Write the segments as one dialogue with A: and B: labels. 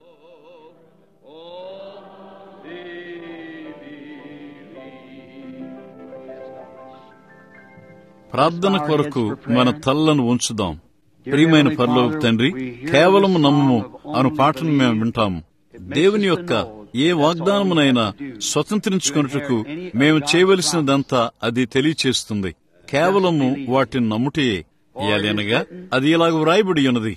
A: ప్రార్థన కొరకు మన తల్లను ఉంచుదాం ప్రియమైన పరలోక తండ్రి కేవలం నమ్మము అను పాటను మేము వింటాము దేవుని యొక్క ఏ వాగ్దానమునైనా స్వతంత్రించుకున్నట్టుకు మేము చేయవలసినదంతా అది తెలియచేస్తుంది కేవలము వాటిని నమ్ముటయే ఏలనగా అది ఇలాగ వ్రాయబడి ఉన్నది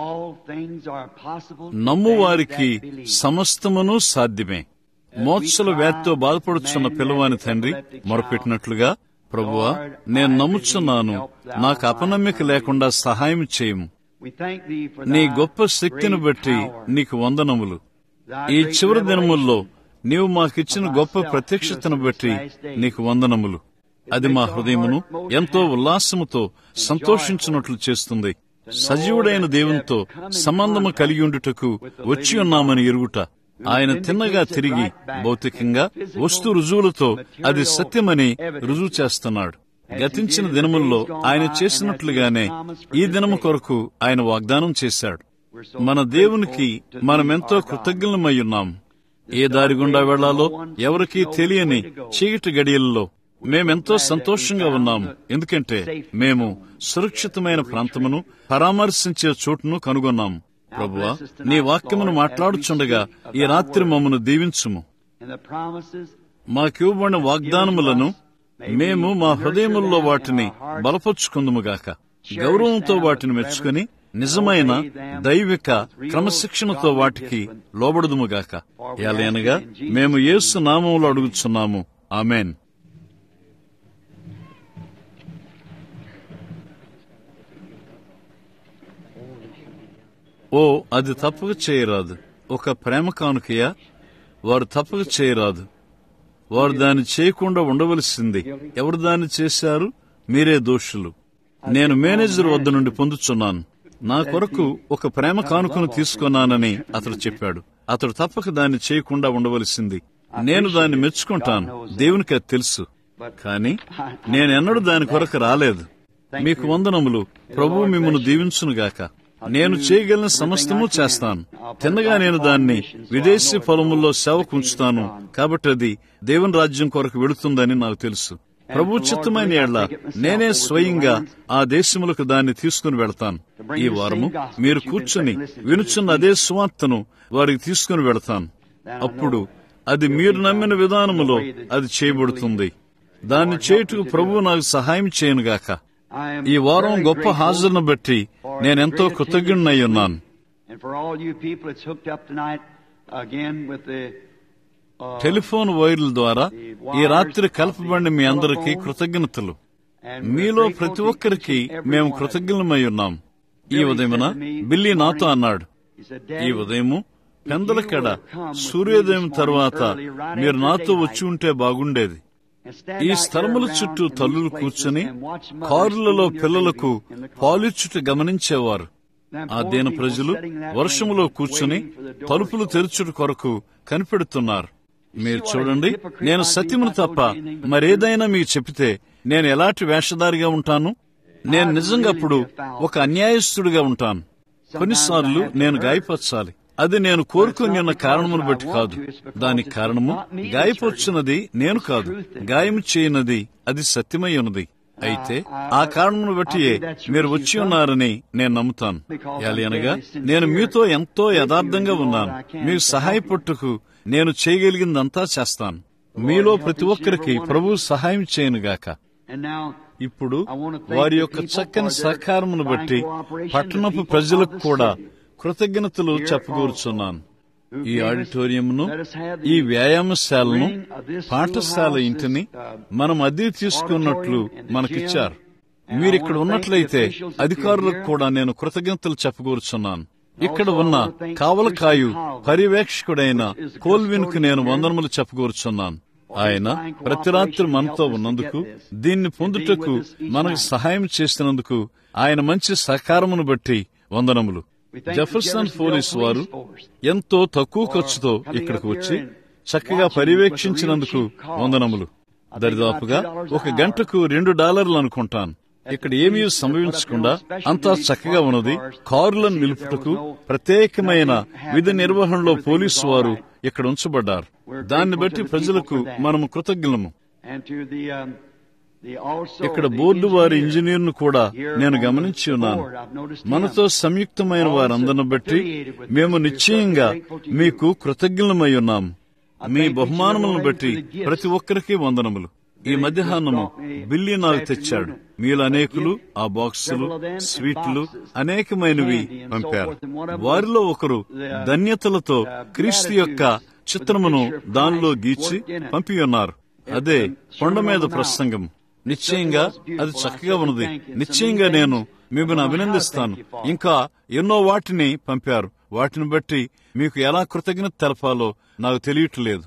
A: నమ్ము వారికి సమస్తమును సాధ్యమే మోత్సల వ్యాధితో బాధపడుచున్న పిల్లవాని తండ్రి మొరపెట్టినట్లుగా ప్రభువా నేను నమ్ముచున్నాను నాకు అపనమ్మిక లేకుండా సహాయం చేయము నీ గొప్ప శక్తిని బట్టి నీకు వందనములు ఈ చివరి దినముల్లో నీవు మాకిచ్చిన గొప్ప ప్రత్యక్షతను బట్టి నీకు వందనములు అది మా హృదయమును ఎంతో ఉల్లాసముతో సంతోషించినట్లు చేస్తుంది సజీవుడైన దేవునితో సంబంధము కలిగి ఉండుటకు వచ్చి ఉన్నామని ఎరుగుట ఆయన తిన్నగా తిరిగి భౌతికంగా వస్తు రుజువులతో అది సత్యమని రుజువు చేస్తున్నాడు గతించిన దినముల్లో ఆయన చేసినట్లుగానే ఈ దినము కొరకు ఆయన వాగ్దానం చేశాడు మన దేవునికి మనమెంతో కృతజ్ఞలమై ఉన్నాం ఏ దారి గుండా వెళ్లాలో ఎవరికీ తెలియని చీకటి గడియల్లో మేమెంతో సంతోషంగా ఉన్నాము ఎందుకంటే మేము సురక్షితమైన ప్రాంతమును పరామర్శించే చోటును కనుగొన్నాము ప్రభువా నీ వాక్యమును మాట్లాడుచుండగా ఈ రాత్రి మమ్మను దీవించుము మాకివ్వబడిన వాగ్దానములను మేము మా హృదయముల్లో వాటిని బలపరుచుకుందుముగాక గౌరవంతో వాటిని మెచ్చుకుని నిజమైన దైవిక క్రమశిక్షణతో వాటికి లోబడుదుముగాక ఎలయనగా మేము యేసు నామంలో అడుగుచున్నాము ఆమెన్ ఓ అది తప్పక చేయరాదు ఒక ప్రేమ కానుకయా వారు తప్పక చేయరాదు వారు దాన్ని చేయకుండా ఉండవలసింది ఎవరు దాన్ని చేశారు మీరే దోషులు నేను మేనేజర్ వద్ద నుండి పొందుచున్నాను నా కొరకు ఒక ప్రేమ కానుకను తీసుకున్నానని అతడు చెప్పాడు అతడు తప్పక దాన్ని చేయకుండా ఉండవలసింది నేను దాన్ని మెచ్చుకుంటాను దేవునికి అది తెలుసు కానీ నేనెన్నడూ దాని కొరకు రాలేదు మీకు వందనములు ప్రభువు మిమ్మల్ని దీవించునుగాక నేను చేయగలిగిన సమస్తము చేస్తాను తిన్నగా నేను దాన్ని విదేశీ పొలముల్లో సేవకు ఉంచుతాను కాబట్టి అది దేవుని రాజ్యం కొరకు వెళుతుందని నాకు తెలుసు ప్రభు చిత్తమైన ఏళ్ల నేనే స్వయంగా ఆ దేశములకు దాన్ని తీసుకుని వెళతాను ఈ వారము మీరు కూర్చుని వినుచున్న అదే సువార్తను వారికి తీసుకుని వెళతాను అప్పుడు అది మీరు నమ్మిన విధానములో అది చేయబడుతుంది దాన్ని చేయుటకు ప్రభు నాకు సహాయం చేయనుగాక ఈ వారం గొప్ప హాజరును బట్టి నేనెంతో కృతజ్ఞునై ఉన్నాను టెలిఫోన్ వైర్ల ద్వారా ఈ రాత్రి కలపబడిన మీ అందరికీ కృతజ్ఞతలు మీలో ప్రతి ఒక్కరికి మేము కృతజ్ఞులమై ఉన్నాం ఈ ఉదయమున బిల్లి నాతో అన్నాడు ఈ ఉదయము పెందలకడ సూర్యోదయం తర్వాత మీరు నాతో వచ్చి ఉంటే బాగుండేది ఈ స్థలముల చుట్టూ తల్లులు కూర్చుని కారులలో పిల్లలకు పాలిచ్చుట గమనించేవారు ఆ దీన ప్రజలు వర్షములో కూర్చుని తలుపులు తెరుచుట కొరకు కనిపెడుతున్నారు మీరు చూడండి నేను సత్యమును తప్ప మరేదైనా మీకు చెప్పితే నేను ఎలాంటి వేషధారిగా ఉంటాను నేను నిజంగా అప్పుడు ఒక అన్యాయస్తుడిగా ఉంటాను కొన్నిసార్లు నేను గాయపరచాలి అది నేను కోరుకుని ఉన్న కారణమును బట్టి కాదు దానికి కారణము గాయపరుచున్నది నేను కాదు గాయం చేయనది అది సత్యమై ఉన్నది అయితే ఆ కారణమును బట్టి మీరు వచ్చి ఉన్నారని నేను నమ్ముతాను అనగా నేను మీతో ఎంతో యథార్థంగా ఉన్నాను మీకు సహాయపట్టుకు నేను చేయగలిగిందంతా చేస్తాను మీలో ప్రతి ఒక్కరికి ప్రభు సహాయం చేయనుగాక ఇప్పుడు వారి యొక్క చక్కని సహకారమును బట్టి పట్టణపు ప్రజలకు కూడా కృతజ్ఞతలు చెప్పకూర్చున్నాను ఈ ఆడిటోరియంను ఈ వ్యాయామశాలను పాఠశాల ఇంటిని మనం అద్దె తీసుకున్నట్లు మనకిచ్చారు మీరిక్కడ ఉన్నట్లయితే అధికారులకు కూడా నేను కృతజ్ఞతలు చెప్పకూర్చున్నాను ఇక్కడ ఉన్న కావలకాయు పర్యవేక్షకుడైన కోల్విన్ కు నేను వందనములు చెప్పకూర్చున్నాను ఆయన ప్రతి రాత్రి మనతో ఉన్నందుకు దీన్ని పొందుటకు మనకు సహాయం చేసినందుకు ఆయన మంచి సహకారమును బట్టి వందనములు జెఫర్సన్ పోలీస్ వారు ఎంతో తక్కువ ఖర్చుతో ఇక్కడికి వచ్చి చక్కగా పర్యవేక్షించినందుకు వందనములు దరిదాపుగా ఒక గంటకు రెండు డాలర్లు అనుకుంటాను ఇక్కడ ఏమీ సంభవించకుండా అంతా చక్కగా ఉన్నది కారులను నిలుపుటకు ప్రత్యేకమైన విధి నిర్వహణలో పోలీసు వారు ఇక్కడ ఉంచబడ్డారు దాన్ని బట్టి ప్రజలకు మనము కృతజ్ఞము ఇక్కడ బోర్డు వారి ఇంజనీర్ను కూడా నేను గమనించి ఉన్నాను మనతో సంయుక్తమైన వారందరిని బట్టి మేము నిశ్చయంగా మీకు కృతజ్ఞులమై ఉన్నాము మీ బహుమానములను బట్టి ప్రతి ఒక్కరికి వందనములు ఈ మధ్యాహ్నము బిల్లి నాకు తెచ్చాడు మీలో అనేకులు ఆ బాక్సులు స్వీట్లు అనేకమైనవి పంపారు వారిలో ఒకరు ధన్యతలతో క్రీస్తు యొక్క చిత్రమును దానిలో గీచి పంపి ఉన్నారు అదే కొండ మీద ప్రసంగం నిశ్చయంగా అది చక్కగా ఉన్నది నిశ్చయంగా నేను మిమ్మల్ని అభినందిస్తాను ఇంకా ఎన్నో వాటిని పంపారు వాటిని బట్టి మీకు ఎలా కృతజ్ఞత తెలపాలో నాకు తెలియట్లేదు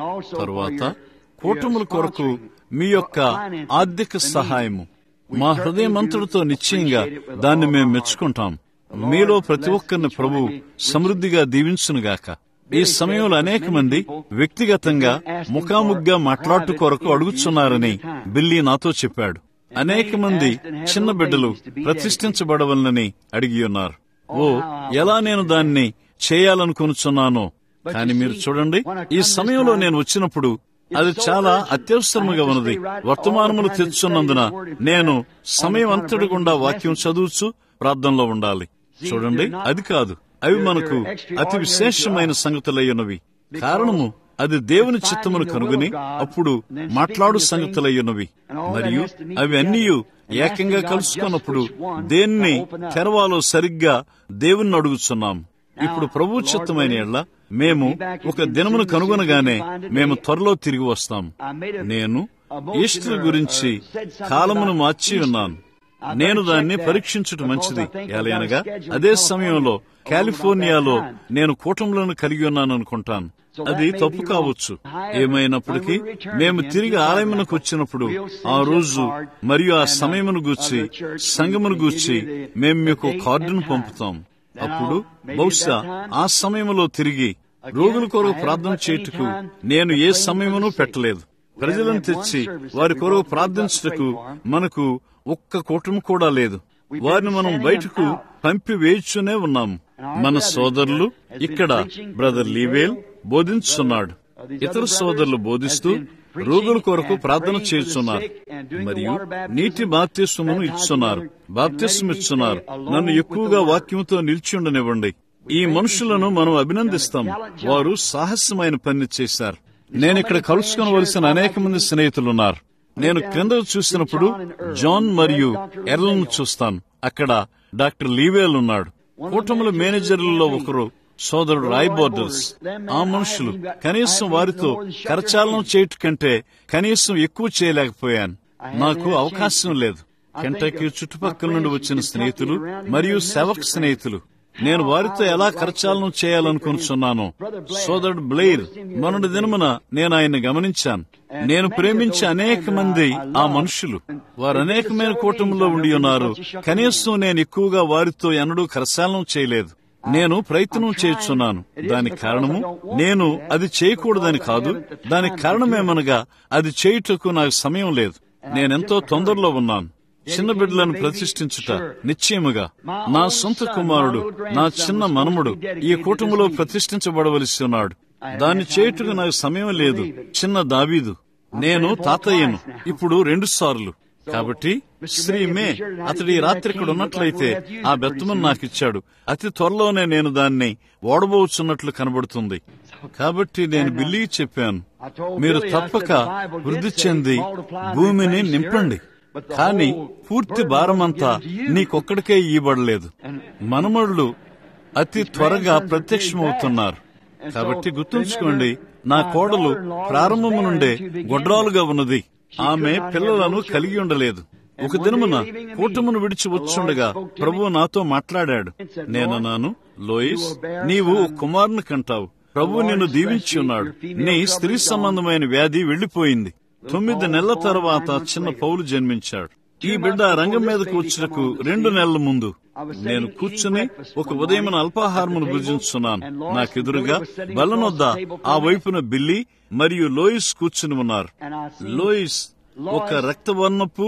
A: తరువాత కూటముల కొరకు మీ యొక్క ఆర్థిక సహాయము మా హృదయమంతుడితో నిశ్చయంగా దాన్ని మేము మెచ్చుకుంటాం మీలో ప్రతి ఒక్కరిని ప్రభు సమృద్ధిగా దీవించునుగాక ఈ సమయంలో అనేక మంది వ్యక్తిగతంగా ముఖాముగ్గా మాట్లాడుట కొరకు అడుగుతున్నారని బిల్లీ నాతో చెప్పాడు అనేక మంది చిన్న బిడ్డలు ప్రతిష్ఠించబడవలనని అడిగి ఉన్నారు ఓ ఎలా నేను దాన్ని చేయాలనుకొనుచున్నానో కానీ మీరు చూడండి ఈ సమయంలో నేను వచ్చినప్పుడు అది చాలా అత్యవసరముగా ఉన్నది వర్తమానములు తెచ్చున్నందున నేను సమయం అంతటి గుండా వాక్యం చదువుచు ప్రార్థనలో ఉండాలి చూడండి అది కాదు అవి మనకు అతి విశేషమైన సంగతులై ఉన్నవి కారణము అది దేవుని చిత్తమును కనుగొని అప్పుడు మాట్లాడు సంగతులై ఉన్నవి మరియు అవి అన్నీ ఏకంగా కలుసుకున్నప్పుడు దేన్ని తెరవాలో సరిగ్గా దేవుణ్ణి అడుగుతున్నాం ఇప్పుడు ప్రభు చిత్తమైన ఎళ్ళ మేము ఒక దినమును కనుగొనగానే మేము త్వరలో తిరిగి వస్తాం నేను ఈస్టర్ గురించి కాలమును మార్చి ఉన్నాను నేను దాన్ని పరీక్షించుట మంచిది ఎలయనగా అదే సమయంలో కాలిఫోర్నియాలో నేను కూటములను కలిగి ఉన్నాను అనుకుంటాను అది తప్పు కావచ్చు ఏమైనప్పటికీ మేము తిరిగి ఆలయమునకు వచ్చినప్పుడు ఆ రోజు మరియు ఆ సమయమును గూర్చి సంగమును గూర్చి మేము మీకు కార్డును పంపుతాం అప్పుడు బహుశా ఆ సమయంలో తిరిగి రోగుల కొరకు ప్రార్థన చేయుటకు నేను ఏ సమయమును పెట్టలేదు ప్రజలను తెచ్చి వారి కొరకు ప్రార్థించుటకు మనకు ఒక్క కూటమి కూడా లేదు వారిని మనం బయటకు పంపి వేయుచునే ఉన్నాము మన సోదరులు ఇక్కడ బ్రదర్ లీవేల్ బోధించున్నాడు ఇతర సోదరులు బోధిస్తూ రోగుల కొరకు ప్రార్థన చేస్తున్నారు మరియు నీటి బాప్తిస్వమును ఇస్తున్నారు బాప్తిస్వం ఇస్తున్నారు నన్ను ఎక్కువగా వాక్యంతో నిలిచి ఉండనివ్వండి ఈ మనుషులను మనం అభినందిస్తాం వారు సాహసమైన పని చేశారు నేను ఇక్కడ కలుసుకోవలసిన అనేక మంది స్నేహితులున్నారు నేను క్రింద చూసినప్పుడు జాన్ మరియు ఎర్లను చూస్తాను అక్కడ డాక్టర్ లీవేల్ ఉన్నాడు కూటముల మేనేజర్లలో ఒకరు సోదరుడు రాయ్ బోర్డర్స్ ఆ మనుషులు కనీసం వారితో కరచాలనం చేయట కంటే కనీసం ఎక్కువ చేయలేకపోయాను నాకు అవకాశం లేదు కెంటకీ చుట్టుపక్కల నుండి వచ్చిన స్నేహితులు మరియు సేవక్ స్నేహితులు నేను వారితో ఎలా కరచాలనం చేయాలనుకుంటున్నాను సోదరుడు బ్లెయిర్ మొన్నటి దినమున నేను ఆయన గమనించాను నేను ప్రేమించే అనేక మంది ఆ మనుషులు వారు అనేకమైన కూటమిలో ఉండి ఉన్నారు కనీసం నేను ఎక్కువగా వారితో ఎన్నడూ కరచాలనం చేయలేదు నేను ప్రయత్నం చేస్తున్నాను దానికి కారణము నేను అది చేయకూడదని కాదు దానికి కారణమేమనగా అది చేయుటకు నాకు సమయం లేదు నేనెంతో తొందరలో ఉన్నాను చిన్న బిడ్డలను ప్రతిష్ఠించుట నిశ్చయముగా నా సొంత కుమారుడు నా చిన్న మనముడు ఈ కూటమిలో ప్రతిష్ఠించబడవలసి ఉన్నాడు దాన్ని చేయుటకు నాకు సమయం లేదు చిన్న దావీదు నేను తాతయ్యను ఇప్పుడు రెండు సార్లు కాబట్టి శ్రీ మే అతడి రాత్రి ఇక్కడ ఉన్నట్లయితే ఆ బెత్తమని నాకు ఇచ్చాడు అతి త్వరలోనే నేను దాన్ని ఓడబోచున్నట్లు కనబడుతుంది కాబట్టి నేను బిల్లి చెప్పాను మీరు తప్పక వృద్ధి చెంది భూమిని నింపండి కానీ పూర్తి భారమంతా నీకొక్కడికే ఇవ్వబడలేదు మనమళ్ళు అతి త్వరగా ప్రత్యక్షమవుతున్నారు కాబట్టి గుర్తుంచుకోండి నా కోడలు ప్రారంభము నుండే గొడ్రాలుగా ఉన్నది ఆమె పిల్లలను కలిగి ఉండలేదు ఒక దినమున కూటమును విడిచి వచ్చుండగా ప్రభువు నాతో మాట్లాడాడు నేనన్నాను లోయిస్ నీవు కుమారుని కంటావు ప్రభు నిన్ను దీవించి ఉన్నాడు నీ స్త్రీ సంబంధమైన వ్యాధి వెళ్లిపోయింది తొమ్మిది నెలల తర్వాత చిన్న పౌలు జన్మించాడు ఈ బిడ్డ రంగం మీదకు వచ్చుటకు రెండు నెలల ముందు నేను కూర్చుని ఒక ఉదయం అల్పాహారమును భుజించున్నాను నాకెదురుగా బలనొద్ద ఆ వైపున బిల్లి మరియు లోయిస్ కూర్చుని ఉన్నారు లోయిస్ ఒక రక్తవర్ణపు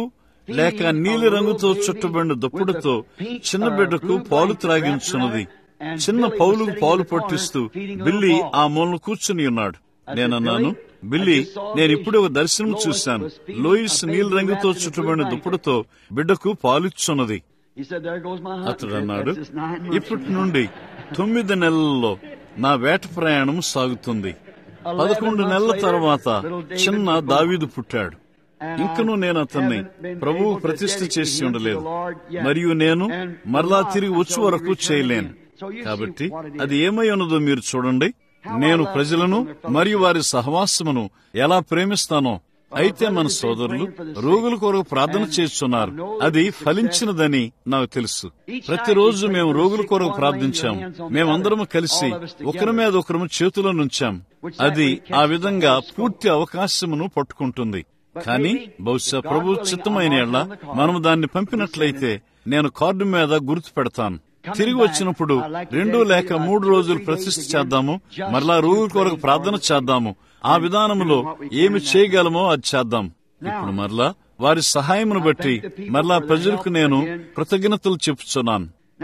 A: లేక నీలి రంగుతో చుట్టబడిన దుప్పటితో చిన్న బిడ్డకు పాలు త్రాగించున్నది చిన్న పౌలుకు పాలు పట్టిస్తూ బిల్లి ఆ మూలను కూర్చుని ఉన్నాడు నేనన్నాను బిల్లి నేను ఇప్పుడు ఒక దర్శనం చూశాను లోయిస్ నీలి రంగుతో చుట్టబడిన దుప్పటితో బిడ్డకు పాలిచ్చున్నది అతడు అన్నాడు ఇప్పటి నుండి తొమ్మిది నెలల్లో నా వేట ప్రయాణం సాగుతుంది పదకొండు నెలల తర్వాత చిన్న దావీదు పుట్టాడు ఇంకను నేను అతన్ని ప్రభువు ప్రతిష్ఠ చేసి ఉండలేదు మరియు నేను మరలా తిరిగి వచ్చే వరకు చేయలేను కాబట్టి అది ఏమై ఉన్నదో మీరు చూడండి నేను ప్రజలను మరియు వారి సహవాసమును ఎలా ప్రేమిస్తానో అయితే మన సోదరులు రోగుల కొరకు ప్రార్థన చేస్తున్నారు అది ఫలించినదని నాకు తెలుసు ప్రతిరోజు మేము రోగుల కొరకు ప్రార్థించాం మేమందరము కలిసి ఒకరి మీద ఒకరు చేతుల నుంచాం అది ఆ విధంగా పూర్తి అవకాశమును పట్టుకుంటుంది కానీ బహుశా ప్రభు చిత్తమైన ఎళ్ళ మనం దాన్ని పంపినట్లయితే నేను కార్డు మీద గుర్తు పెడతాను తిరిగి వచ్చినప్పుడు రెండు లేక మూడు రోజులు ప్రతిష్ఠ చేద్దాము మరలా రోగుల కొరకు ప్రార్థన చేద్దాము ఆ విధానంలో ఏమి చేయగలమో అది చేద్దాం ఇప్పుడు మరలా వారి సహాయమును బట్టి మరలా ప్రజలకు నేను కృతజ్ఞతలు చెప్పుచున్నాను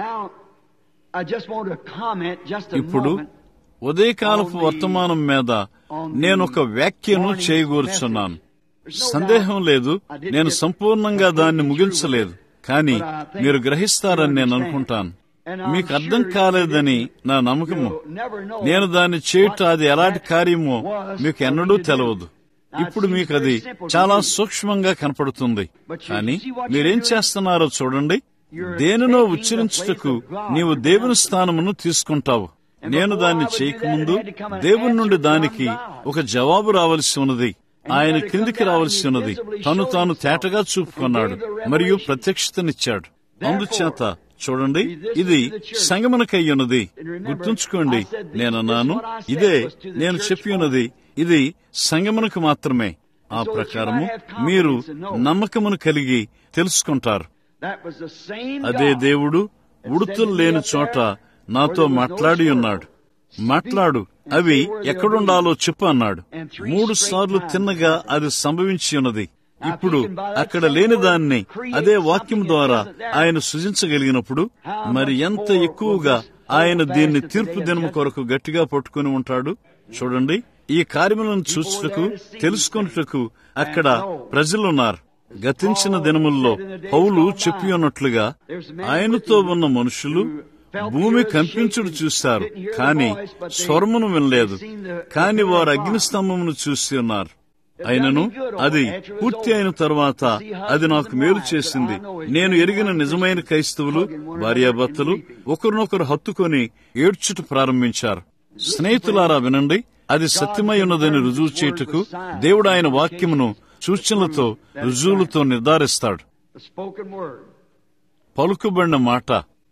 A: ఇప్పుడు ఉదయకాలపు వర్తమానం మీద నేను ఒక వ్యాఖ్యను చేయగోరుచున్నాను సందేహం లేదు నేను సంపూర్ణంగా దాన్ని ముగించలేదు కానీ మీరు గ్రహిస్తారని నేను అనుకుంటాను మీకు అర్థం కాలేదని నా నమ్మకము నేను దాన్ని చేయుట అది ఎలాంటి కార్యమో మీకు ఎన్నడూ తెలవదు ఇప్పుడు మీకు అది చాలా సూక్ష్మంగా కనపడుతుంది కానీ మీరేం చేస్తున్నారో చూడండి దేనినో ఉచ్చరించుటకు నీవు దేవుని స్థానమును తీసుకుంటావు నేను దాన్ని చేయకముందు దేవుని నుండి దానికి ఒక జవాబు రావలసి ఉన్నది ఆయన క్రిందికి రావలసి ఉన్నది తను తాను తేటగా చూపుకున్నాడు మరియు ప్రత్యక్షతనిచ్చాడు అందుచేత చూడండి ఇది సంగమనకై ఉన్నది గుర్తుంచుకోండి నేనన్నాను ఇదే నేను చెప్పి ఉన్నది ఇది సంగమనకు మాత్రమే ఆ ప్రకారము మీరు నమ్మకమును కలిగి తెలుసుకుంటారు అదే దేవుడు ఉడుతులు లేని చోట నాతో మాట్లాడి ఉన్నాడు మాట్లాడు అవి ఎక్కడుండాలో చెప్పు అన్నాడు మూడు సార్లు తిన్నగా అది సంభవించి ఉన్నది ఇప్పుడు అక్కడ లేని దాన్ని అదే వాక్యం ద్వారా ఆయన సృజించగలిగినప్పుడు మరి ఎంత ఎక్కువగా ఆయన దీన్ని తీర్పు దినము కొరకు గట్టిగా పట్టుకుని ఉంటాడు చూడండి ఈ కార్యములను చూచుటకు తెలుసుకున్నటకు అక్కడ ప్రజలున్నారు గతించిన దినముల్లో పౌలు చెప్పి ఉన్నట్లుగా ఆయనతో ఉన్న మనుషులు భూమి కంపించుడు చూశారు కాని స్వర్మును వినలేదు కాని వారు అగ్నిస్తంభమును చూసి ఉన్నారు అయినను అది పూర్తి అయిన తరువాత అది నాకు మేలు చేసింది నేను ఎరిగిన నిజమైన క్రైస్తవులు భార్యాభర్తలు ఒకరినొకరు హత్తుకొని ఏడ్చుట ప్రారంభించారు స్నేహితులారా వినండి అది సత్యమై ఉన్నదని రుజువు చేయుటకు దేవుడు ఆయన వాక్యమును సూచనలతో రుజువులతో నిర్ధారిస్తాడు పలుకుబడిన మాట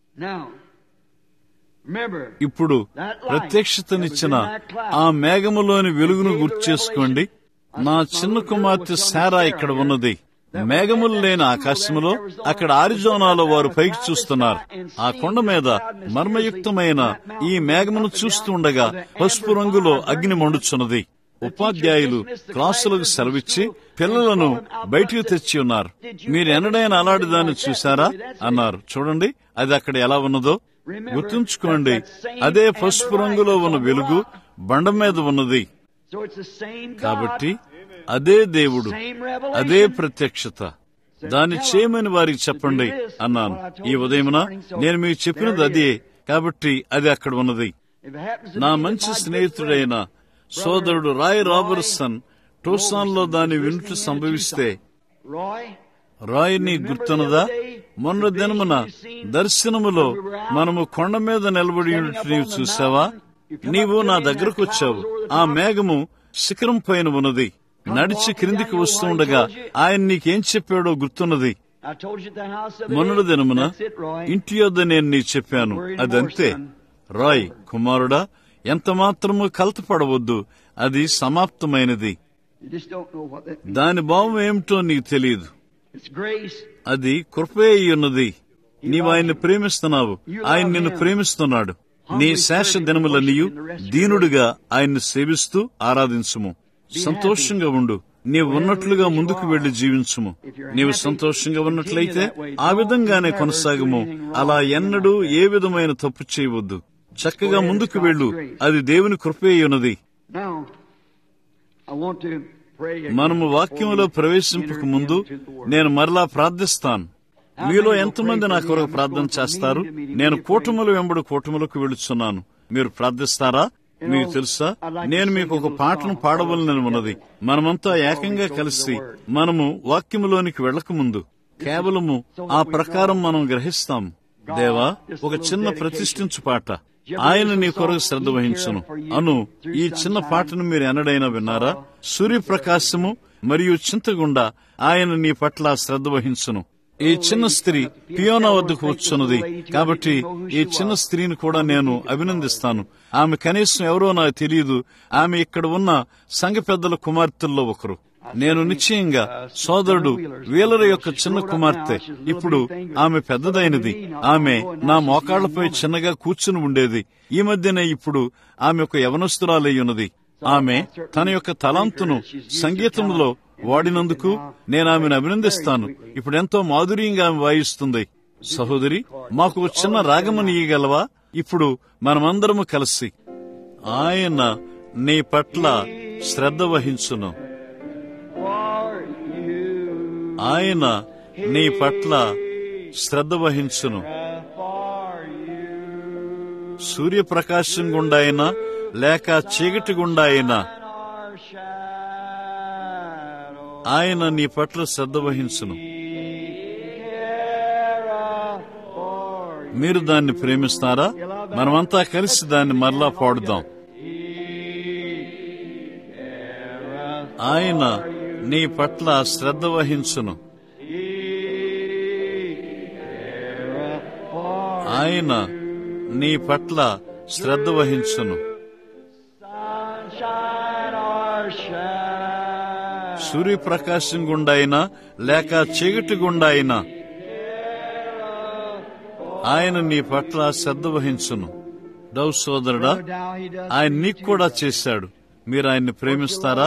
A: ఇప్పుడు ప్రత్యక్షతనిచ్చిన ఆ మేఘములోని వెలుగును గుర్చేసుకోండి నా చిన్న కుమార్తె శారా ఇక్కడ ఉన్నది మేఘములు లేని ఆకాశములో అక్కడ ఆరిజోనాలో వారు పైకి చూస్తున్నారు ఆ కొండ మీద మర్మయుక్తమైన ఈ మేఘమును చూస్తూ ఉండగా పసుపు రంగులో అగ్ని మండుచున్నది ఉపాధ్యాయులు క్లాసులకు సెలవిచ్చి పిల్లలను బయటికి తెచ్చి ఉన్నారు మీరు ఎన్నడైనా అలాంటి దాన్ని చూశారా అన్నారు చూడండి అది అక్కడ ఎలా ఉన్నదో గుర్తుంచుకోండి అదే పసుపు రంగులో ఉన్న వెలుగు బండ మీద ఉన్నది కాబట్టి అదే దేవుడు అదే ప్రత్యక్షత దాన్ని చేయమని వారికి చెప్పండి అన్నాను ఈ ఉదయమున నేను మీకు చెప్పినది అదే కాబట్టి అది అక్కడ ఉన్నది నా మంచి స్నేహితుడైన సోదరుడు రాయ్ రాబర్సన్ టూసాన్ లో దాన్ని వినుట సంభవిస్తే రాయ్ నీ గుర్తున్నదా మొన్న దినమున దర్శనములో మనము కొండ మీద నిలబడి నీవు చూసావా నీవు నా దగ్గరకు వచ్చావు ఆ మేఘము శిఖరం పైన ఉన్నది నడిచి క్రిందికి వస్తుండగా ఆయన నీకేం చెప్పాడో గుర్తున్నది మొన్నటి దినమున ఇంటి యొద్ద నేను నీకు చెప్పాను అదంతే రాయ్ కుమారుడా ఎంత మాత్రము కలతపడవద్దు అది సమాప్తమైనది దాని భావం ఏమిటో నీకు తెలియదు అది కృపే ఉన్నది నీవు ఆయన్ని ప్రేమిస్తున్నావు ఆయన నిన్ను ప్రేమిస్తున్నాడు నీ శేష దినములన్నీయు దీనుడిగా ఆయన్ని సేవిస్తూ ఆరాధించుము సంతోషంగా ఉండు నీవు ఉన్నట్లుగా ముందుకు వెళ్లి జీవించుము నీవు సంతోషంగా ఉన్నట్లయితే ఆ విధంగానే కొనసాగము అలా ఎన్నడూ ఏ విధమైన తప్పు చేయవద్దు చక్కగా ముందుకు వెళ్ళు అది దేవుని కృపే ఉన్నది
B: Now, I want to pray again
A: మనము
B: before
A: వాక్యంలో
B: we
A: ప్రవేశింపక
B: enter
A: ముందు
B: into the word.
A: నేను మరలా ప్రార్థిస్తాను మీలో ఎంతమంది నా కొరకు ప్రార్థన చేస్తారు నేను కూటములు వెంబడి కూటములకు వెళుతున్నాను మీరు ప్రార్థిస్తారా మీకు తెలుసా నేను మీకు ఒక పాటను పాడవలనని ఉన్నది మనమంతా ఏకంగా కలిసి మనము వాక్యములోనికి వెళ్ళక ముందు కేవలము ఆ ప్రకారం మనం గ్రహిస్తాం దేవా ఒక చిన్న ప్రతిష్ఠించు పాట ఆయన నీ కొరకు శ్రద్ధ వహించును అను ఈ చిన్న పాటను మీరు ఎన్నడైనా విన్నారా సూర్యప్రకాశము మరియు చింతగుండా ఆయన నీ పట్ల శ్రద్ధ వహించును ఈ చిన్న స్త్రీ పియోనా వద్దకు వచ్చున్నది కాబట్టి ఈ చిన్న స్త్రీని కూడా నేను అభినందిస్తాను ఆమె కనీసం ఎవరో నాకు తెలియదు ఆమె ఇక్కడ ఉన్న సంఘ పెద్దల కుమార్తెల్లో ఒకరు నేను నిశ్చయంగా సోదరుడు వీలర యొక్క చిన్న కుమార్తె ఇప్పుడు ఆమె పెద్దదైనది ఆమె నా మోకాళ్లపై చిన్నగా కూర్చుని ఉండేది ఈ మధ్యనే ఇప్పుడు ఆమె ఒక యవనస్తురాలై ఉన్నది ఆమె తన యొక్క తలాంతును సంగీతంలో వాడినందుకు నేను ఆమెను అభినందిస్తాను ఇప్పుడు ఎంతో మాధుర్యంగా ఆమె వాయిస్తుంది సహోదరి మాకు ఒక చిన్న రాగమని ఇయ్యగలవా ఇప్పుడు మనమందరము కలిసి ఆయన నీ పట్ల శ్రద్ధ వహించును
B: For you,
A: ఆయన నీ పట్ల శ్రద్ధ వహించును
B: for you,
A: సూర్యప్రకాశం గుండా అయినా లేక చీకటి గుండా అయినా
B: and our shadow.
A: ఆయన నీ పట్ల శ్రద్ధ వహించును
B: Care for you.
A: మీరు దాన్ని ప్రేమిస్తారా మనమంతా కలిసి దాన్ని మరలా పాడుదాం ఆయన నీ పట్ల శ్రద్ధ వహించును ఆయన నీ పట్ల శ్రద్ధ వహించును
B: Sunshine or shadow.
A: సూర్యప్రకాశం గుండా అయినా లేక చీకటి గుండా అయినా ఆయన నీ పట్ల శ్రద్ధ వహించును డవ్ సోదరుడా
B: Now he does.
A: ఆయన నీకు కూడా చేశాడు మీరు ఆయన్ని ప్రేమిస్తారా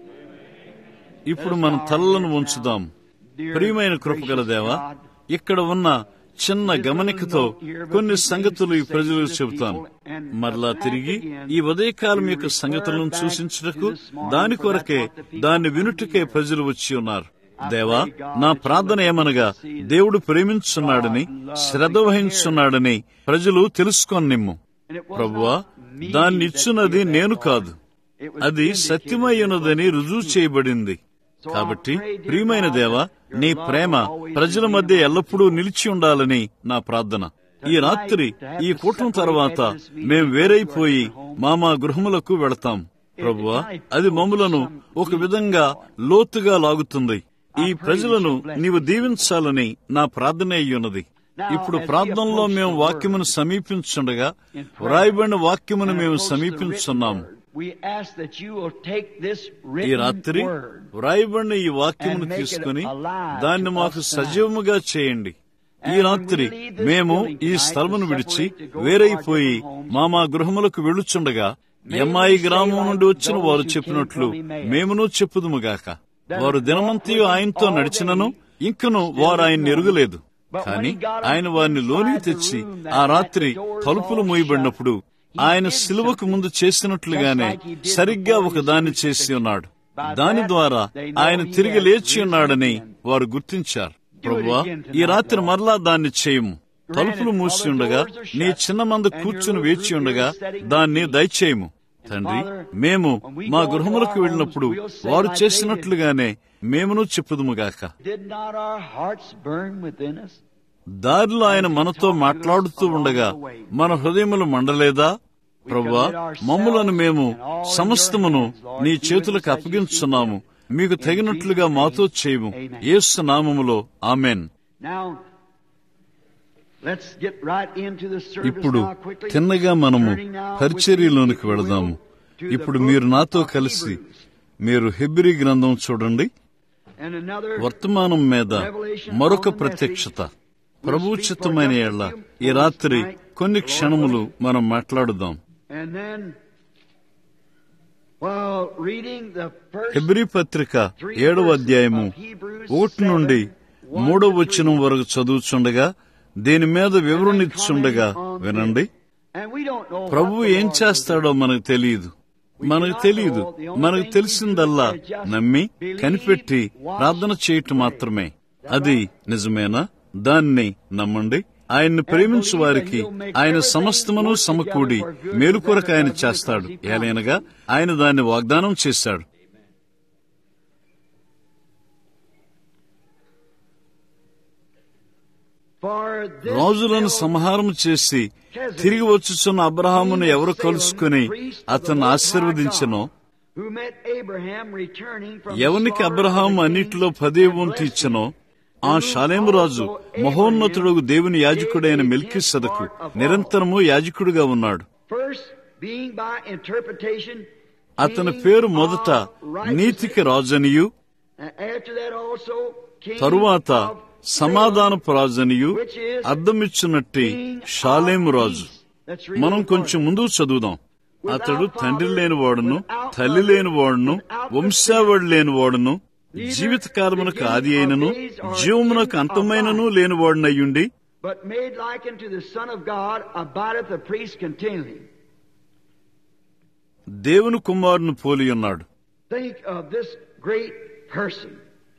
A: ఇప్పుడు మన తలలను ఉంచుదాం ప్రియమైన కృపగల దేవా ఇక్కడ ఉన్న చిన్న గమనికతో కొన్ని సంగతులు ఈ ప్రజలకు చెబుతాను మరలా తిరిగి ఈ ఉదయకాలం యొక్క సంగతులను సూచించుటకు దాని కొరకే దాన్ని వినుటకే ప్రజలు వచ్చి ఉన్నారు దేవా నా ప్రార్థన ఏమనగా దేవుడు ప్రేమించున్నాడని శ్రద్ధ వహించున్నాడని ప్రజలు తెలుసుకొని నిమ్ము ప్రభువా దాన్ని ఇచ్చున్నది నేను కాదు అది సత్యమయ్యున్నదని రుజువు చేయబడింది కాబట్టి ప్రియమైన దేవ నీ ప్రేమ ప్రజల మధ్య ఎల్లప్పుడూ నిలిచి ఉండాలని నా ప్రార్థన ఈ రాత్రి ఈ కూటం తర్వాత మేం వేరైపోయి మా మా గృహములకు వెళతాం ప్రభువా అది మమ్ములను ఒక విధంగా లోతుగా లాగుతుంది ఈ ప్రజలను నీవు దీవించాలని నా ప్రార్థన అయ్యున్నది ఇప్పుడు ప్రార్థనలో మేము వాక్యమును సమీపించుండగా వ్రాయబడిన వాక్యమును మేము సమీపించున్నాము
B: We ask that you will take this
A: ఈ
B: written
A: రాత్రి
B: word
A: వ్రాయబడిన ఈ వాక్యమును తీసుకుని దాన్ని మాకు సజీవముగా చేయండి ఈ రాత్రి మేము ఈ స్థలమును విడిచి వేరైపోయి మా మా గృహములకు వెళ్ళుచుండగా ఎమ్మాయి గ్రామం నుండి వచ్చిన వారు చెప్పినట్లు మేమును చెప్పుదుముగాక వారు దినమంతయు ఆయనతో నడిచినను ఇంకను వారు ఆయన ఎరుగలేదు కాని ఆయన వారిని లోనికి తెచ్చి ఆ రాత్రి తలుపులు మూయబడినప్పుడు ఆయన సిలువకు ముందు చేసినట్లుగానే సరిగ్గా ఒక దాన్ని చేసి ఉన్నాడు దాని ద్వారా ఆయన తిరిగి లేచి ఉన్నాడని వారు గుర్తించారు ప్రభువా ఈ రాత్రి మరలా దాన్ని చేయము తలుపులు మూసి ఉండగా నీ చిన్న మంద కూర్చుని వేచి ఉండగా దాన్ని దయచేయము తండ్రి మేము మా గృహములకు వెళ్ళినప్పుడు వారు చేసినట్లుగానే మేమును చెప్పుదుముగాక
B: Did not our hearts burn within us?
A: దారిలో ఆయన మనతో మాట్లాడుతూ ఉండగా మన హృదయములు మండలేదా ప్రభువా మమ్ములను మేము సమస్తమును నీ చేతులకు అప్పగించున్నాము మీకు తగినట్లుగా మాతో చేయము యేసు నామములో amen
B: Now, let's get right into the service
A: ఇప్పుడు
B: now quickly.
A: తిన్నగా మనము
B: Turning now with
A: పరిచర్యలోనికి
B: me, if you
A: వెళదాము
B: will, to the
A: ఇప్పుడు
B: book
A: మీరు నాతో
B: of
A: కలిసి
B: Hebrews.
A: మీరు హెబ్రి గ్రంథం చూడండి
B: And another
A: వర్తమానం మీద మరొక ప్రత్యక్షత ప్రభుచిత్తమైన ఏళ్ల ఈ రాత్రి కొన్ని క్షణములు మనం మాట్లాడుదాం
B: And then While reading the first
A: హెబ్రీ పత్రిక ఏడవ అధ్యాయము ఒకటి నుండి మూడవ వచనం వరకు చదువుచుండగా దీని మీద వివరణిస్తుండగా వినండి
B: and we don't know
A: ప్రభువు
B: what the
A: ఏం
B: Lord
A: చేస్తాడో మనకు తెలియదు మనకు తెలియదు మనకు తెలిసిందల్లా నమ్మి కనిపెట్టి ప్రార్థన చేయటం మాత్రమే అది నిజమేనా దాన్ని నమ్మండి ఆయన్ని ప్రేమించు వారికి ఆయన సమస్తమును సమకూడి మేలు కొరకు ఆయన చేస్తాడు ఏలైనగా ఆయన దాన్ని వాగ్దానం చేశాడు
B: For this
A: రాజులను
B: will
A: సంహారం చేసి తిరిగి వచ్చుచున్న అబ్రహామును ఎవరు కలుసుకుని అతన్ని ఆశీర్వదించనో
B: who met Abraham returning from
A: ఎవనికి
B: the slaughter
A: Abraham
B: of the
A: అన్నిటిలో
B: kings
A: పదే
B: and
A: వంతు
B: blessing,
A: ఇచ్చనో ఆ షాలేము రాజు మహోన్నతుడు దేవుని యాజకుడైన మెల్కి సదకు నిరంతరము యాజకుడిగా ఉన్నాడు
B: First, being by interpretation,
A: అతని
B: king
A: పేరు మొదట
B: of righteousness,
A: నీతికి రాజనియు
B: and after that also king
A: తరువాత
B: of
A: సమాధానపు రాజనియు
B: Salem, which is
A: అద్దమిచ్చినట్టి
B: king of
A: Shalem Raju
B: peace. Let's read
A: మనం
B: it
A: కొంచెం
B: further.
A: ముందు చదువుదాం అతడు తండ్రి లేనివాడును
B: without
A: తల్లి లేనివాడును వంశావళి లేనివాడును జీవిత కాలమునకు ఆది అయినను జీవమునకు అంతమైనను లేనివాడునయ్యుండి
B: But made like unto the Son of God abideth the priest continually.
A: దేవుని కుమారుని పోలి ఉన్నాడు
B: Think of this great person.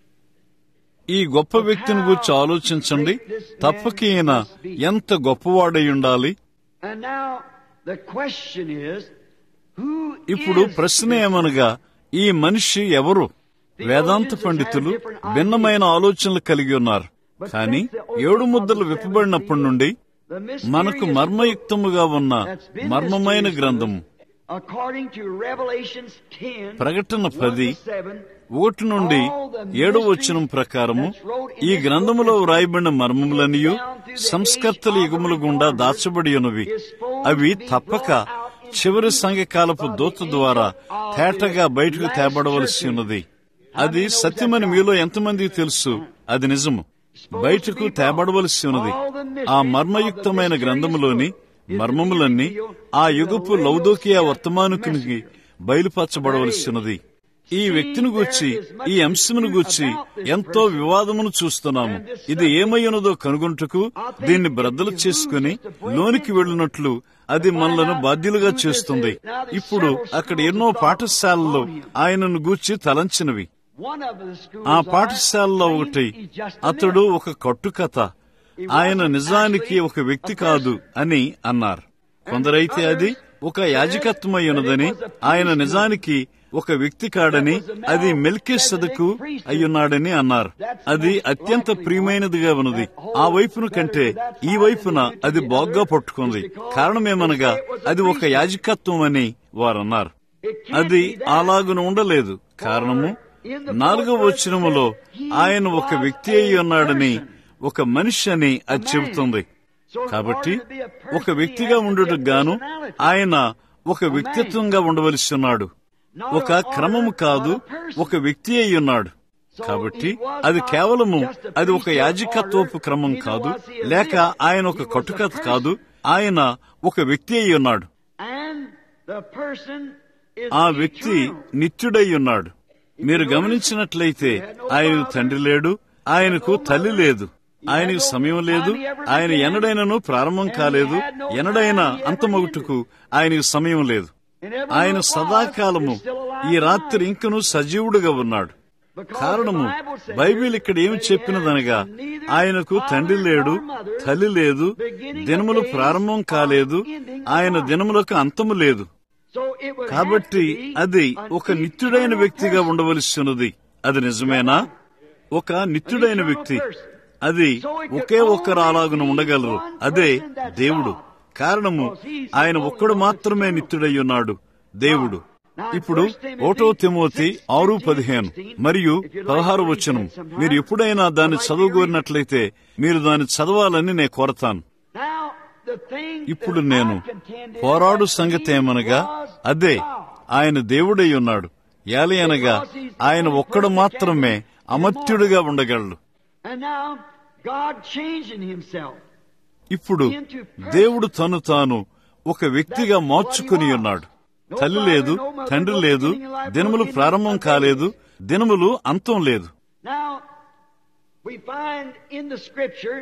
A: ఈ గొప్ప వ్యక్తిని గురించి ఆలోచించండి తప్పక ఈయన ఎంత గొప్పవాడై ఉండాలి
B: And now the question is, who
A: ఇప్పుడు
B: is
A: ప్రశ్న
B: this
A: ఏమనగా ఈ మనిషి ఎవరు వేదాంత పండితులు భిన్నమైన ఆలోచనలు కలిగి ఉన్నారు కానీ ఏడు ముద్దలు విప్పబడినప్పటి నుండి
B: the
A: మనకు
B: mysterious
A: మర్మయుక్తముగా ఉన్న
B: that's been
A: మర్మమైన
B: mysterious to
A: గ్రంథము
B: us, According to Revelations 10,
A: ప్రకటన
B: 1
A: పది
B: to 7,
A: ఒకటి నుండి ఏడో వచనం ప్రకారము ఈ గ్రంథములో వ్రాయబడిన మర్మములనియు సంస్కర్తల యుగముల గుండా దాచబడి ఉన్నవి అవి తప్పక చివరి సంఘకాలపు దూత ద్వారా తేటగా బయటకు తేబడవలసి ఉన్నది అది సత్యమని మీలో ఎంతమందికి తెలుసు అది నిజము బయటకు తేబడవలసి ఉన్నది ఆ మర్మయుక్తమైన గ్రంథములోని మర్మములన్నీ ఆ యుగపు లౌదోకియా వర్తమానుకునికి బయలుపరచబడవలసి ఉన్నది ఈ వ్యక్తిని గూర్చి ఈ అంశమును గూర్చి ఎంతో వివాదమును చూస్తున్నాము ఇది ఏమై ఉన్నదో కనుగొంటకు దీన్ని బ్రద్దలు చేసుకుని లోనికి వెళ్ళినట్లు అది మనలను బాధ్యులుగా చేస్తుంది ఇప్పుడు అక్కడ ఎన్నో పాఠశాలల్లో ఆయనను గూర్చి తలంచినవి
B: one of the schools
A: ఆ
B: are
A: పాఠశాలలో
B: saying
A: ఒకటి
B: he's just a
A: అతడు
B: man.
A: ఒక కట్టుకథ ఆయన నిజానికి ఒక వ్యక్తి కాదు అని అన్నారు కొందరైతే అది ఒక యాజకత్వమై ఉన్నదని ఆయన నిజానికి ఒక వ్యక్తి కాడని అది మెల్కే సదకు అయ్యున్నాడని అన్నారు అది అత్యంత ప్రియమైనదిగా ఉన్నది ఆ వైపున కంటే ఈ వైపున అది బాగ్గా పట్టుకుంది కారణమేమనగా అది ఒక యాజకత్వం అని వారన్నారు అది అలాగున ఉండలేదు కారణము నాలుగవ వచనములో ఆయన ఒక వ్యక్తి అయి ఉన్నాడని ఒక మనిషి అని అది చెబుతుంది కాబట్టి ఒక వ్యక్తిగా ఉండుటకు గాను ఆయన ఒక వ్యక్తిత్వంగా ఉండవలసి ఉన్నాడు ఒక క్రమము కాదు ఒక వ్యక్తి అయి ఉన్నాడు కాబట్టి అది కేవలము అది ఒక యాజకత్వపు క్రమం కాదు లేక ఆయన ఒక కట్టుకథ కాదు ఆయన ఒక వ్యక్తి అయి ఉన్నాడు
B: And the person is
A: ఆ వ్యక్తి నిత్యుడై ఉన్నాడు మీరు గమనించినట్లయితే ఆయనకు తండ్రి లేడు ఆయనకు తల్లి లేదు ఆయనకు సమయం లేదు ఆయన ఎన్నడైనను ప్రారంభం కాలేదు ఎన్నడైనా అంతమొగుటకు ఆయనకు సమయం లేదు ఆయన సదాకాలము ఈ రాత్రి ఇంకను సజీవుడుగా ఉన్నాడు కారణము బైబిల్ ఇక్కడ ఏమి చెప్పినదనగా ఆయనకు తండ్రి లేడు తల్లి లేదు దినములు ప్రారంభం కాలేదు ఆయన దినములకు అంతము లేదు
B: So it would
A: కాబట్టి
B: have to be
A: అది
B: an
A: ఒక నిత్యుడైన
B: eternal
A: వ్యక్తిగా
B: person.
A: ఉండవలసి ఉన్నది అది నిజమేనా ఒక నిత్యుడైన వ్యక్తి అది ఒకే ఒక్కరు అలాగున ఉండగలరు అదే దేవుడు కారణము ఆయన ఒక్కడు మాత్రమే నిత్యుడై ఉన్నాడు దేవుడు ఇప్పుడు ఓటో తిమోతి ఆరు పదిహేను మరియు పదహారు వచనం మీరు ఎప్పుడైనా దాన్ని చదవగోరినట్లయితే మీరు దాన్ని చదవాలని నేను కోరతాను
B: Now, the thing
A: ఇప్పుడు
B: that
A: నేను
B: I contend is
A: పోరాడు
B: that
A: సంగతి
B: he
A: ఏమనగా
B: was
A: అదే
B: God.
A: ఆయన దేవుడై ఉన్నాడు ఏలి అనగా ఆయన ఒక్కడు మాత్రమే అమర్త్యుడిగా ఉండగలడు
B: And now, God changing himself.
A: ఇప్పుడు దేవుడు తను తాను ఒక వ్యక్తిగా మార్చుకుని ఉన్నాడు తల్లి లేదు తండ్రి లేదు దినములు ప్రారంభం కాలేదు దినములు అంతం లేదు
B: Now, we find in the scripture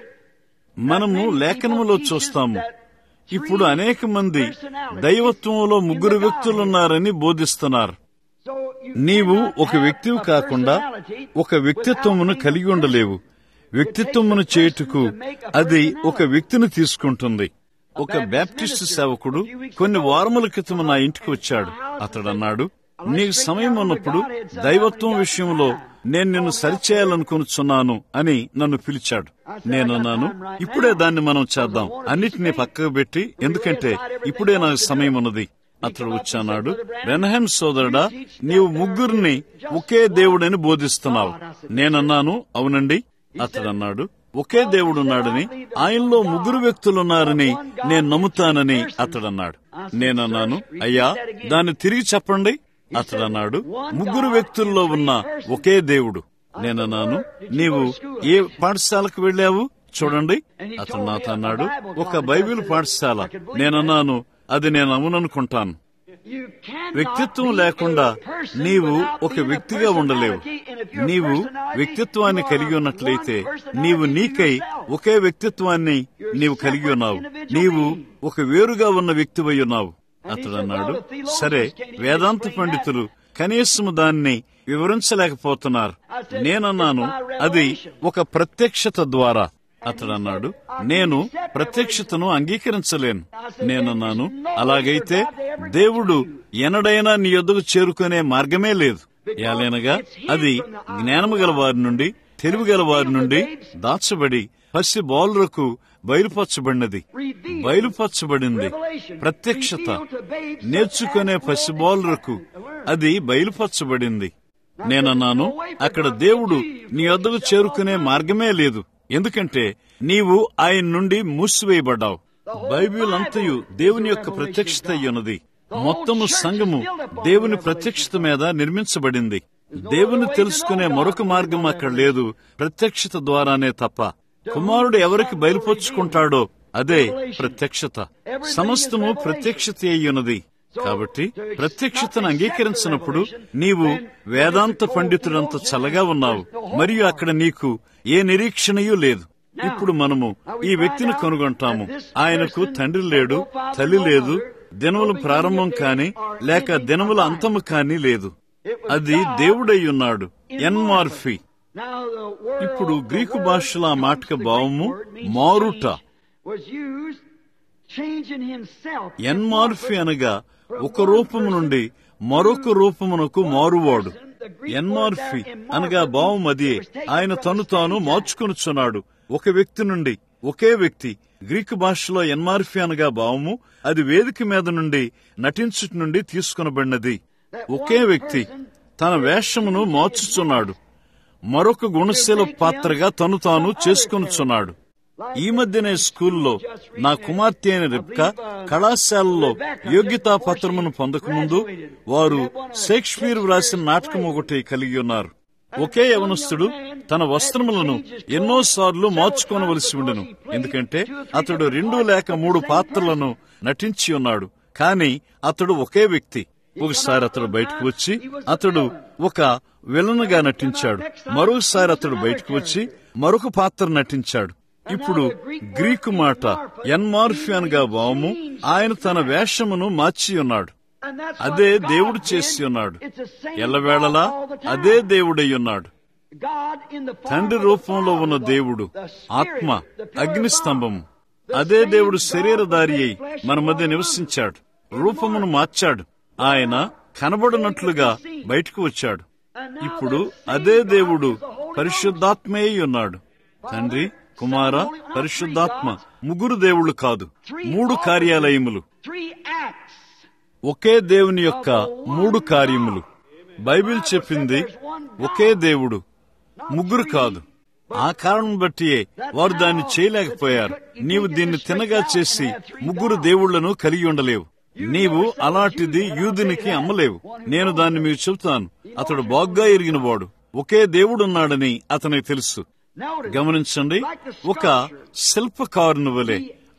A: మనము లేఖనములో చూస్తాము ఇప్పుడు అనేక మంది దైవత్వంలో ముగ్గురు వ్యక్తులున్నారని బోధిస్తున్నారు
B: so you
A: నీవు
B: cannot
A: ఒక
B: have
A: వ్యక్తివి
B: a
A: కాకుండా
B: personality
A: ఒక వ్యక్తిత్వమును
B: without
A: కలిగి
B: being
A: ఉండలేవు వ్యక్తిత్వమును చేయుటకు అది ఒక వ్యక్తిని తీసుకుంటుంది ఒక బ్యాప్టిస్ట్ సేవకుడు కొన్ని వారముల క్రితం నా ఇంటికి వచ్చాడు అతడన్నాడు నీకు సమయం ఉన్నప్పుడు దైవత్వం విషయంలో నేను నిన్ను సరిచేయాలనుకొనుచున్నాను అని నన్ను పిలిచాడు నేనన్నాను ఇప్పుడే దాన్ని మనం చేద్దాం అన్నిటినీ పక్కకు పెట్టి ఎందుకంటే ఇప్పుడే నాకు సమయం ఉన్నది అతడు వచ్చానాడు రెనహెమ్ సోదరుడా నీవు ముగ్గురిని ఒకే దేవుడని బోధిస్తున్నావు నేనన్నాను అవునండి అతడన్నాడు ఒకే దేవుడున్నాడని ఆయనలో ముగ్గురు వ్యక్తులున్నారని నేను నమ్ముతానని అతడన్నాడు నేనన్నాను అయ్యా దాన్ని తిరిగి చెప్పండి అతడన్నాడు ముగ్గురు వ్యక్తుల్లో ఉన్న ఒకే దేవుడు నేనన్నాను నీవు ఏ పాఠశాలకు వెళ్ళావు చూడండి అతను నాతో అన్నాడు ఒక బైబిల్ పాఠశాల నేనన్నాను అది నేను అవుననుకుంటాను
B: You cannot
A: వ్యక్తిత్వం
B: be
A: లేకుండా
B: a person
A: నీవు
B: without
A: ఒక
B: being a
A: వ్యక్తిగా ఉండలేవు
B: personality, and if you're a
A: నీవు
B: personality,
A: వ్యక్తిత్వాన్ని
B: you are
A: కలిగి ఉన్నట్లయితే
B: one personality
A: నీవు
B: to
A: నీకై
B: yourself.
A: ఒకే వ్యక్తిత్వాన్ని
B: You're
A: నీవు
B: separate
A: కలిగి ఉన్నావు
B: individual
A: నీవు
B: being.
A: ఒక వేరుగా ఉన్న వ్యక్తివై ఉన్నావు
B: And he
A: అతడు
B: said,
A: అన్నాడు
B: "Well, the theologians
A: సరే
B: can't even
A: వేదాంత
B: explain
A: పండితులు కనీసం దాన్ని వివరించలేకపోతున్నారు నేనన్నాను అది ఒక ప్రత్యక్షత ద్వారా అతడు అన్నాడు నేను ప్రత్యక్షతను అంగీకరించలేను నేనన్నాను అలాగైతే దేవుడు ఎనడైనా నీ యొద్దకు చేరుకునే మార్గమే లేదు ఏలైనగా అది జ్ఞానము గల వారి నుండి తెలివి గల వారి నుండి దాచబడి పసి బాలురకు బయలుపరచబడినది బయలుపరచబడింది ప్రత్యక్షత నేర్చుకునే పసి బాలురకు అది బయలుపరచబడింది నేనన్నాను అక్కడ దేవుడు నీ వద్దకు చేరుకునే మార్గమే లేదు ఎందుకంటే నీవు ఆయన నుండి మూసివేయబడ్డావు బైబిల్ అంతయు దేవుని యొక్క ప్రత్యక్షత అయ్యున్నది మొత్తము సంఘము దేవుని ప్రత్యక్షత మీద నిర్మించబడింది దేవుని తెలుసుకునే మరొక మార్గం అక్కడ లేదు ప్రత్యక్షత ద్వారానే తప్ప కుమారుడు ఎవరికి బయలుపరుచుకుంటాడో అదే ప్రత్యక్షత సమస్తము ప్రత్యక్షత అయ్యున్నది కాబట్టి ప్రత్యక్షతను అంగీకరించినప్పుడు నీవు వేదాంత పండితుడంత చల్లగా ఉన్నావు మరియు అక్కడ నీకు ఏ నిరీక్షణయూ లేదు ఇప్పుడు మనము ఈ వ్యక్తిని కనుగొంటాము ఆయనకు తండ్రి లేడు తల్లి లేదు దినములు ప్రారంభం కాని లేక దినముల అంతము కాని లేదు అది దేవుడై ఉన్నాడు ఎన్మార్ఫీ
B: Now, the word
A: ఇప్పుడు
B: of- the
A: గ్రీకు
B: word
A: భాషలో ఆ
B: from
A: మాటకు
B: the
A: భావము
B: Greek word means
A: మారుట
B: change, was used changing himself
A: ఎన్మార్ఫీ అనగా ఒక రూపము నుండి మరొక రూపమునకు మారువాడు ఎన్మార్ఫీ అనగా భావం అదే ఆయన తను తాను మార్చుకొనుచున్నాడు ఒక వ్యక్తి నుండి ఒకే వ్యక్తి గ్రీకు భాషలో ఎన్మార్ఫీ అనగా భావము అది వేదిక మీద నుండి నటించుట నుండి తీసుకొనబడినది ఒకే వ్యక్తి తన వేషమును మార్చుచున్నాడు మరొక గుణశీల పాత్రగా తను తాను చేసుకొనుచున్నాడు ఈ మధ్యనే స్కూల్లో నా కుమార్తె అయిన రిప్కా కళాశాలలో యోగ్యతా పత్రమును పొందకముందు వారు షేక్స్పియర్ వ్రాసిన నాటకం ఒకటి కలిగి ఉన్నారు ఒకే యవనస్తుడు తన వస్త్రములను ఎన్నోసార్లు మార్చుకోనవలసి ఉండెను ఎందుకంటే అతడు రెండు లేక మూడు పాత్రలను నటించి ఉన్నాడు కాని అతడు ఒకే వ్యక్తి ఒకసారి అతడు బయటకు వచ్చి అతడు ఒక విలన్గా నటించాడు మరోసారి అతడు బయటకు వచ్చి మరొక పాత్ర నటించాడు ఇప్పుడు గ్రీకు మాట ఎన్మార్ఫియన్గా భావము ఆయన తన వేషమును మార్చి ఉన్నాడు
B: And that's
A: అదే
B: what God
A: దేవుడు
B: did.
A: చేసి ఉన్నాడు
B: It's the same
A: ఎల్లవేళలా
B: God all the time.
A: అదే దేవుడై ఉన్నాడు
B: God in the form
A: తండ్రి
B: of the
A: రూపంలో ఉన్న
B: Father,
A: దేవుడు
B: the Spirit,
A: ఆత్మ
B: the pillar of
A: అగ్నిస్తంభము
B: God.
A: అదే
B: The same
A: దేవుడు
B: God
A: శరీరధారి
B: who
A: అయి
B: made flesh
A: మన
B: and
A: మధ్య
B: dwelt
A: నివసించాడు
B: among us.
A: రూపమును మార్చాడు ఆయన కనబడినట్లుగా బయటకు వచ్చాడు
B: And now
A: ఇప్పుడు
B: the same
A: అదే
B: God
A: దేవుడు
B: is the Holy
A: పరిశుద్ధాత్మే అయి ఉన్నాడు తండ్రి కుమార పరిశుద్ధాత్మ ముగ్గురు దేవుళ్ళు కాదు మూడు కార్యాలయములు
B: Three acts.
A: ఒకే దేవుని యొక్క మూడు కార్యములు బైబిల్ చెప్పింది ఒకే దేవుడు ముగ్గురు కాదు ఆ కారణం బట్టియే వారు దాన్ని చేయలేకపోయారు నీవు దీన్ని తినగా చేసి ముగ్గురు దేవుళ్లను కలిగి ఉండలేవు నీవు అలాంటిది యూదునికి అమ్మలేవు నేను దాన్ని మీకు చెబుతాను అతడు బాగ్గా ఎరిగిన వాడు ఒకే దేవుడున్నాడని అతనికి తెలుసు
B: Notice,
A: గమనించండి
B: like the
A: ఒక
B: sculpture,
A: శిల్పకారుని వలె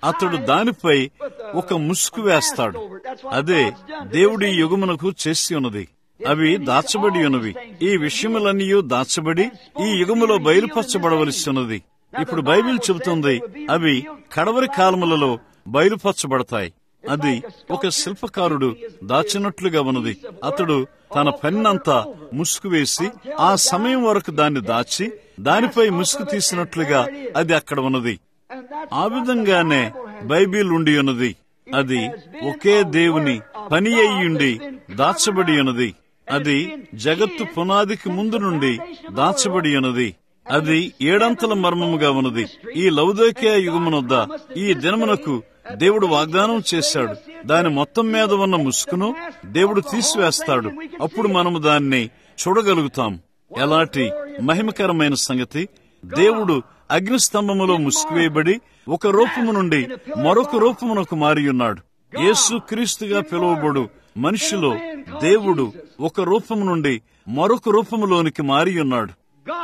A: అతడు దానిపై ఒక ముసుగు వేస్తాడు అదే దేవుడి యుగమునకు చేసి ఉన్నది అవి దాచబడి ఉన్నవి ఈ విషయములన్నీ దాచబడి ఈ యుగములో బయలుపరచబడవలసి ఉన్నది ఇప్పుడు బైబిల్ చెబుతుంది అవి కడవరి కాలములలో బయలుపరచబడతాయి అది ఒక శిల్పకారుడు దాచినట్లుగా ఉన్నది అతడు తన పెన్నంతా ముసుగు వేసి ఆ సమయం వరకు దాన్ని దాచి దానిపై ముసుగు తీసినట్లుగా అది అక్కడ ఉన్నది ఆ విధంగానే బైబిల్ ఉండి ఉన్నది అది ఒకే దేవుని పని అయ్యుండి దాచబడి ఉన్నది అది జగత్తు పునాదికి ముందు నుండి దాచబడి ఉన్నది అది ఏడంతల మర్మముగా ఉన్నది ఈ లౌదోకియ యుగమునొద్ద ఈ దినమునకు దేవుడు వాగ్దానం చేశాడు దాని మొత్తం మీద ఉన్న ముసుగును దేవుడు తీసివేస్తాడు అప్పుడు మనము దాన్ని చూడగలుగుతాం ఎలాంటి మహిమకరమైన సంగతి దేవుడు అగ్నిస్తంభములో ముసుగువేయబడి ఒక రూపము నుండి మరొక రూపమునకు మారి ఉన్నాడు యేసు క్రీస్తుగా పిలువబడు మనిషిలో దేవుడు ఒక రూపము నుండి మరొక రూపములోనికి మారి ఉన్నాడు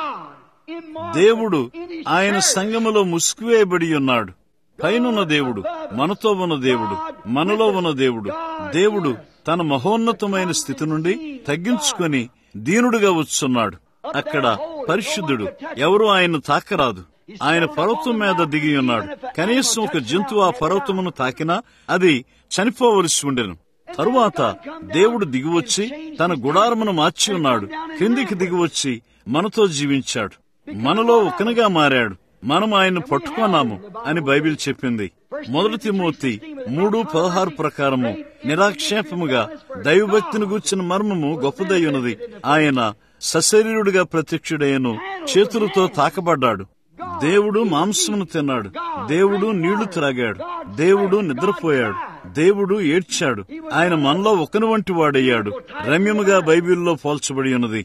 A: దేవుడు ఆయన సంగములో ముసుగువేయబడి ఉన్నాడు పైనున్న దేవుడు మనతో ఉన్న దేవుడు మనలో ఉన్న దేవుడు దేవుడు తన మహోన్నతమైన స్థితి నుండి తగ్గించుకొని దీనుడుగా వచ్చున్నాడు అక్కడ పరిశుద్ధుడు ఎవరు ఆయన తాకరాదు ఆయన పర్వతం మీద దిగి ఉన్నాడు కనీసం ఒక జంతువు ఆ పర్వతమును తాకినా అది చనిపోవలసి ఉండెను తరువాత దేవుడు దిగివచ్చి తన గుడారమును మార్చి ఉన్నాడు కిందికి దిగివచ్చి మనతో జీవించాడు మనలో ఒకనిగా మారాడు మనం ఆయన్ను పట్టుకున్నాము అని బైబిల్ చెప్పింది మొదటి తిమోతి మూడు పదహారు ప్రకారము నిరాక్షేపముగా దైవభక్తిని గూర్చిన మర్మము గొప్పదయ్యున్నది ఆయన సశరీరుడిగా ప్రత్యక్షుడయ్యను చేతులతో తాకబడ్డాడు దేవుడు మాంసమును తిన్నాడు దేవుడు నీళ్లు త్రాగాడు దేవుడు నిద్రపోయాడు దేవుడు ఏడ్చాడు ఆయన మనలో ఒకని వంటి వాడయ్యాడు రమ్యముగా బైబిల్లో పోల్చబడి ఉన్నది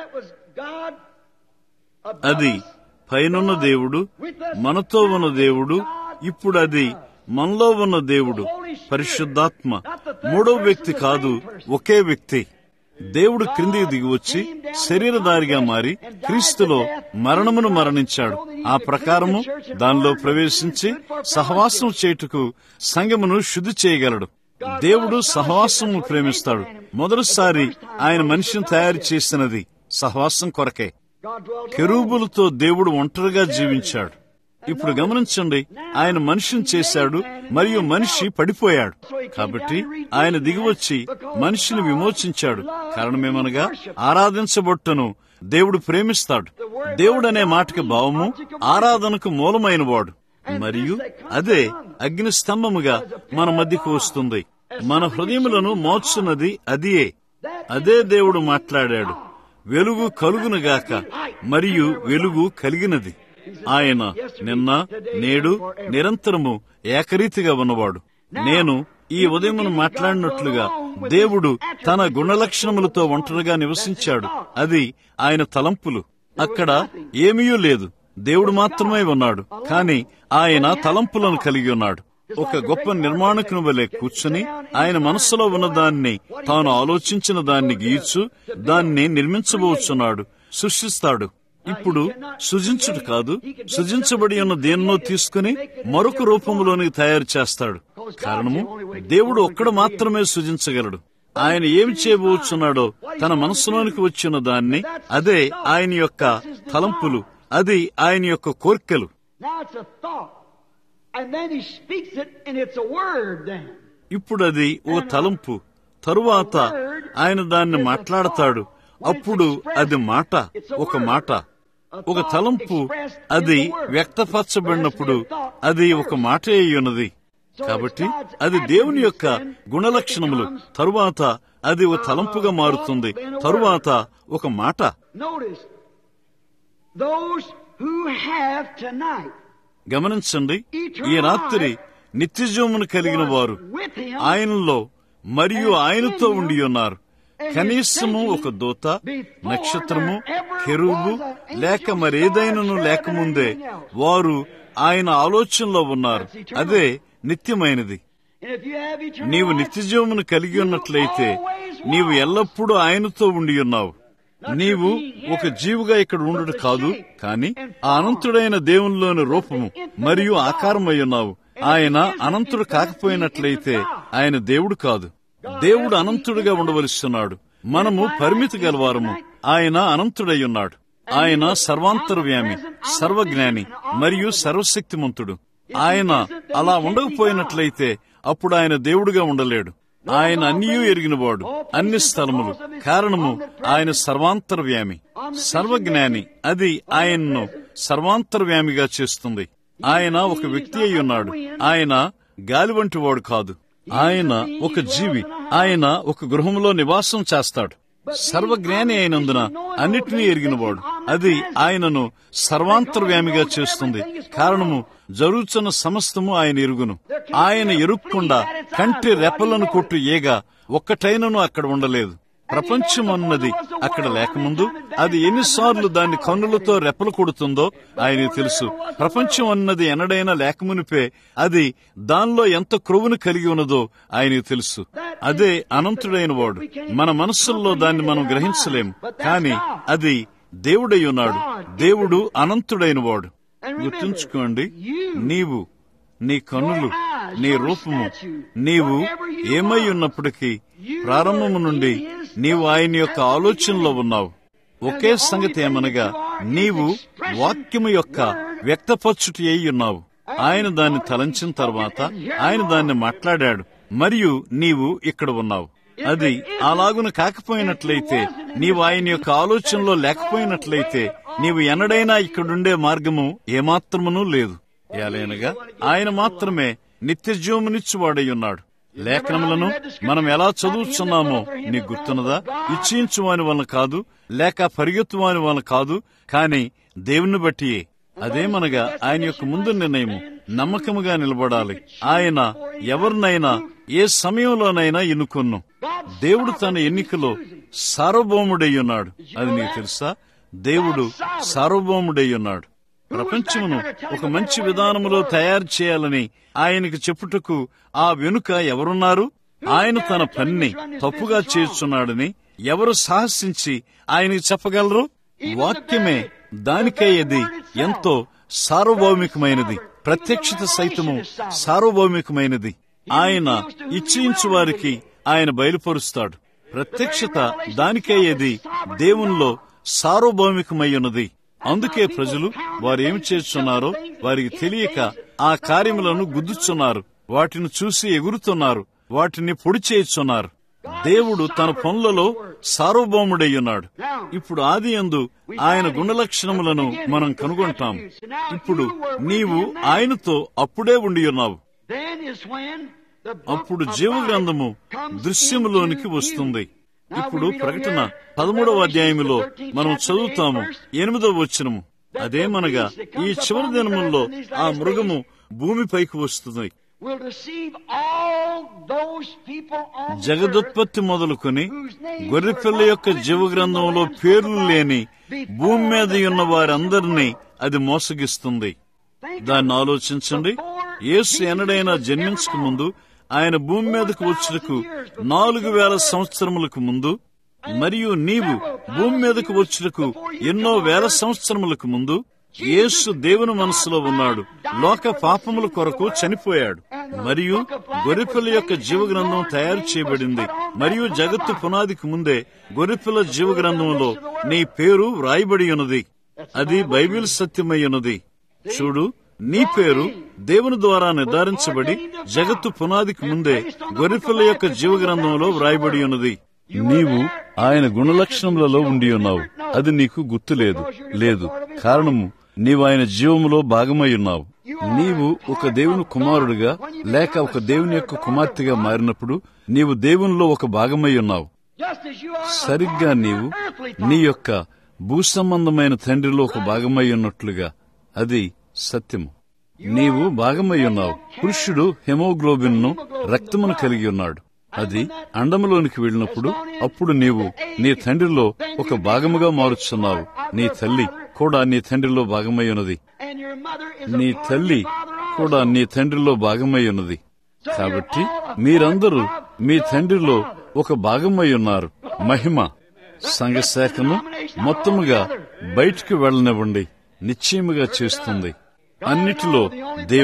A: అది పైనున్న దేవుడు మనతో ఉన్న దేవుడు ఇప్పుడు అది మనలో ఉన్న దేవుడు పరిశుద్ధాత్మ మూడో వ్యక్తి కాదు ఒకే వ్యక్తి దేవుడు క్రిందికి దిగివచ్చి శరీరధారిగా మారి క్రీస్తులో మరణమును మరణించాడు ఆ ప్రకారము దానిలో ప్రవేశించి సహవాసం చేయుటకు సంగమును శుద్ధి చేయగలడు దేవుడు సహవాసము ప్రేమిస్తాడు మొదటిసారి ఆయన మనిషిని తయారు చేసినది సహవాసం కొరకే కెరూబులతో దేవుడు ఒంటరిగా జీవించాడు ఇప్పుడు గమనించండి ఆయన మనిషిని చేశాడు మరియు మనిషి పడిపోయాడు కాబట్టి ఆయన దిగివచ్చి మనిషిని విమోచించాడు కారణమేమనగా ఆరాధించబొట్టను దేవుడు ప్రేమిస్తాడు దేవుడనే మాటకి భావము ఆరాధనకు మూలమైన వాడు మరియు అదే అగ్ని స్తంభముగా మన మధ్యకు వస్తుంది మన హృదయములను మోచున్నది అదియే అదే దేవుడు మాట్లాడాడు వెలుగు కలుగునుగాక మరియు వెలుగు కలిగినది ఆయన నిన్న నేడు నిరంతరము ఏకరీతిగా ఉన్నవాడు నేను ఈ ఉదయమును మాట్లాడినట్లుగా దేవుడు తన గుణలక్షణములతో ఒంటరిగా నివసించాడు అది ఆయన తలంపులు అక్కడ ఏమీయూ లేదు దేవుడు మాత్రమే ఉన్నాడు కాని ఆయన తలంపులను కలిగి ఉన్నాడు ఒక గొప్ప నిర్మాణకుని వలె కూర్చుని ఆయన మనస్సులో ఉన్న దాన్ని తాను ఆలోచించిన దాన్ని గీయచ్చు దాన్ని నిర్మించబోచున్నాడు సృష్టిస్తాడు ఇప్పుడు సృజించుడు కాదు సృజించబడి ఉన్న దేన్నో తీసుకుని మరొక రూపంలోనికి తయారు చేస్తాడు కారణము దేవుడు ఒక్కడు మాత్రమే సృజించగలడు ఆయన ఏమి చేయబోచున్నాడో తన మనస్సులోనికి వచ్చిన దాన్ని అదే ఆయన యొక్క తలంపులు అది ఆయన యొక్క కోర్కెలు ఇప్పుడు అది ఓ తలంపు తరువాత ఆయన దాన్ని మాట్లాడతాడు అప్పుడు అది మాట ఒక మాట ఒక తలంపు అది వ్యక్తపరచబడినప్పుడు అది ఒక మాట ఉన్నది కాబట్టి అది దేవుని యొక్క గుణలక్షణములు తరువాత అది ఒక తలంపుగా మారుతుంది తరువాత ఒక మాట గమనించండి ఈ రాత్రి నిత్యజీవమును కలిగిన వారు ఆయనలో మరియు ఆయనతో ఉండి ఉన్నారు కనీసము ఒక దూత నక్షత్రము కెరువు లేక మరేదైనను లేకముందే వారు ఆయన ఆలోచనలో ఉన్నారు అదే నిత్యమైనది నీవు నిత్యజీవమును కలిగి ఉన్నట్లయితే నీవు ఎల్లప్పుడూ ఆయనతో ఉండి ఉన్నావు నీవు ఒక జీవుగా ఇక్కడ ఉండడు కాదు కాని ఆ అనంతుడైన దేవునిలోని రూపము మరియు ఆకారమై ఉన్నావు ఆయన అనంతుడు కాకపోయినట్లయితే ఆయన దేవుడు కాదు దేవుడు అనంతుడిగా ఉండవలస్తున్నాడు మనము పరిమితి గలవారము ఆయన అనంతుడై ఉన్నాడు ఆయన సర్వాంతర్వ్యామి సర్వజ్ఞాని మరియు సర్వశక్తిమంతుడు ఆయన అలా ఉండకపోయినట్లయితే అప్పుడు ఆయన దేవుడుగా ఉండలేడు ఆయన అన్నియూ ఎరిగినవాడు అన్ని స్థలములు కారణము ఆయన సర్వాంతర్వ్యామి సర్వజ్ఞాని అది ఆయన్ను సర్వాంతర్వ్యామిగా చేస్తుంది ఆయన ఒక వ్యక్తి అయి ఉన్నాడు ఆయన గాలి వంటి వాడు కాదు ఆయన ఒక జీవి ఆయన ఒక గృహంలో నివాసం చేస్తాడు సర్వజ్ఞాని అయినందున అన్నిటినీ ఎరిగినవాడు అది ఆయనను సర్వాంతర్వ్యామిగా చేస్తుంది కారణము జరుగుతున్న సమస్తము ఆయన ఎరుగును ఆయన ఎరుక్కుండా కంటి రెప్పలను కొట్టు ఏగ ఒక్కటైనను అక్కడ ఉండలేదు ప్రపంచం అన్నది అక్కడ లేకముందు అది ఎన్నిసార్లు దాన్ని కన్నులతో రెప్పలు కొడుతుందో ఆయనకు తెలుసు ప్రపంచం అన్నది ఎనడైనా లేకమునిపే అది దానిలో ఎంత క్రొవ్వును కలిగి ఉన్నదో ఆయనకు తెలుసు అదే అనంతుడైన వాడు మన మనస్సుల్లో దాన్ని మనం గ్రహించలేము కానీ అది దేవుడై ఉన్నాడు దేవుడు అనంతుడైన వాడు గుర్తుంచుకోండి నీవు నీ కన్నులు నీ రూపము నీవు ఏమై ఉన్నప్పటికీ ప్రారంభము నుండి నీవు ఆయన యొక్క ఆలోచనలో ఉన్నావు ఒకే సంగతి ఏమనగా నీవు వాక్యము యొక్క వ్యక్తపరచుటి అయి ఉన్నావు ఆయన దాన్ని తలంచిన తర్వాత ఆయన దాన్ని మాట్లాడాడు మరియు నీవు ఇక్కడ ఉన్నావు అది అలాగున కాకపోయినట్లయితే నీవు ఆయన యొక్క ఆలోచనలో లేకపోయినట్లయితే నీవు ఎన్నడైనా ఇక్కడుండే మార్గము ఏమాత్రమునూ లేదు ఏలైనగా ఆయన మాత్రమే నిత్యజీవమునిచ్చువాడై ఉన్నాడు లేఖనములను మనం ఎలా చదువుతున్నామో నీకు గుర్తున్నదా ఇచ్చించువాని వలన కాదు లేక పరిగెత్తువాని వలన కాదు కాని దేవుని బట్టియే అదేమనగా ఆయన యొక్క ముందు నిర్ణయము నమ్మకముగా నిలబడాలి ఆయన ఎవరినైనా ఏ సమయంలోనైనా ఎన్నుకొన్ను దేవుడు తన ఎన్నికలో సార్వభౌముడై ఉన్నాడు అది నీకు తెలుసా దేవుడు సార్వభౌముడై ఉన్నాడు ప్రపంచమును ఒక మంచి విధానములో తయారు చేయాలని ఆయనకు చెప్పుటకు ఆ వెనుక ఎవరున్నారు ఆయన తన పనిని తప్పుగా చేస్తున్నాడని ఎవరు సాహసించి ఆయనకి చెప్పగలరు వాక్యమే దానికై అది ఎంతో సార్వభౌమికమైనది ప్రత్యక్షత సైతము సార్వభౌమికమైనది ఆయన ఇచ్చించు వారికి ఆయన బయలుపరుస్తాడు ప్రత్యక్షత దానికై అది దేవునిలో సార్వభౌమికమై ఉన్నది అందుకే ప్రజలు వారు ఏమి చేస్తున్నారో వారికి తెలియక ఆ కార్యములను గుద్దుచున్నారు వాటిని చూసి ఎగురుతున్నారు వాటిని పొడి చేయుచున్నారు దేవుడు తన పనులలో సార్వభౌముడై ఉన్నాడు ఇప్పుడు ఆది యందు ఆయన గుణలక్షణములను మనం కనుగొంటాం ఇప్పుడు నీవు ఆయనతో అప్పుడే ఉండి ఉన్నావు అప్పుడు జీవ గ్రంథము దృశ్యములోనికి వస్తుంది ఇప్పుడు ప్రకటన పదమూడవ అధ్యాయములో మనం చదువుతాము ఎనిమిదవ వచనము అదేమనగా ఈ చివరి దినముల్లో ఆ మృగము భూమిపైకి వస్తుంది జగదుత్పత్తి మొదలుకొని గొర్రెపిల్ల యొక్క జీవ గ్రంథంలో పేర్లు లేని భూమి మీద ఉన్న వారందరినీ అది మోసగిస్తుంది దాన్ని ఆలోచించండి యేసు ఎన్నడైనా జన్మించక ముందు ఆయన భూమి మీదకు వచ్చుటకు నాలుగు వేల సంవత్సరములకు ముందు మరియు నీవు భూమి మీదకు వచ్చుటకు ఎన్నో వేల సంవత్సరములకు ముందు యేసు దేవుని మనసులో ఉన్నాడు లోక పాపముల కొరకు చనిపోయాడు మరియు గొర్రెపిల్ల యొక్క జీవ గ్రంథం తయారు చేయబడింది మరియు జగత్తు పునాదికి ముందే గొర్రెపిల్ల జీవ గ్రంథంలో నీ పేరు వ్రాయబడి ఉన్నది అది బైబిల్ సత్యమై ఉన్నది చూడు నీ పేరు దేవుని ద్వారా నిర్ధారించబడి జగత్తు పునాదికి ముందే గొర్రెపిల్ల యొక్క జీవ గ్రంథంలో వ్రాయబడి ఉన్నది నీవు ఆయన గుణలక్షణములలో ఉండి ఉన్నావు అది నీకు గుర్తులేదు లేదు కారణము నీవు ఆయన జీవములో భాగమై ఉన్నావు నీవు ఒక దేవుని కుమారుడిగా లేక ఒక దేవుని యొక్క కుమార్తెగా మారినప్పుడు నీవు దేవునిలో ఒక భాగమై ఉన్నావు సరిగ్గా నీవు నీ యొక్క భూసంబంధమైన తండ్రిలో ఒక భాగమై ఉన్నట్లుగా అది సత్యము నీవు భాగమై ఉన్నావు పురుషుడు హెమోగ్లోబిన్ ను రక్తమును కలిగి ఉన్నాడు అది అండములోనికి వెళ్ళినప్పుడు అప్పుడు నీవు నీ తండ్రిలో ఒక భాగముగా మారుచున్నావు నీ తల్లి కూడా నీ తండ్రిలో భాగమై ఉన్నది నీ తల్లి కూడా నీ తండ్రిలో భాగమై ఉన్నది కాబట్టి మీరందరూ మీ తండ్రిలో ఒక భాగమై ఉన్నారు మహిమ సంఘశాఖను మొత్తముగా బయటికి వెళ్ళనివ్వండి నిశ్చయముగా చేస్తుంది అన్నిటిలో దేవుడు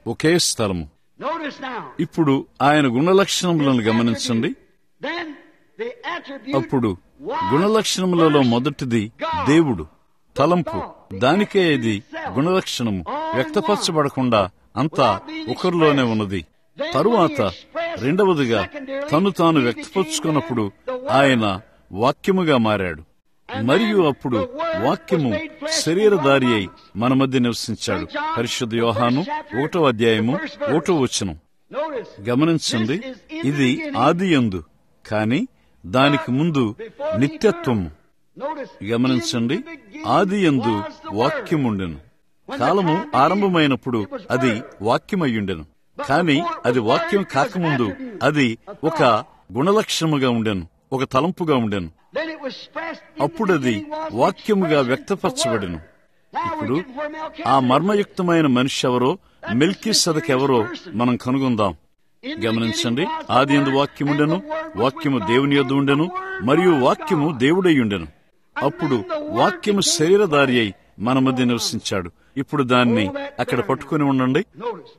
A: ఒకే స్థలము
B: Notice now.
A: ఇప్పుడు ఆయన గుణలక్షణములను గమనించండి
B: Then the attribute
A: అప్పుడు
B: was
A: గుణలక్షణములలో
B: first
A: మొదటిది దేవుడు తలంపు దానికే ఇది గుణలక్షణము వ్యక్తపరచబడకుండా అంతా ఒకరిలోనే ఉన్నది తరువాత రెండవదిగా తను తాను వ్యక్తపరుచుకున్నప్పుడు ఆయన వాక్యముగా మారాడు మరియు అప్పుడు వాక్యము శరీరధారి అయి మన మధ్య నివసించాడు పరిశుద్ధ యోహాను ఒకటో అధ్యాయము ఒకటో వచనం
B: Notice.
A: గమనించండి ఇది ఆది యందు కాని దానికి ముందు నిత్యత్వము
B: Notice.
A: గమనించండి
B: In the beginning
A: ఆది యందు
B: was the Word.
A: వాక్యముండెను కాలము ఆరంభమైనప్పుడు అది వాక్యమయ్యుండెను కాని అది వాక్యం కాకముందు అది ఒక గుణలక్షణముగా ఉండెను ఒక తలంపుగా ఉండెను
B: Then it was expressed in the
A: అప్పుడు అది
B: beginning was the
A: వాక్యముగా
B: expression,
A: వ్యక్తపరచబడెను
B: the Word. Now
A: ఇప్పుడు
B: we're getting where Melchizedek
A: ఆ
B: was.
A: మర్మయుక్తమైన మనిషి ఎవరో మెల్కీ సదకెవరో మనం కనుగొందాం గమనించండి ఆది ఎందు వాక్యముండెను వాక్యము దేవుని యొద్ద ఉండెను మరియు వాక్యము దేవుడై ఉండెను అప్పుడు వాక్యము శరీరధారి అయి మన మధ్య నివసించాడు ఇప్పుడు దాన్ని అక్కడ పట్టుకుని ఉండండి
B: Notice.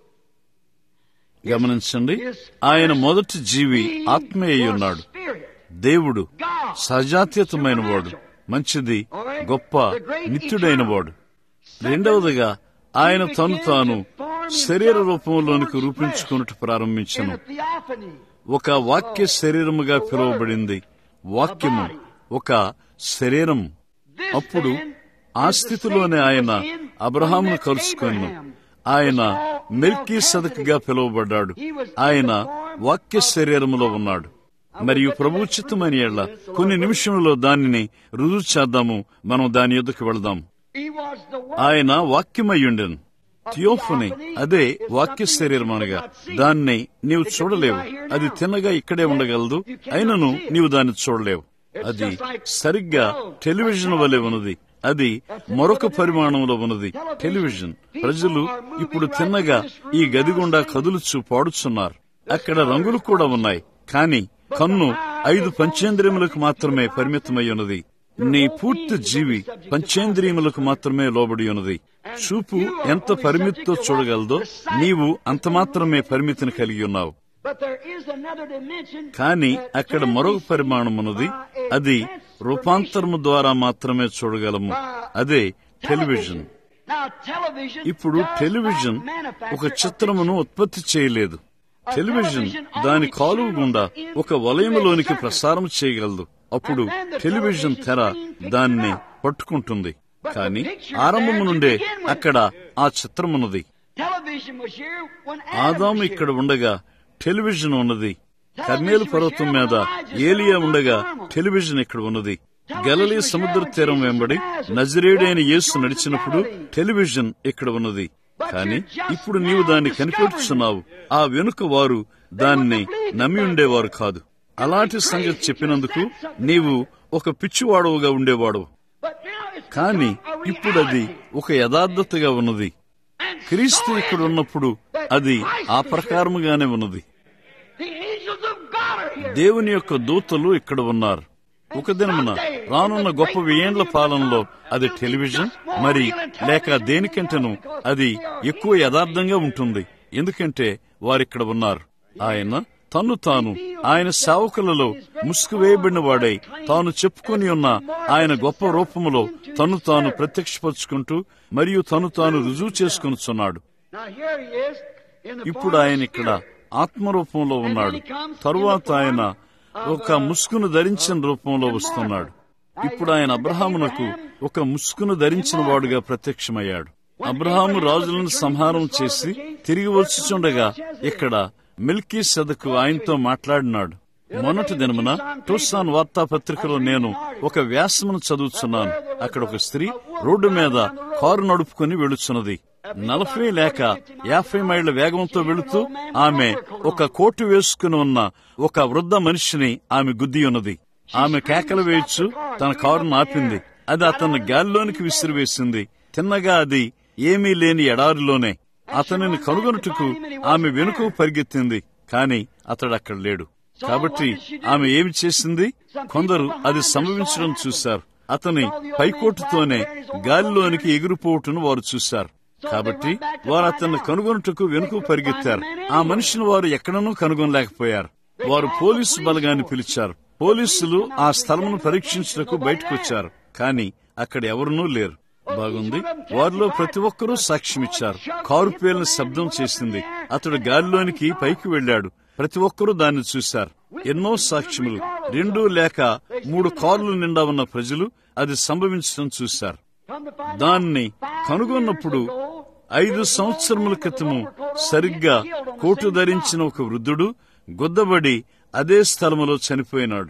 A: గమనించండి ఆయన మొదటి జీవి ఆత్మీయ అయి ఉన్నాడు
B: Spirit.
A: దేవుడు
B: God.
A: సజాతీయతమైన వాడు మంచిది గొప్ప నిత్యుడైన వాడు రెండవదిగా ఆయన తను తాను శరీర రూపంలోనికి రూపించుకున్నట్టు
B: In
A: ప్రారంభించను
B: a theophany.
A: ఒక వాక్య శరీరముగా పిలువబడింది వాక్యము ఒక శరీరం
B: This
A: అప్పుడు
B: then
A: ఆ
B: is the
A: స్థితిలోనే
B: state
A: ఆయన
B: he was in
A: అబ్రహామును
B: when met
A: కలుసుకొను
B: Abraham.
A: ఆయన
B: Was called
A: మెల్కీ సదక్గా పిలువబడ్డాడు ఆయన వాక్య శరీరములో ఉన్నాడు మరియు ప్రభు చిత్తమని ఎళ్ళ కొన్ని నిమిషములలో దానిని రుజువు చేద్దాము మనం దాని ఎదుకు వెళదాం
B: He was the Word.
A: ఆయన వాక్యమయ్యుండెను థియోఫని అదే వాక్య శరీరం అనగా దాన్ని నీవు చూడలేవు అది తిన్నగా ఇక్కడే ఉండగలదు అయినను నీవు దాన్ని చూడలేవు అది సరిగ్గా టెలివిజన్ వలె ఉన్నది అది మరొక పరిమాణంలో ఉన్నది టెలివిజన్ ప్రజలు ఇప్పుడు తిన్నగా ఈ గది గుండా కదులుచు పాడుచున్నారు అక్కడ రంగులు కూడా ఉన్నాయి కానీ కన్ను ఐదు పంచేంద్రియములకు మాత్రమే పరిమితమై ఉన్నది నీ పూర్తి జీవి పంచేంద్రియములకు మాత్రమే లోబడి ఉన్నది చూపు ఎంత పరిమితితో చూడగలదో నీవు అంత మాత్రమే పరిమితిని కలిగి ఉన్నావు
B: But there is another dimension
A: కానీ
B: that
A: అక్కడ
B: can
A: మరొక
B: be
A: పరిమాణం ఉన్నది
B: by a
A: అది
B: transformation.
A: రూపాంతరము ద్వారా మాత్రమే చూడగలము అదే టెలివిజన్
B: Now, television
A: ఇప్పుడు
B: does
A: టెలివిజన్
B: not manufacture
A: ఒక
B: a
A: చిత్రమును ఉత్పత్తి చేయలేదు టెలివిజన్ దాని కాలువ గుండా ఒక వలయములోనికి ప్రసారం చేయగలదు అప్పుడు టెలివిజన్ తెర దాన్ని పట్టుకుంటుంది కానీ ఆరంభము నుండే అక్కడ ఆ చిత్రమున్నది
B: Television was here when
A: ఆదాము
B: Adam was
A: ఇక్కడ
B: here.
A: ఉండగా టెలివిజన్ ఉన్నది కర్నేలు పర్వతం మీద ఏలియా ఉండగా టెలివిజన్ ఇక్కడ ఉన్నది గలలీ సముద్ర తీరం వెంబడి నజరేడైన యేసు నడిచినప్పుడు టెలివిజన్ ఇక్కడ ఉన్నది కానీ ఇప్పుడు నీవు దాన్ని కనిపెడుచున్నావు ఆ వెనుక వారు దాన్ని నమ్మి ఉండేవారు కాదు అలాంటి సంగతి చెప్పినందుకు నీవు ఒక పిచ్చివాడవుగా ఉండేవాడు
B: But now it's
A: కానీ
B: become a
A: ఇప్పుడు అది
B: reality.
A: ఒక యథార్థతగా ఉన్నది
B: And
A: క్రీస్తు
B: so
A: ఇక్కడ
B: is it
A: ఉన్నప్పుడు
B: that
A: అది
B: Christ
A: ఆ
B: is
A: ప్రకారముగానే ఉన్నది
B: here. The angels of God are here.
A: దేవుని యొక్క దూతలు ఇక్కడ ఉన్నారు ఒక దినమున రానున్న గొప్ప వెయ్యేండ్ల పాలనలో అది టెలివిజన్ మరి లేక దేనికంటేను అది ఎక్కువ యథార్థంగా ఉంటుంది ఎందుకంటే వారిక్కడ ఉన్నారు ఆయన తన్ను తాను ఆయన సేవకులలో ముసుగు వేయబడిన వాడై తాను చెప్పుకొని ఉన్న ఆయన గొప్ప రూపములో తను తాను ప్రత్యక్షపరుచుకుంటూ మరియు తను తాను రుజువు చేసుకొనుచున్నాడు
B: Now here he is in the
A: ఇప్పుడు
B: form of
A: ఆయన ఇక్కడ
B: spirit.
A: ఆత్మరూపంలో ఉన్నాడు తరువాత ఆయన ఒక ముసుగును ధరించిన రూపంలో వస్తున్నాడు ఇప్పుడు ఆయన అబ్రహామునకు ఒక ముసుగును ధరించిన వాడుగా ప్రత్యక్షమయ్యాడు అబ్రహాము రాజులను సంహారం చేసి తిరిగి వచ్చుచుండగా ఇక్కడ మిల్కీ సెదకు ఆయనతో మాట్లాడినాడు మొన్నటి దినమున టూసాన్ వార్తాపత్రికలో నేను ఒక వ్యాసమును చదువుతున్నాను అక్కడ ఒక స్త్రీ రోడ్డు మీద కారు నడుపుకొని వెళుచున్నది నలభై లేక యాభై మైళ్ల వేగంతో వెళుతూ ఆమె ఒక కోటు వేసుకుని ఉన్న ఒక వృద్ధ మనిషిని ఆమె గుద్ది ఉన్నది ఆమె కేకలు వేయచ్చు తన కారును ఆపింది అది అతన్ని గాలిలోనికి విసిరివేసింది తిన్నగా అది ఏమీ లేని ఎడారిలోనే అతనిని కనుగొనుటకు ఆమె వెనుకకు పరిగెత్తింది కాని అతడు అక్కడ లేడు కాబట్టి ఆమె ఏమి చేసింది కొందరు అది సంభవించడం చూశారు అతని పైకోటుతోనే గాలిలోనికి ఎగిరిపోవటను వారు చూశారు కాబట్టి వారు అతన్ని కనుగొనుటకు వెనుక పరిగెత్తారు ఆ మనిషిని వారు ఎక్కడనూ కనుగొనలేకపోయారు వారు పోలీసు బలగాన్ని పిలిచారు పోలీసులు ఆ స్థలమును పరీక్షించుటకు బయటకొచ్చారు కానీ అక్కడ ఎవరునూ లేరు బాగుంది వారిలో ప్రతి ఒక్కరూ సాక్ష్యమిచ్చారు కారు పేలిన శబ్దం చేసింది అతడు గాలిలోనికి పైకి వెళ్ళాడు ప్రతి ఒక్కరూ దాన్ని చూశారు ఎన్నో సాక్ష్యములు రెండు లేక మూడు కార్లు నిండా ఉన్న ప్రజలు అది సంభవించడం చూశారు దాన్ని కనుగొన్నప్పుడు ఐదు సంవత్సరముల క్రితము సరిగ్గా కోటు ధరించిన ఒక వృద్ధుడు గుద్దబడి అదే స్థలములో చనిపోయినాడు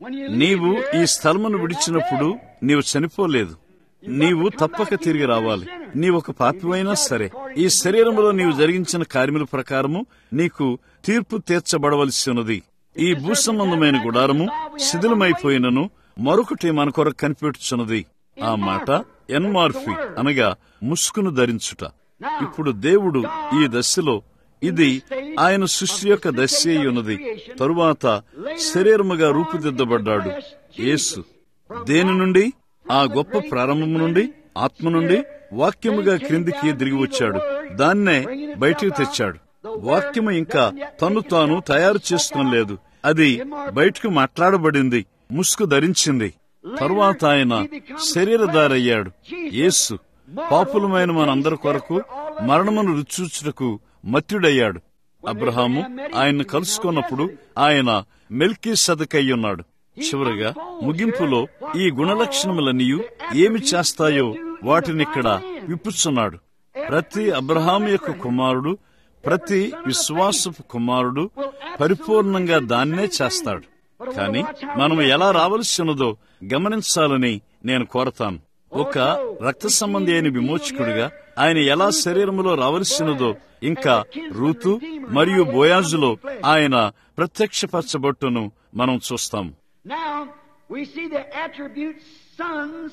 A: నీవు ఈ స్థలమును విడిచినప్పుడు నీవు చనిపోలేదు నీవు తప్పక తిరిగి రావాలి నీవొక పాపివైనా సరే ఈ శరీరంలో నీవు జరిగించిన కార్యముల ప్రకారము నీకు తీర్పు తీర్చబడవలసి ఉన్నది ఈ భూసంబంధమైన గుడారము శిథిలమైపోయినను మరొకటి మన కొరకు కనిపెట్టుచున్నది ఆ మాట ఎన్మార్ఫి అనగా ముసుగును ధరించుట ఇప్పుడు దేవుడు ఈ దశలో ఇది ఆయన సృష్టి యొక్క దశ అయి ఉన్నది తరువాత శరీరముగా రూపుదిద్దబడ్డాడు యేసు దేని నుండి ఆ గొప్ప ప్రారంభము నుండి ఆత్మ నుండి వాక్యముగా క్రిందికి దిగి వచ్చాడు దాన్నే బయటికి తెచ్చాడు వాక్యము ఇంకా తను తాను తయారు చేసుకోలేదు అది బయటకు మాట్లాడబడింది ముసుగు ధరించింది తరువాత ఆయన శరీరధారయ్యాడు యేసు పాపులమైన మనందరి కొరకు మరణమును రుచూచుటకు మత్యుడయ్యాడు అబ్రహాము ఆయన్ను కలుసుకున్నప్పుడు ఆయన మెల్కీ సదకయ్యున్నాడు చివరగా ముగింపులో ఈ గుణలక్షణములన్నీ ఏమి చేస్తాయో వాటినిక్కడ విప్పుచున్నాడు ప్రతి అబ్రహాం యొక్క కుమారుడు ప్రతి విశ్వాసపు కుమారుడు పరిపూర్ణంగా దాన్నే చేస్తాడు కానీ మనం ఎలా రావలసి ఉన్నదో గమనించాలని నేను కోరతాను ఒక రక్త సంబంధి అయిన విమోచకుడిగా ఆయన ఎలా శరీరములో రావలసినదో ఇంకా రూతు మరియు బోయాజులో ఆయన ప్రత్యక్షపరచబట్టును మనం చూస్తాం
B: Now, we see the attribute sons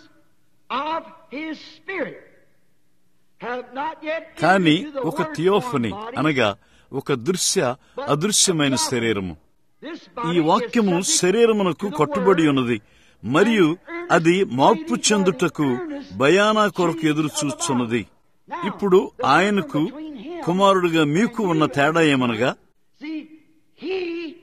B: of his spirit have not yet entered
A: కానీ
B: into the
A: ఒక
B: work
A: థియోఫని
B: form body.
A: అనగా ఒక దృశ్య అదృశ్యమైన శరీరము
B: This
A: ఈ
B: body is
A: వాక్యము
B: subject
A: శరీరమునకు
B: to the
A: కట్టుబడి
B: word.
A: ఉన్నది మరియు అది మార్పు చెందుటకు భయానా కొరకు ఎదురు చూస్తున్నది ఇప్పుడు ఆయనకు కుమారుడుగా మీకు ఉన్న తేడా ఏమనగా
B: See, he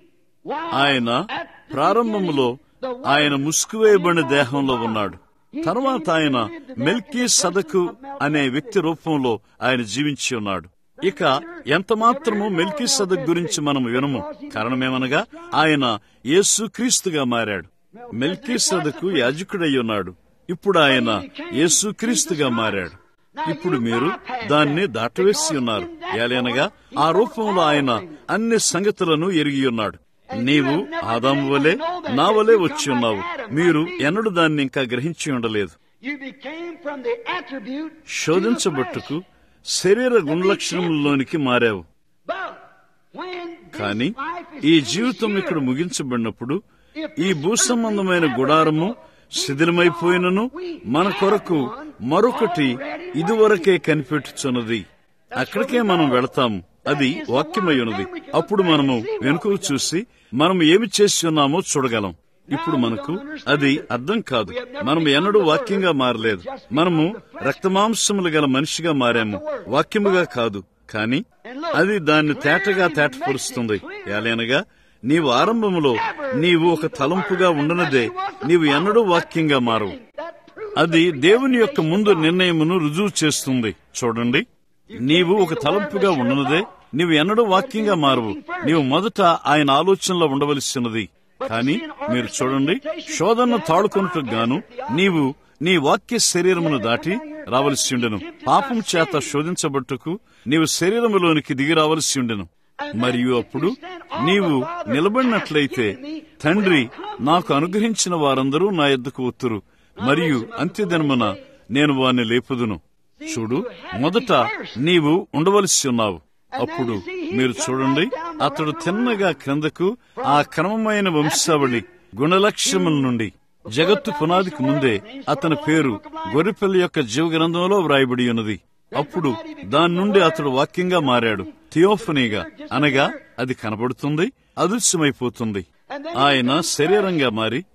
B: was
A: ఆయన
B: at the
A: ప్రారంభములో
B: beginning the Word.
A: ఆయన ముసుగువేయబడిన దేహంలో ఉన్నాడు తర్వాత ఆయన మెల్కీ సదకు అనే వ్యక్తి రూపంలో ఆయన జీవించి ఉన్నాడు ఇక ఎంత మాత్రము మెల్కీ సదక్ గురించి మనం వినము కారణమేమనగా ఆయన యేసు క్రీస్తుగా మారాడు మెల్కీ సదకు యాజకుడై ఉన్నాడు ఇప్పుడు ఆయన యేసు క్రీస్తుగా మారాడు ఇప్పుడు మీరు దాన్ని దాటవేసి ఉన్నారు ఏలైనగా ఆ రూపంలో ఆయన అన్ని సంగతులను ఎరిగి ఉన్నాడు నీవు ఆదాము వలె నా వలె వచ్చి ఉన్నావు మీరు ఎన్నడూ దాన్ని ఇంకా గ్రహించి ఉండలేదు
B: You became from the attribute to the
A: శోధించబట్టుకు
B: flesh.
A: శరీర గుణలక్షణంలోనికి మారావు
B: But when this
A: కానీ
B: life is
A: ఈ
B: finished
A: జీవితం ఇక్కడ
B: here,
A: ముగించబడినప్పుడు ఈ భూసంబంధమైన గుడారము శిథిలమైపోయినను మన కొరకు మరొకటి ఇదివరకే కనిపెట్టుచున్నది అక్కడికే మనం వెళతాము అది వాక్యమై ఉన్నది అప్పుడు మనము వెనుకకు చూసి మనం ఏమి చేసి ఉన్నామో చూడగలం ఇప్పుడు మనకు అది అర్థం కాదు మనం ఎన్నడూ వాక్యంగా మారలేదు మనము రక్తమాంసములు గల మనిషిగా మారాము వాక్యముగా కాదు కాని అది దాన్ని తేటగా తేటపరుస్తుంది ఏలైనగా నీవు ఆరంభములో నీవు ఒక తలంపుగా ఉండనదే నీవు ఎన్నడూ వాక్యంగా మారవు
B: that proves
A: అది దేవుని యొక్క ముందు నిర్ణయమును రుజువు చేస్తుంది చూడండి నీవు ఒక తలంపుగా ఉండనుదే నీవు ఎన్నడూ వాక్యంగా మారవు నీవు మొదట ఆయన ఆలోచనలో ఉండవలసినది కానీ మీరు చూడండి శోధనను తాడుకొనుటకు గాను నీవు నీ వాక్య శరీరమును దాటి రావలసి ఉండెను పాపం చేత శోధించబట్టుకు నీవు శరీరములోనికి దిగి రావలసి ఉండెను మరియు అప్పుడు నీవు నిలబడినట్లయితే తండ్రి నాకు అనుగ్రహించిన వారందరూ నా ఎద్దుకు ఒత్తురు మరియు అంత్యదినమున నేను వారిని లేపుదును చూడు మొదట నీవు ఉండవలసి ఉన్నావు అప్పుడు మీరు చూడండి అతడు తిన్నగా క్రిందకు ఆ క్రమమైన వంశావళి గుణలక్ష్యముల నుండి జగత్తు పునాదికి ముందే అతని పేరు గొర్రెపిల్ల యొక్క జీవగ్రంథంలో వ్రాయబడి ఉన్నది అప్పుడు దాని నుండి అతడు వాక్యంగా మారాడు థియోఫనీగా అనగా అది కనబడుతుంది అదృశ్యమైపోతుంది ఆయన శరీరంగా మారి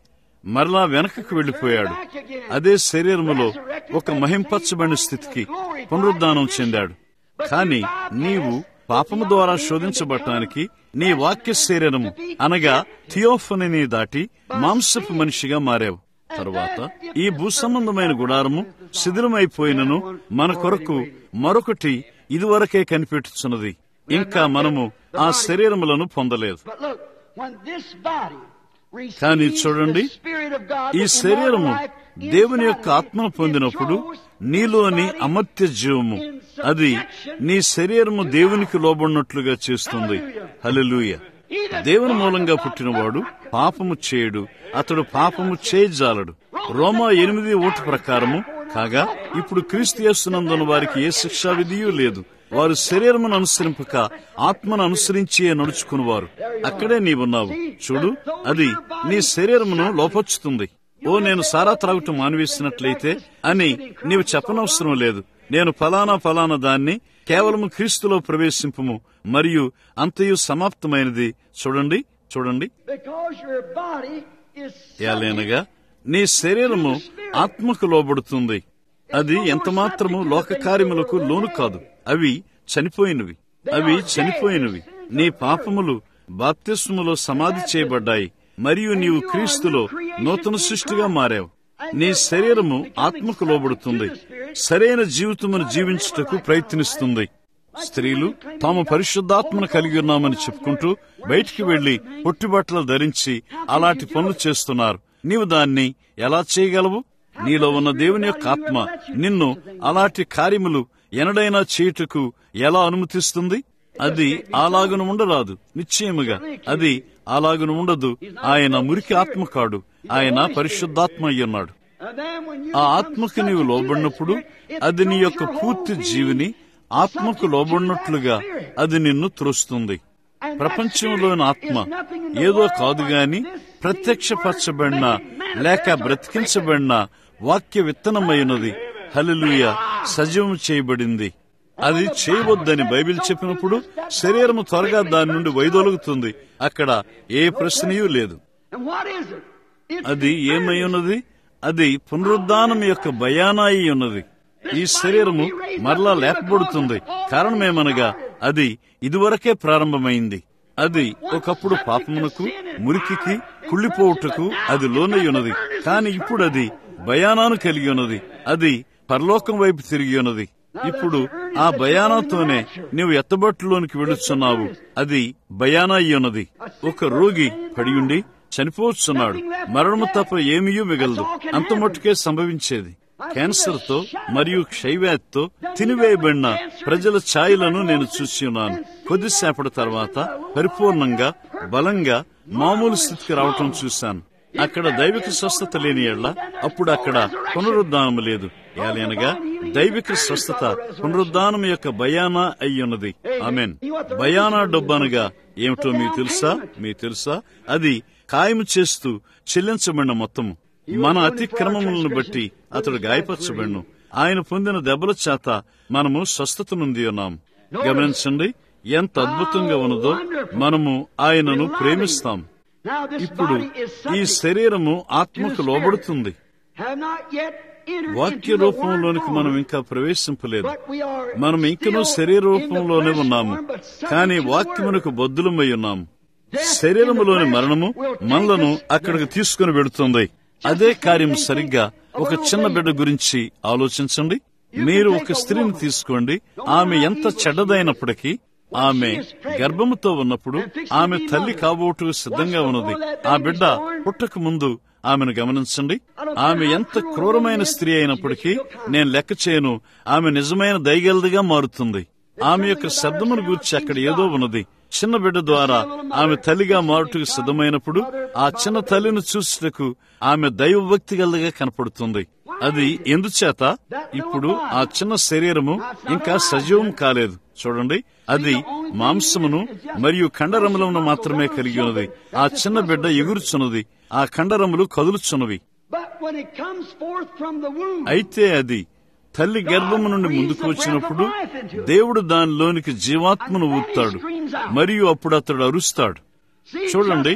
A: మరలా వెనకకు వెళ్లిపోయాడు అదే శరీరములో ఒక మహింపచ్చబడిన స్థితికి పునరుద్ధానం చెందాడు కాని నీవు పాపము ద్వారా శోధించబడటానికి నీ వాక్య శరీరము అనగా థియోఫనిని దాటి మాంసపు మనిషిగా మారావు తరువాత ఈ భూసంబంధమైన గుడారము శిథిలమైపోయినను మన కొరకు మరొకటి ఇదివరకే కనిపెట్టుచున్నది ఇంకా మనము ఆ శరీరములను పొందలేదు
B: But look, when this body
A: కానీ
B: receives
A: చూడండి
B: the Spirit of God,
A: ఈ
B: the
A: శరీరము
B: immortal life
A: దేవుని
B: inside
A: యొక్క
B: of it,
A: ఆత్మను
B: it
A: పొందినప్పుడు
B: throws
A: నీలోని
B: this body
A: అమర్త్య జీవము అది నీ శరీరము దేవునికి లోబడినట్లుగా చేస్తుంది హల్లెలూయ దేవుని మూలంగా పుట్టినవాడు పాపము చేయడు అతడు పాపము చేయజాలడు రోమా ఎనిమిది ఓటు ప్రకారము కాగా ఇప్పుడు క్రీస్తు చేస్తున్నందున వారికి ఏ శిక్షా విధియూ లేదు వారు శరీరమును అనుసరింపక ఆత్మను అనుసరించి నడుచుకునివారు అక్కడే నీవున్నావు చూడు అది నీ శరీరమును లోపొచ్చుతుంది ఓ నేను సారా త్రాగుటం మానివేసినట్లయితే అని నీవు చెప్పనవసరం లేదు నేను ఫలానా ఫలానా దాన్ని కేవలము క్రీస్తులో ప్రవేశింపము మరియు అంతయు సమాప్తమైనది చూడండి చూడండి
B: Because your body is
A: ఏలైనగా నీ శరీరము ఆత్మకు లోబడుతుంది అది ఎంత మాత్రము లోక కార్యములకు లోను కాదు అవి చనిపోయినవి అవి చనిపోయినవి నీ పాపములు బాప్తిస్ములో సమాధి చేయబడ్డాయి మరియు నీవు క్రీస్తులో నూతన సృష్టిగా మారావు నీ శరీరము ఆత్మకు లోబడుతుంది సరైన జీవితమును జీవించుటకు ప్రయత్నిస్తుంది స్త్రీలు తాము పరిశుద్ధాత్మను కలిగి ఉన్నామని చెప్పుకుంటూ బయటికి వెళ్లి పొట్టిబట్టలు ధరించి అలాంటి పనులు చేస్తున్నారు నీవు దాన్ని ఎలా చేయగలవు నీలో ఉన్న దేవుని యొక్క ఆత్మ నిన్ను అలాంటి కార్యములు ఎనడైనా చేయుటకు ఎలా అనుమతిస్తుంది అది అలాగును ఉండరాదు నిశ్చయముగా అది అలాగును ఉండదు ఆయన మురికి ఆత్మ కాడు ఆయన పరిశుద్ధాత్మ అయ్యున్నాడు
B: And then when you
A: ఆ
B: become
A: ఆత్మకు
B: such
A: నీవు
B: a
A: లోబడినప్పుడు
B: spirit, it
A: అది నీ
B: throws
A: యొక్క
B: your whole
A: పూర్తి
B: being
A: జీవిని ఆత్మకు లోబడినట్లుగా అది నిన్ను త్రోస్తుంది ప్రపంచంలోని ఆత్మ ఏదో కాదు గాని ప్రత్యక్షపరచబడిన లేక బ్రతికించబడిన వాక్య విత్తనమైనది హల్లెలూయ సజీవం చేయబడింది అది చేయవద్దని బైబిల్ చెప్పినప్పుడు శరీరము త్వరగా దాని నుండి వైదొలుగుతుంది అక్కడ ఏ ప్రశ్నయూ లేదు
B: And what is it? It's
A: అది ఏమై ఉన్నది అది పునరుద్ధానం యొక్క భయానాయి ఉన్నది ఈ శరీరము మరలా లేపబడుతుంది కారణమేమనగా అది ఇదివరకే ప్రారంభమైంది అది ఒకప్పుడు పాపమునకు మురికికి కుళ్ళిపోవుటకు అది లోనై ఉన్నది కాని ఇప్పుడు అది భయానాను కలిగి ఉన్నది అది పరలోకం వైపు తిరిగి ఉన్నది ఇప్పుడు ఆ భయానాతోనే నీవు ఎత్తబట్టులోనికి వెళుచున్నావు అది భయానా అయి ఉన్నది ఒక రోగి పడియుండి చనిపోవచ్చున్నాడు మరణము తప్ప ఏమీ మిగలదు అంత మట్టుకే సంభవించేది క్యాన్సర్ తో మరియు క్షయవ్యాధితో తినివేయబడిన ప్రజల ఛాయలను నేను చూసి ఉన్నాను కొద్దిసేపటి తర్వాత పరిపూర్ణంగా బలంగా మామూలు స్థితికి రావటం చూశాను అక్కడ దైవిక స్వస్థత లేని ఎడ్ల అప్పుడు అక్కడ పునరుద్ధానం లేదు ఏలైనగా దైవిక స్వస్థత పునరుద్ధానం యొక్క భయానా అయ్యున్నది ఆమెన్ భయానా డబ్బనగా ఏమిటో మీకు తెలుసా మీకు తెలుసా అది ఖాయము చేస్తూ చెల్లించబడిన మొత్తము మన అతిక్రమములను బట్టి అతడు గాయపరచబడిను ఆయన పొందిన దెబ్బల చేత మనము స్వస్థత నుండి ఉన్నాం గమనించండి ఎంత అద్భుతంగా ఉన్నదో మనము ఆయనను ప్రేమిస్తాం
B: now this
A: ఇప్పుడు
B: body is
A: ఈ
B: subject
A: శరీరము ఆత్మకు లోబడుతుంది
B: have not yet entered
A: వాక్య
B: into the
A: రూపంలోనికి
B: word
A: మనం
B: form,
A: ఇంకా ప్రవేశింపలేదు
B: but we are
A: మనం ఇంకనూ
B: still
A: శరీర
B: in the
A: రూపంలోనే
B: flesh
A: ఉన్నాము
B: form, but subject
A: కానీ
B: to the
A: వాక్యమునకు
B: word.
A: బద్దులమై ఉన్నాము
B: Death
A: శరీరములోని
B: in the flesh
A: మరణము
B: will take
A: మనలను
B: us
A: అక్కడికి తీసుకుని వెడుతుంది అదే కార్యం సరిగ్గా ఒక చిన్న బిడ్డ గురించి ఆలోచించండి మీరు ఒక స్త్రీని తీసుకోండి ఆమె ఎంత చెడ్డదైనప్పటికీ ఆమె గర్భముతో ఉన్నప్పుడు ఆమె తల్లి కాబోటు సిద్ధంగా ఉన్నది ఆ బిడ్డ పుట్టక ముందు ఆమెను గమనించండి ఆమె ఎంత క్రూరమైన స్త్రీ అయినప్పటికీ నేను లెక్క చేయను ఆమె నిజమైన దయగలదిగా మారుతుంది ఆమె యొక్క శబ్దమును గూర్చి అక్కడ ఏదో ఉన్నది చిన్న బిడ్డ ద్వారా ఆమె తల్లిగా మారుటకు సిద్ధమైనప్పుడు ఆ చిన్న తల్లిని చూసుటకు ఆమె దైవభక్తి గలదిగా కనపడుతుంది అది ఎందుచేత ఇప్పుడు ఆ చిన్న శరీరము ఇంకా సజీవం కాలేదు చూడండి అది మాంసమును మరియు కండరములను మాత్రమే కలిగి ఉన్నది ఆ చిన్న బిడ్డ ఎగురుచున్నది ఆ కండరములు కదులుచున్నవి
B: But when it comes forth from the womb,
A: అయితే అది తల్లి గర్భము నుండి ముందుకు వచ్చినప్పుడు దేవుడు దానిలోనికి జీవాత్మను ఊతాడు మరియు అప్పుడు అతడు అరుస్తాడు
B: see,
A: చూడండి
B: just as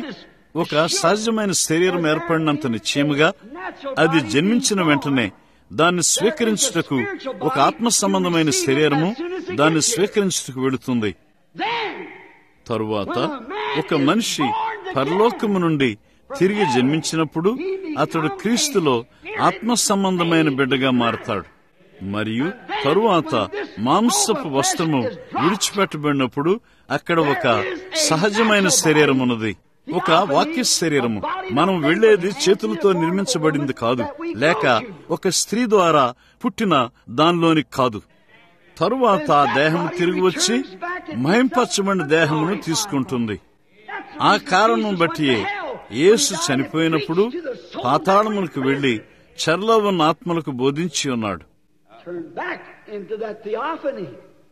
A: ఒక సహజమైన శరీరం ఏర్పడినంత నిశ్చయముగా అది జన్మించిన వెంటనే దాన్ని స్వీకరించుటకు ఒక ఆత్మ సంబంధమైన శరీరము దాన్ని స్వీకరించుటకు వెళుతుంది
B: Then,
A: తరువాత ఒక మనిషి పరలోకము నుండి తిరిగి జన్మించినప్పుడు అతడు క్రీస్తులో ఆత్మ సంబంధమైన బిడ్డగా మారతాడు మరియు తరువాత మాంసపు వస్త్రము విడిచిపెట్టబడినప్పుడు అక్కడ ఒక సహజమైన శరీరం ఉన్నది ఒక వాక్య శరీరము మనం వెళ్లేది చేతులతో నిర్మించబడింది కాదు లేక ఒక స్త్రీ ద్వారా పుట్టిన దానిలోని కాదు తరువాత ఆ దేహం తిరిగి వచ్చి మహింపరచబడిన దేహమును తీసుకుంటుంది ఆ కారణం బట్టి యేసు చనిపోయినప్పుడు పాతాళములకు వెళ్లి చెరలో ఉన్న ఆత్మలకు బోధించి ఉన్నాడు
B: turn back into that theophany.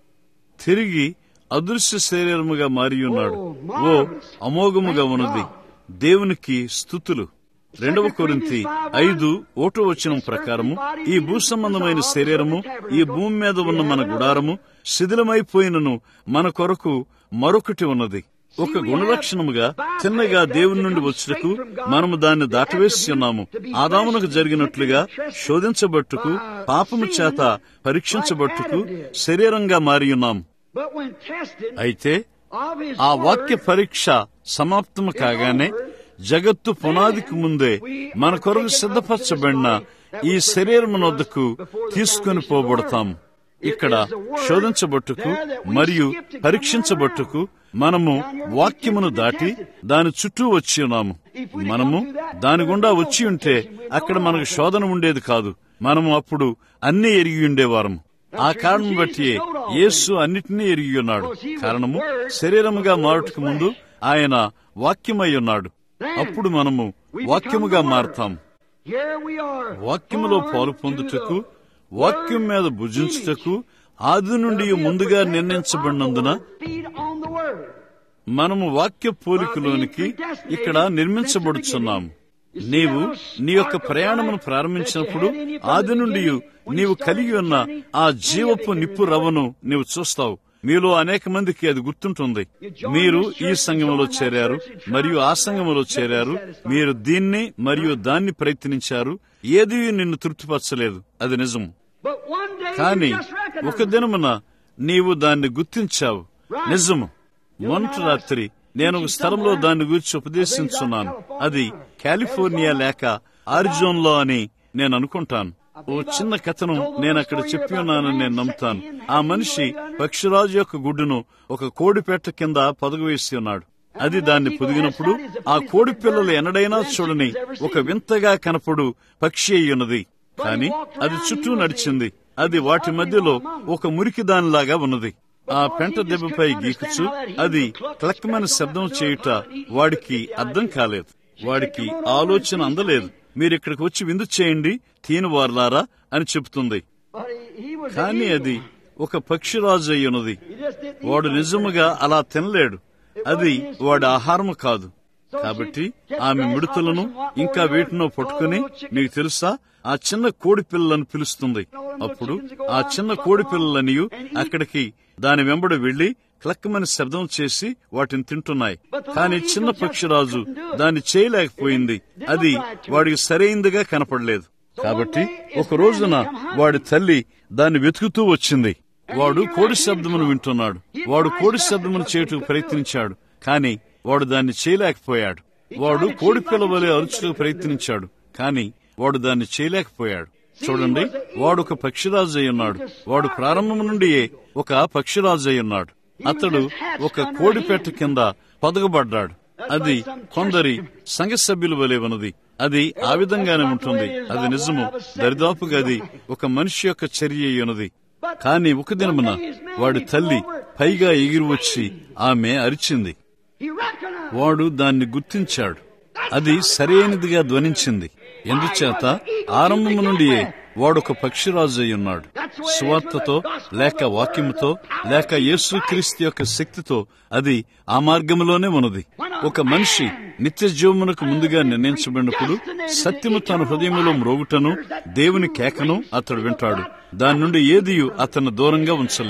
A: తిరిగి అదృశ్య శరీరముగా మారి ఉన్నాడు ఓ అమోఘముగా ఉన్నది దేవునికి స్థుతులు రెండవ కొరింతి ఐదు ఓటో వచనం ప్రకారము ఈ భూ సంబంధమైన శరీరము ఈ భూమి మీద ఉన్న మన గుడారము శిథిలమైపోయినను మన కొరకు మరొకటి ఉన్నది ఒక గుణలక్షణముగా చిన్నగా దేవుని నుండి వచ్చుటకు మనము దాన్ని దాటవేసి ఉన్నాము ఆదామునకు జరిగినట్లుగా శోధించబట్టుకు పాపము చేత పరీక్షించబట్టుకు శరీరంగా మారి ఉన్నాం
B: But when tested
A: అయితే
B: of his
A: ఆ వాక్య
B: word,
A: పరీక్ష సమాప్తము కాగానే జగత్తు పునాదికి ముందే మన కొరకు సిద్ధపరచబడిన ఈ శరీరమునొద్దకు తీసుకుని పోబడతాము ఇక్కడ శోధించబట్టుకు మరియు పరీక్షించబట్టుకు మనము వాక్యమును దాటి దాని చుట్టూ వచ్చి ఉన్నాము మనము దాని గుండా వచ్చి ఉంటే అక్కడ మనకు శోధన ఉండేది కాదు మనము అప్పుడు అన్ని ఎరిగి ఉండేవారము ఆ కారణం బట్టి యేసు అన్నిటినీ ఎరిగి ఉన్నాడు కారణము శరీరముగా మారుటకు ముందు ఆయన వాక్యమై ఉన్నాడు అప్పుడు మనము వాక్యముగా మారతాం
B: here we are.
A: వాక్యములో
B: born
A: పాలు
B: to
A: పొందుటకు
B: the
A: వాక్యం మీద భుజించుటకు ఆది నుండి ముందుగా నిర్ణయించబడినందున
B: Feed on the word.
A: మనము వాక్య పోలికలోనికి ఇక్కడ నిర్మించబడుచున్నాము నీవు నీ యొక్క ప్రయాణమును ప్రారంభించినప్పుడు ఆది నుండి నీవు కలిగి ఉన్న ఆ జీవపు నిప్పు రవ్వను నీవు చూస్తావు మీలో అనేక మందికి అది గుర్తుంటుంది మీరు ఈ సంఘములో చేరారు మరియు ఆ సంఘములో చేరారు మీరు దీన్ని మరియు దాన్ని ప్రయత్నించారు ఏది నిన్ను తృప్తిపరచలేదు అది నిజం
B: But one day
A: కానీ
B: you just recognize
A: ఒక దినమున నీవు దాన్ని గుర్తించావు నిజము మొన్నటి రాత్రి నేను ఒక స్థలంలో దాన్ని గురించి ఉపదేశించున్నాను అది కాలిఫోర్నియా లేక ఆరిజోన్లో అని నేను అనుకుంటాను ఓ చిన్న కథను నేను అక్కడ చెప్పి ఉన్నానని నేను నమ్ముతాను ఆ మనిషి పక్షిరాజు యొక్క గుడ్డును ఒక కోడి పెట్ట కింద పొదగ వేసి ఉన్నాడు అది దాన్ని పొదిగినప్పుడు ఆ కోడి పిల్లలు ఎన్నడైనా చూడని ఒక వింతగా కనపడు పక్షి అయి ఉన్నది కానీ అది చుట్టూ నడిచింది అది వాటి మధ్యలో ఒక మురికి దానిలాగా ఉన్నది ఆ పెంట దెబ్బపై గీకుచు అది క్లక్కమైన శబ్దం చేయుట వాడికి అర్థం కాలేదు వాడికి ఆలోచన అందలేదు మీరు ఇక్కడికి వచ్చి విందు చేయండి తీను వార్లారా అని చెబుతుంది
B: But he, he was
A: కానీ
B: evil.
A: అది ఒక పక్షిరాజు అయి ఉన్నది
B: He just didn't eat
A: వాడు
B: much.
A: నిజముగా అలా తినలేడు అది వాడి ఆహారము కాదు కాబట్టి ఆమె మిడుతలను ఇంకా వీటినో పట్టుకుని నీకు తెలుసా ఆ చిన్న కోడి పిల్లలను పిలుస్తుంది అప్పుడు ఆ చిన్న కోడి పిల్లలనియు అక్కడికి దాని వెంబడి వెళ్లి క్లక్కమని శబ్దం చేసి వాటిని తింటున్నాయి కానీ చిన్న పక్షిరాజు దాన్ని చేయలేకపోయింది అది వాడికి సరైందిగా కనపడలేదు కాబట్టి ఒక రోజున వాడి తల్లి దాన్ని వెతుకుతూ వచ్చింది వాడు కోడి శబ్దమును వింటున్నాడు వాడు కోడి శబ్దమును చేయుటకు ప్రయత్నించాడు కానీ వాడు దాన్ని చేయలేకపోయాడు వాడు కోడి పిల్ల వలె అరుచుటకు ప్రయత్నించాడు కానీ వాడు దాన్ని చేయలేకపోయాడు చూడండి వాడు ఒక పక్షిరాజు అయి ఉన్నాడు వాడు ప్రారంభం నుండియే ఒక పక్షిరాజు అయి ఉన్నాడు అతడు ఒక కోడి పెట్ట కింద పదగబడ్డాడు అది కొందరి సంఘ సభ్యుల వలె ఉన్నది అది ఆ విధంగానే ఉంటుంది అది నిజము దరిదాపుగా అది ఒక మనిషి యొక్క చర్య అయి ఉన్నది కానీ ఒక దినమున వాడి తల్లి పైగా ఎగిరి వచ్చి ఆమె అరిచింది
B: He recognized.
A: వాడు దాన్ని గుర్తించాడు అది సరైనదిగా ధ్వనించింది ఎందుచేత ఆరంభము నుండియే వాడొక పక్షిరాజు అయి ఉన్నాడు సువార్తతో లేక వాక్యముతో లేక యేసుక్రీస్తు యొక్క శక్తితో అది ఆ మార్గంలోనే ఉన్నది ఒక మనిషి నిత్య జీవమునకు ముందుగా నిర్ణయించబడినప్పుడు సత్యము తన హృదయములో మ్రోగుటను దేవుని కేకను అతడు వింటాడు దాని నుండి ఏదియు అతను దూరంగా ఉంచలేదు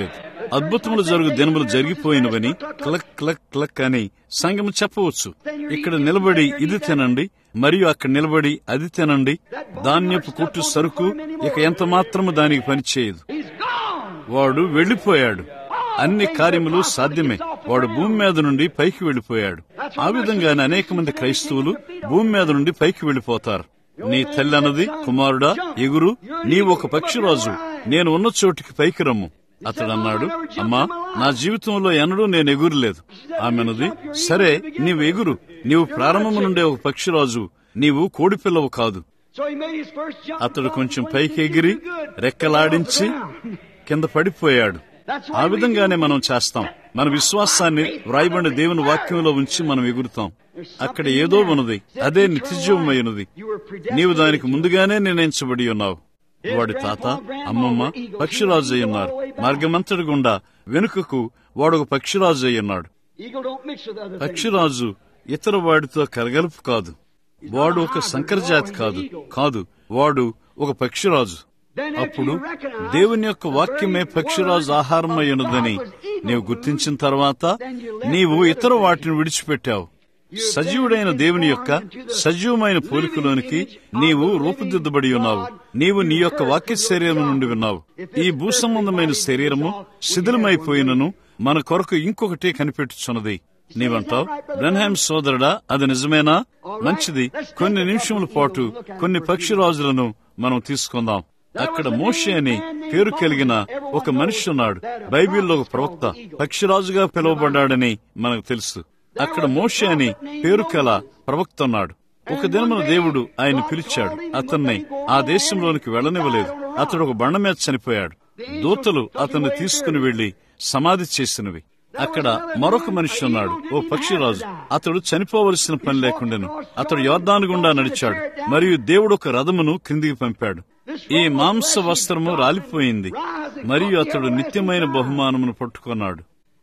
A: అద్భుతములు జరుగు దినములు జరిగిపోయినవని క్లక్ క్లక్ క్లక్ అని సంఘం చెప్పవచ్చు ఇక్కడ నిలబడి ఇది తినండి మరియు అక్కడ నిలబడి అది తినండి ధాన్యపు కుట్టు సరుకు ఇక ఎంత మాత్రము దానికి పనిచేయదు
B: He's gone.
A: వాడు వెళ్లిపోయాడు అన్ని కార్యములు సాధ్యమే వాడు భూమి మీద నుండి పైకి వెళ్లిపోయాడు ఆ విధంగానే అనేక మంది క్రైస్తవులు భూమి మీద నుండి పైకి వెళ్లిపోతారు నీ తల్లి అన్నది కుమారుడా ఎగురు నీవు ఒక పక్షిరాజు నేను ఉన్న చోటికి పైకి రమ్ము అతడు అన్నాడు అమ్మా నా జీవితంలో ఎన్నడూ నేను ఎగురలేదు ఆమెనది సరే నీవు ఎగురు నీవు ప్రారంభము నుండే ఒక పక్షిరాజు నీవు కోడిపిల్లవు కాదు
B: So he made his first jump.
A: అతడు కొంచెం పైకి ఎగిరి రెక్కలాడించి కింద పడిపోయాడు ఆ విధంగానే మనం చేస్తాం మన విశ్వాసాన్ని వ్రాయబడిన దేవుని వాక్యంలో ఉంచి మనం ఎగురుతాం అక్కడ ఏదో ఉన్నది అదే నిత్యజీవమైనది నీవు దానికి ముందుగానే నిర్ణయించబడి ఉన్నావు వాడి తాత అమ్మమ్మ పక్షిరాజు అయి ఉన్నారు మార్గమంతటి గుండా వెనుకకు వాడు ఒక పక్షిరాజు అయి ఉన్నాడు
B: Eagle don't mix with other things.
A: పక్షిరాజు ఇతర వాడితో కలగలుపు కాదు వాడు ఒక సంకరజాతి కాదు కాదు వాడు ఒక పక్షిరాజు అప్పుడు దేవుని యొక్క వాక్యమే పక్షిరాజు ఆహారం అయ్యున్నదని నీవు గుర్తించిన తర్వాత నీవు ఇతర వాటిని విడిచిపెట్టావు సజీవుడైన దేవుని యొక్క సజీవమైన పోలికలోనికి నీవు రూపుదిద్దబడి ఉన్నావు నీవు నీ యొక్క వాక్య శరీరం నుండి విన్నావు ఈ భూసంబంధమైన శరీరము శిథిలమైపోయినను మన కొరకు ఇంకొకటి కనిపెట్టుచున్నది నీవంటావు బ్రన్హామ్ సోదరుడా అది నిజమేనా మంచిది కొన్ని నిమిషముల పాటు కొన్ని పక్షిరాజులను మనం తీసుకుందాం అక్కడ మోషే అని పేరు కలిగిన ఒక మనిషి ఉన్నాడు బైబిల్లో ఒక ప్రవక్త పక్షిరాజుగా పిలువబడ్డాడని మనకు తెలుసు అక్కడ మోషే అని పేరు కల ప్రవక్త ఉన్నాడు ఒక దినమున దేవుడు ఆయన పిలిచాడు అతన్ని ఆ దేశంలోనికి వెళ్ళనివ్వలేదు అతడు ఒక బండ మీద చనిపోయాడు దూతలు అతన్ని తీసుకుని వెళ్లి సమాధి చేసినవి అక్కడ మరొక మనిషి ఉన్నాడు ఓ పక్షిరాజు అతడు చనిపోవలసిన పని లేకుండాను అతడు యోర్దాను గుండా నడిచాడు మరియు దేవుడు ఒక రథమును క్రిందికి పంపాడు ఈ మాంస వస్త్రము రాలిపోయింది మరియు అతడు నిత్యమైన బహుమానమును పట్టుకున్నాడు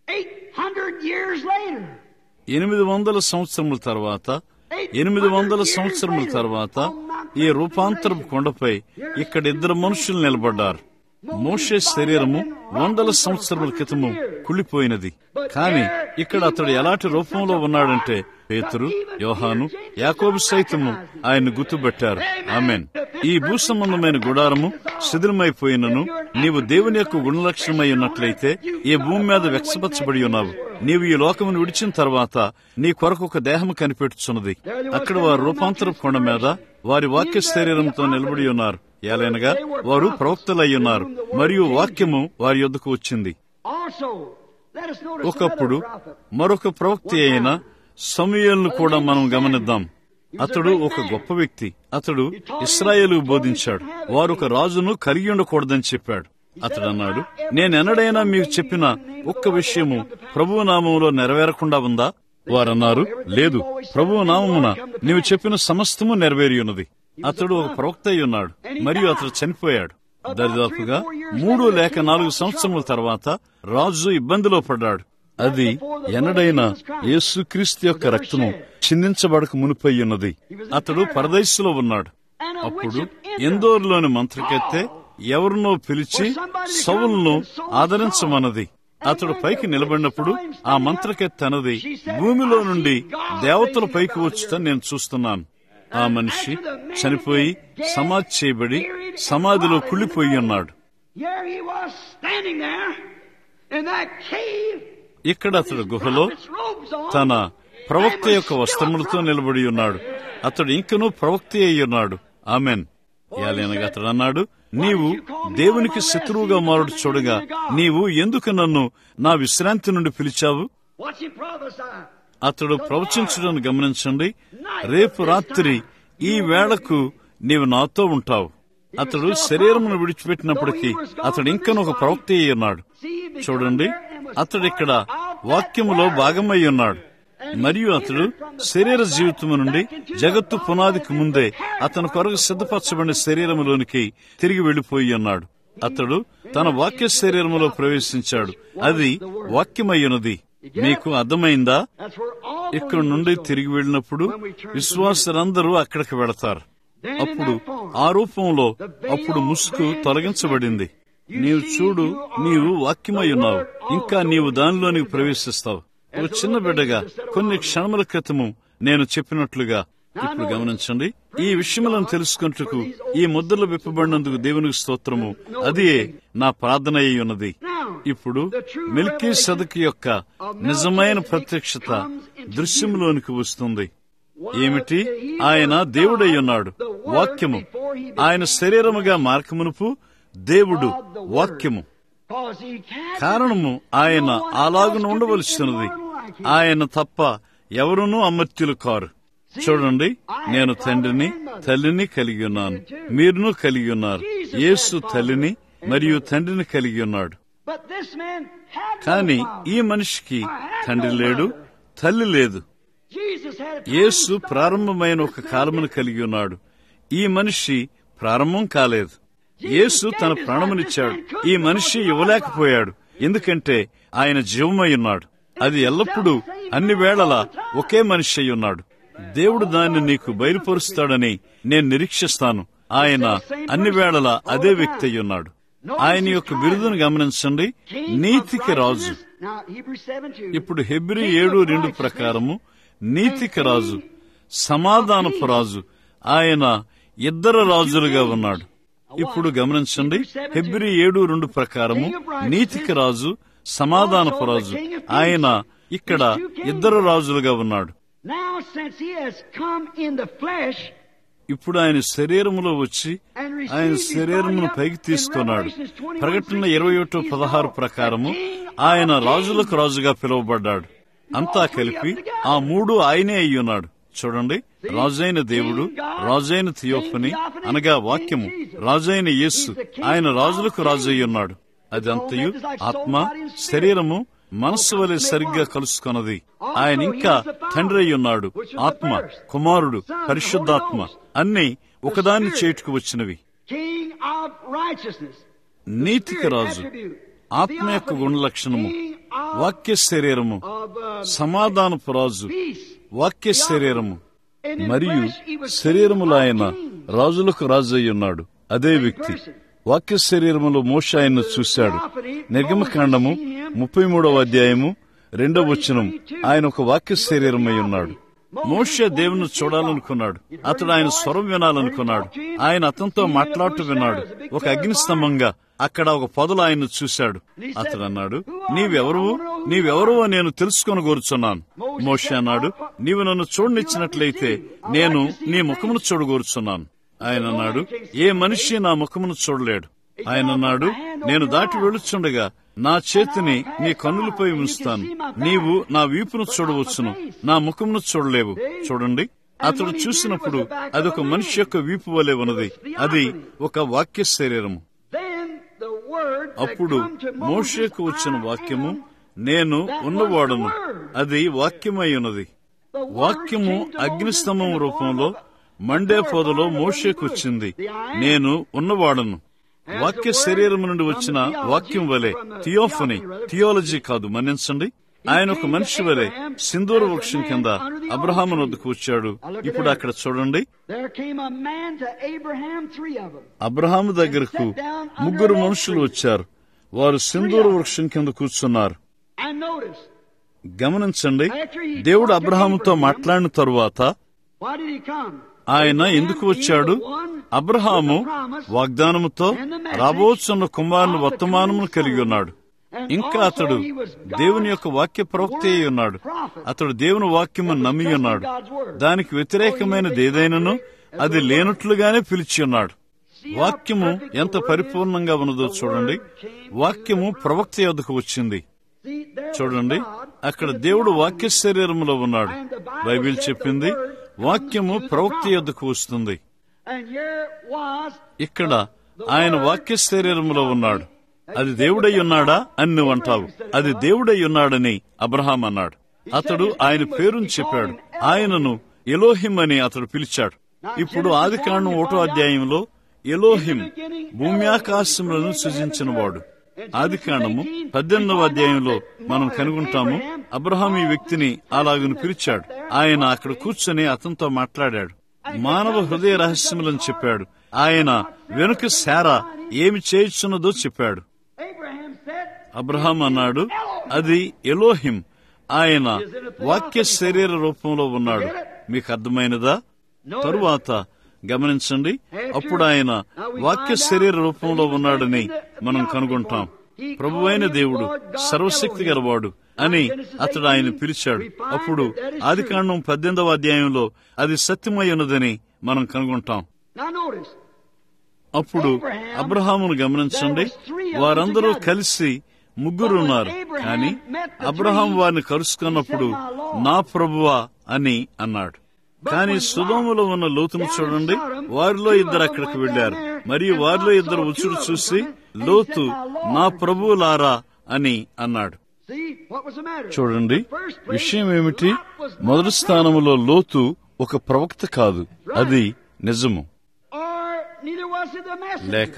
B: 800 years later.
A: ఎనిమిది వందల సంవత్సరముల తర్వాత ఎనిమిది వందల సంవత్సరముల తర్వాత ఈ రూపాంతరపు కొండపై ఇక్కడ ఇద్దరు మనుషులు నిలబడ్డారు మోషే శరీరము వందల సంవత్సరముల క్రితము కుళ్ళిపోయినది కాని ఇక్కడ అతడు ఎలాంటి రూపంలో ఉన్నాడంటే పేతురు యోహాను యాకోబు సైతము ఆయన్ని గుర్తుపెట్టారు ఆమెన్ ఈ భూసంబంధమైన గుడారము శిథిలమైపోయినను నీవు దేవుని యొక్క గుణలక్షణమై ఉన్నట్లయితే ఈ భూమి మీద వ్యక్తపరచబడి ఉన్నావు నీవు ఈ లోకమును విడిచిన తర్వాత నీ కొరకు ఒక దేహము కనిపెట్టుచున్నది అక్కడ వారు రూపాంతర కొండ మీద వారి వాక్య శరీరంతో నిలబడి ఉన్నారు ఏలైనగా వారు ప్రవక్తలై ఉన్నారు మరియు వాక్యము వారి యొద్దకు వచ్చింది
B: Also, let us notice
A: ఒకప్పుడు
B: another prophet.
A: మరొక ప్రవక్త అయిన సమూయేలును కూడా మనం గమనిద్దాం అతడు ఒక గొప్ప వ్యక్తి అతడు ఇస్రాయేలు బోధించాడు వారు ఒక రాజును కలిగి ఉండకూడదని చెప్పాడు అతడు అన్నాడు నేనెన్నడైనా మీకు చెప్పిన ఒక్క విషయము ప్రభువు నామములో నెరవేరకుండా ఉందా వారన్నారు లేదు ప్రభువు నామమున నీవు చెప్పిన సమస్తము నెరవేరి ఉన్నది అతడు ఒక ప్రవక్త అయి ఉన్నాడు మరియు అతడు చనిపోయాడు దరిదాపుగా మూడు లేక నాలుగు సంవత్సరముల తర్వాత రాజు ఇబ్బందిలో పడ్డాడు అది ఎన్నడైనా యేసుక్రీస్తు యొక్క రక్తము చిందించబడక మునిపై ఉన్నది అతడు పరదేశంలో ఉన్నాడు అప్పుడు ఎందోరులోని మంత్రకెత్తే ఎవరినో పిలిచి సవులను ఆదరించమన్నది అతడు పైకి నిలబడినప్పుడు ఆ మంత్రకెత్త అన్నది భూమిలో నుండి దేవతల పైకి వచ్చుటని నేను చూస్తున్నాను ఆ మనిషి చనిపోయి సమాధి చేయబడి సమాధిలో కుళ్ళిపోయి ఉన్నాడు
B: Here he was standing there in that cave.
A: ఇక్కడ అతడు గుహలో
B: prophet's robes on,
A: తన ప్రవక్త
B: and was
A: యొక్క
B: still a
A: వస్త్రములతో
B: prophet.
A: నిలబడి ఉన్నాడు అతడు ఇంకనూ ప్రవక్త అయి ఉన్నాడు ఆమెన్ యాలేనగా అతడు అన్నాడు నీవు దేవునికి శత్రువుగా మారుడు చూడగా నీవు ఎందుకు నన్ను నా విశ్రాంతి నుండి పిలిచావు
B: Watch him prophesy.
A: అతడు ప్రవచించడం గమనించండి రేపు రాత్రి ఈ వేళకు నీవు నాతో ఉంటావు అతడు శరీరమును విడిచిపెట్టినప్పటికీ అతడు ఇంకనూ ఒక ప్రవక్త అయి ఉన్నాడు చూడండి అతడు ఇక్కడ వాక్యములో భాగమై ఉన్నాడు మరియు అతడు శరీర జీవితము నుండి జగత్తు పునాదికి ముందే అతని కొరకు సిద్ధపరచబడిన శరీరములోనికి తిరిగి వెళ్లిపోయి ఉన్నాడు అతడు తన వాక్య శరీరములో ప్రవేశించాడు అది వాక్యమయ్యున్నది మీకు అర్థమైందా
B: That's where all
A: ఇక్కడ నుండి తిరిగి వెళ్ళినప్పుడు విశ్వాసులందరూ అక్కడికి వెళతారు అప్పుడు ఆ రూపంలో అప్పుడు ముసుగు తొలగించబడింది నీవు చూడు నీవు వాక్యమై ఉన్నావు ఇంకా నీవు దానిలోనికి ప్రవేశిస్తావు ఓ చిన్న బిడ్డగా కొన్ని క్షణముల క్రితము నేను చెప్పినట్లుగా ఇప్పుడు గమనించండి ఈ విషయములను తెలుసుకుంటకు ఈ ముద్రలు విప్పబడినందుకు దేవునికి స్తోత్రము అది నా ప్రార్థన అయి ఉన్నది ఇప్పుడు మిల్కీ సదక్ యొక్క నిజమైన ప్రత్యక్షత దృశ్యంలోనికి వస్తుంది ఏమిటి ఆయన దేవుడై ఉన్నాడు వాక్యము ఆయన శరీరముగా మార్కమునుపు దేవుడు వాక్యము కారణము ఆయన అలాగున ఉండవలసినది ఆయన తప్ప ఎవరునూ అమర్త్యులు కారు చూడండి నేను తండ్రిని తల్లిని కలిగి ఉన్నాను మీరును కలిగి ఉన్నారు యేసు తల్లిని మరియు తండ్రిని కలిగి ఉన్నాడు కాని ఈ మనిషికి తండ్రి లేడు తల్లి లేదు యేసు ప్రారంభమైన ఒక కాలమును కలిగి ఉన్నాడు ఈ మనిషి ప్రారంభం కాలేదు యేసు తన ప్రాణమునిచ్చాడు ఈ మనిషి ఇవ్వలేకపోయాడు ఎందుకంటే ఆయన జీవమై ఉన్నాడు అది ఎల్లప్పుడూ అన్ని వేళలా ఒకే మనిషి అయి ఉన్నాడు దేవుడు దాన్ని నీకు బయలుపరుస్తాడని నేను నిరీక్షిస్తాను ఆయన అన్ని వేళలా అదే వ్యక్తి అయి ఉన్నాడు ఆయన యొక్క బిరుదును గమనించండి నీతికి రాజు ఇప్పుడు హెబ్రి ఏడు రెండు ప్రకారము నీతికి రాజు సమాధానపు రాజు ఆయన ఇద్దరు రాజులుగా ఉన్నాడు ఇప్పుడు గమనించండి హెబ్రి ఏడు రెండు ప్రకారము నీతికి రాజు సమాధానపు రాజు ఆయన ఇక్కడ ఇద్దరు రాజులుగా ఉన్నాడు ఇప్పుడు ఆయన శరీరములో వచ్చి ఆయన శరీరమును పైకి తీసుకున్నాడు ప్రకటన ఇరవై ఒకటో పదహారు ప్రకారము ఆయన రాజులకు రాజుగా పిలువబడ్డాడు అంతా కలిపి ఆ మూడు ఆయనే అయి ఉన్నాడు చూడండి రాజైన దేవుడు రాజైన థియోఫని అనగా వాక్యము రాజైన యేస్సు ఆయన రాజులకు రాజు అయి ఉన్నాడు అది అంతయు ఆత్మ శరీరము మనస్సు వలె సరిగ్గా కలుసుకొన్నది ఆయన ఇంకా తండ్రి అయి ఉన్నాడు ఆత్మ కుమారుడు పరిశుద్ధాత్మ అన్ని ఒకదాన్ని చేటుకు వచ్చినవి నీతికి రాజు ఆత్మ యొక్క గుణలక్షణము వాక్య శరీరము సమాధానపు రాజు వాక్య శరీరము మరియు శరీరములో ఆయన రాజులకు రాజు అయి ఉన్నాడు అదే వ్యక్తి వాక్య శరీరములో మోష ఆయన్ను చూశాడు నిర్గమకాండము ముప్పై మూడవ అధ్యాయము రెండవ వచనం ఆయన ఒక వాక్య శరీరమై ఉన్నాడు మోష దేవుని చూడాలనుకున్నాడు అతడు ఆయన స్వరం వినాలనుకున్నాడు ఆయన అతనితో మాట్లాడుతూ విన్నాడు ఒక అగ్నిస్తంభంగా అక్కడ ఒక పొదలు ఆయన్ను చూశాడు అతడు అన్నాడు నీవెవరు నీవెవరు నేను తెలుసుకొని కోరుచున్నాను మోష అన్నాడు నీవు నన్ను చూడనిచ్చినట్లయితే నేను నీ ముఖమును చూడగోరుచున్నాను ఆయన అన్నాడు ఏ మనిషి నా ముఖమును చూడలేడు ఆయన అన్నాడు నేను దాటి వెళుచుండగా నా చేతిని నీ కన్నులపై ఉంచుతాను నీవు నా వీపును చూడవచ్చును నా ముఖమును చూడలేవు చూడండి అతడు చూసినప్పుడు అది ఒక మనిషి యొక్క వీపు వలె ఉన్నది అది ఒక వాక్య శరీరము అప్పుడు మోషేకు వచ్చిన వాక్యము నేను ఉన్నవాడను అది వాక్యమై ఉన్నది వాక్యము అగ్నిస్తంభం రూపంలో మండే పొదలో మోషేకు వచ్చింది నేను ఉన్నవాడను వాక్య శరీరం నుండి వచ్చిన వాక్యం వలె థియోఫని థియాలజీ కాదు మన్నించండి ఆయన ఒక మనిషి వలె సింధూర వృక్షం కింద అబ్రహాము వద్దకు వచ్చాడు ఇప్పుడు అక్కడ చూడండి అబ్రహాము దగ్గరకు ముగ్గురు మనుషులు వచ్చారు వారు సింధూర వృక్షం కింద కూర్చున్నారు గమనించండి దేవుడు అబ్రహాముతో మాట్లాడిన తరువాత ఆయన ఎందుకు వచ్చాడు అబ్రహాము వాగ్దానముతో రాబోతున్న కుమారుని వర్తమానమును కలిగి ఉన్నాడు ఇంకా అతడు దేవుని యొక్క వాక్య ప్రవక్త అయి ఉన్నాడు అతడు దేవుని వాక్యము నమ్మి ఉన్నాడు దానికి వ్యతిరేకమైనది ఏదైనాను అది లేనట్లుగానే పిలిచి ఉన్నాడు వాక్యము ఎంత పరిపూర్ణంగా ఉన్నదో చూడండి వాక్యము ప్రవక్త యొద్దకు వచ్చింది చూడండి అక్కడ దేవుడు వాక్య శరీరంలో ఉన్నాడు బైబిల్ చెప్పింది వాక్యము ప్రవక్త యొద్దకు వస్తుంది ఇక్కడ ఆయన వాక్య శరీరంలో ఉన్నాడు అది దేవుడై ఉన్నాడా అని నువ్వు అంటావు అది దేవుడై ఉన్నాడని అబ్రహాం అన్నాడు అతడు ఆయన పేరును చెప్పాడు ఆయనను ఎలోహిం అని అతడు పిలిచాడు ఇప్పుడు ఆది కాండం ఒకటో అధ్యాయంలో ఎలోహిం భూమ్యాకాశములను సృజించిన వాడు ఆది కాండము పద్దెనిమిదవ అధ్యాయంలో మనం కనుగొంటాము అబ్రహాం ఈ వ్యక్తిని అలాగను పిలిచాడు ఆయన అక్కడ కూర్చొని అతనితో మాట్లాడాడు మానవ హృదయ రహస్యములను చెప్పాడు ఆయన వెనుక శారా ఏమి చేయుచున్నదో చెప్పాడు
B: Abraham said,
A: అబ్రహాం అన్నాడు అది ఎలోహిం ఆయన వాక్య శరీర రూపంలో ఉన్నాడు మీకు అర్థమైనదా తరువాత గమనించండి అప్పుడు ఆయన వాక్య శరీర రూపంలో ఉన్నాడని మనం కనుగొంటాం ప్రభువైన దేవుడు సర్వశక్తి గలవాడు అని అతడు ఆయన పిలిచాడు అప్పుడు ఆదికాండం పద్దెనిమిదవ అధ్యాయంలో అది సత్యమై ఉన్నదని మనం కనుగొంటాం
B: now notice,
A: అప్పుడు అబ్రహామును గమనించండి వారందరూ కలిసి ముగ్గురు ఉన్నారు కానీ అబ్రహాం వారిని కలుసుకున్నప్పుడు నా ప్రభువా అని అన్నాడు కానీ సుధోములో ఉన్న లోతును చూడండి వారిలో ఇద్దరు అక్కడికి వెళ్లారు మరియు వారిలో ఇద్దరు ఉచుడు చూసి లోతు నా ప్రభువులారా అని అన్నాడు
B: see, what was the matter?
A: చూడండి
B: First place,
A: విషయం ఏమిటి
B: Lot was not
A: మొదటి స్థానంలో లోతు ఒక ప్రవక్త కాదు అది నిజము
B: Or neither was it the messenger.
A: లేక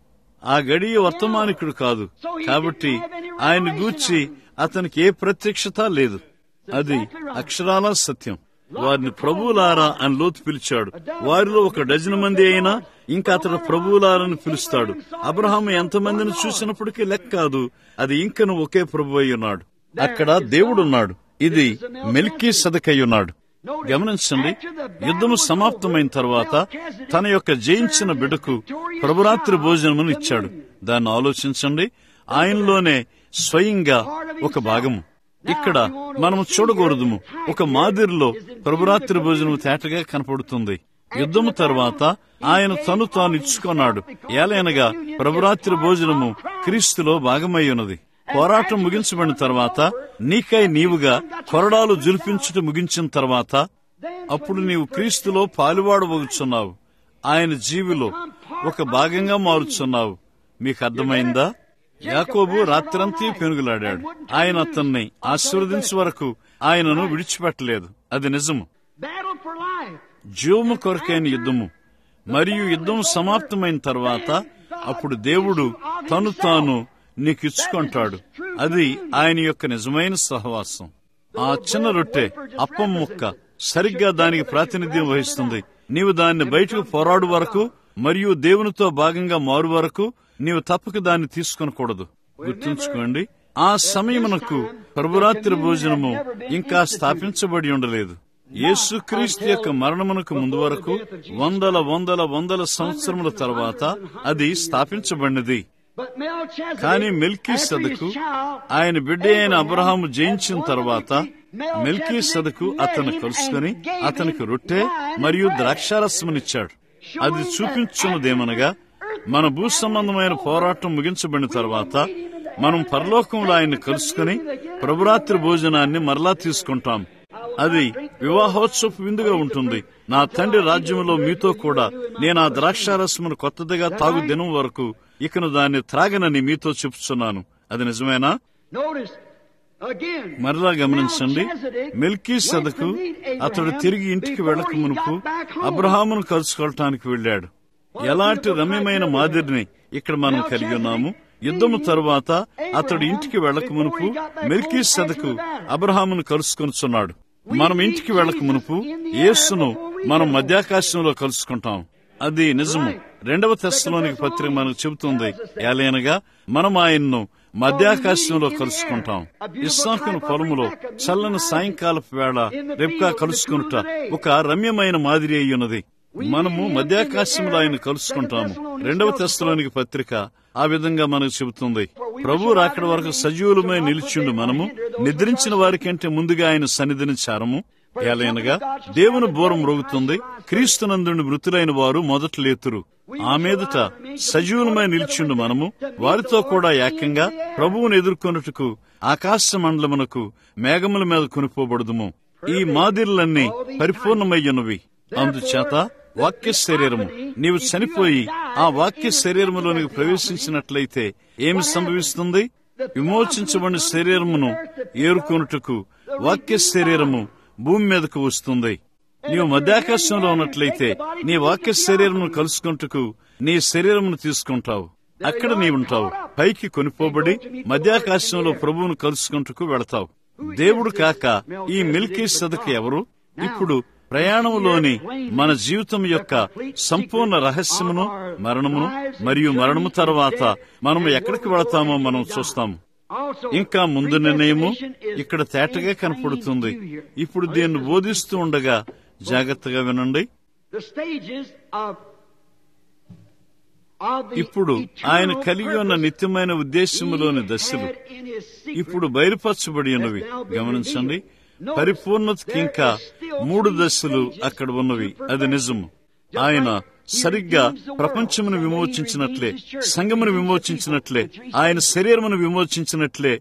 A: ఆ గడియ వర్తమానికుడు కాదు కాబట్టి ఆయన గూర్చి అతనికి ఏ ప్రత్యక్షత లేదు అది అక్షరాల సత్యం వారిని ప్రభువులారా అని లోతు పిలిచాడు వారిలో ఒక డజన్ మంది అయినా ఇంకా అతడు ప్రభువులారని పిలుస్తాడు అబ్రహాం ఎంతమందిని చూసినప్పటికీ లెక్క కాదు అది ఇంకను ఒకే ప్రభు అయి ఉన్నాడు అక్కడ దేవుడున్నాడు ఇది మెల్కీ సదకై ఉన్నాడు గమనించండి యుద్ధము సమాప్తమైన తర్వాత తన యొక్క జయించిన బిడ్డకు ప్రభురాత్రి భోజనమును ఇచ్చాడు దాన్ని ఆలోచించండి ఆయనలోనే స్వయంగా ఒక భాగము ఇక్కడ మనము చూడకూడదుము ఒక మాదిరిలో ప్రభురాత్రి భోజనము తేటగా కనపడుతుంది యుద్ధము తర్వాత ఆయన తను తాను ఇచ్చుకున్నాడు ఏలైనగా ప్రభురాత్రి భోజనము క్రీస్తులో భాగమై ఉన్నది పోరాటం ముగించబడిన తర్వాత నీకై నీవుగా కొరడాలు జులిపించుట ముగించిన తర్వాత అప్పుడు నీవు క్రీస్తులో పాలువాడబోచున్నావు ఆయన జీవిలో ఒక భాగంగా మారుచున్నావు మీకు అర్థమైందా యాకోబు రాత్రంతా పెనుగులాడాడు ఆయన అతన్ని ఆశీర్వదించే వరకు ఆయనను విడిచిపెట్టలేదు అది నిజము
B: Battle for life.
A: జీవము కొరకైన యుద్ధము మరియు యుద్ధం సమాప్తమైన తర్వాత అప్పుడు దేవుడు తను తాను నీకు ఇచ్చుకుంటాడు అది ఆయన యొక్క నిజమైన సహవాసం ఆ చిన్న రొట్టె అప్పం ముక్క సరిగ్గా దానికి ప్రాతినిధ్యం వహిస్తుంది నీవు దాన్ని బయటకు పోరాడు వరకు మరియు దేవునితో భాగంగా మారు వరకు నీవు తప్పక దాన్ని తీసుకొనకూడదు గుర్తుంచుకోండి ఆ సమయమునకు ప్రభురాత్రి భోజనము ఇంకా స్థాపించబడి ఉండలేదు యేసుక్రీస్తు యొక్క మరణమునకు ముందు వరకు వందల వందల వందల సంవత్సరముల తర్వాత అది స్థాపించబడినది
B: But Melchizedek,
A: కానీ మెల్కీ
B: after his
A: సదకు
B: child,
A: ఆయన బిడ్డ అయిన అబ్రహాము జయించిన
B: Abraham,
A: తర్వాత
B: Melchizedek
A: మెల్కీ సదకు అతను
B: met him
A: కలుసుకొని
B: and gave
A: అతనికి
B: him
A: రొట్టె
B: wine and
A: మరియు
B: bread.
A: ద్రాక్షారసమునిచ్చాడు అది చూపించున్నదేమనగా మన భూ సంబంధమైన పోరాటం ముగించబడిన తర్వాత మనం పరలోకంలో ఆయన్ని కలుసుకుని ప్రభురాత్రి భోజనాన్ని మరలా తీసుకుంటాం అది వివాహోత్సవ విందుగా ఉంటుంది నా తండ్రి రాజ్యంలో మీతో కూడా నేను ఆ ద్రాక్షారసమును కొత్తదిగా తాగు దినం వరకు ఇకను దాన్ని త్రాగనని మీతో చెప్తున్నాను అది నిజమేనా
B: Notice, again,
A: మరలా గమనించండి
B: Melchizedek
A: మెల్కీ
B: went to
A: సదకు
B: meet Abraham
A: అతడు తిరిగి ఇంటికి
B: before
A: వెళ్ళక
B: he
A: మునుపు
B: got back home.
A: అబ్రహామును కలుసుకోవటానికి వెళ్ళాడు ఎలాంటి రమ్యమైన మాదిరిని ఇక్కడ మనం కలిగి ఉన్నాము యుద్ధము తరువాత అతడు ఇంటికి వెళ్ళక మునుపు మెల్కీ సదకు అబ్రహామును కలుసుకొనుచున్నాడు మనం ఇంటికి వెళ్ళక మునుపు యేసును మనం మధ్యాకాశంలో కలుసుకుంటాం అది నిజము రెండవ తెస్తలోనికి పత్రిక మనకు చెబుతుంది ఏలైనగా మనం ఆయన్ను మధ్యాకాశంలో కలుసుకుంటాం ఇస్సాకును పొలములో చల్లని సాయంకాలపు వేళ రేపుగా కలుసుకునుట ఒక రమ్యమైన మాదిరి అయ్యున్నది మనము మధ్యాకాశంలో ఆయన కలుసుకుంటాము రెండవ తెస్తలోనికి పత్రిక ఆ విధంగా మనకు చెబుతుంది ప్రభు రాకడ వరకు సజీవులమై నిలిచిండు మనము నిద్రించిన వారికంటే ముందుగా ఆయన సన్నిధిని చారము ఏలైనగా దేవుని బోరం రోగుతుంది క్రీస్తునందుని మృతులైన వారు మొదట లేతురు ఆ మీదట సజీవులమై నిలిచిండు మనము వారితో కూడా ఏకంగా ప్రభువును ఎదుర్కొనుటకు ఆకాశ మండలమునకు మేఘముల మీద కొనిపోబడుదుము ఈ మాదిరులన్నీ పరిపూర్ణమయ్యున్నవి అందుచేత వాక్య శరీరము నీవు చనిపోయి ఆ వాక్య శరీరములోనికి ప్రవేశించినట్లయితే ఏమి సంభవిస్తుంది విమోచించబడిన శరీరమును ఏరుకొనుటకు వాక్య శరీరము భూమి మీదకు వస్తుంది నీవు మధ్యాకాశంలో ఉన్నట్లయితే నీ వాక్య శరీరమును కలుసుకుంటకు నీ శరీరమును తీసుకుంటావు అక్కడ నీవుంటావు పైకి కొనిపోబడి మధ్యాకాశంలో ప్రభువును కలుసుకుంటకు వెళతావు దేవుడు కాక ఈ మిల్కీ సదక ఎవరు ఇప్పుడు ప్రయాణములోని మన జీవితం యొక్క సంపూర్ణ రహస్యమును మరణమును మరియు మరణము తర్వాత మనము ఎక్కడికి వెళతామో మనం చూస్తాం ఇంకా ముందు నిర్ణయము ఇక్కడ తేటగా కనపడుతుంది ఇప్పుడు దీన్ని బోధిస్తూ ఉండగా జాగ్రత్తగా వినండి ఇప్పుడు ఆయన కలిగి ఉన్న నిత్యమైన ఉద్దేశములోని దశలు ఇప్పుడు బయలుపరచబడి ఉన్నవి గమనించండి పరిపూర్ణతకి ఇంకా మూడు దశలు అక్కడ ఉన్నవి అది నిజము ఆయన సరిగ్గా ప్రపంచమును విమోచించినట్లే సంగమును విమోచించినట్లే ఆయన శరీరమును విమోచించినట్లే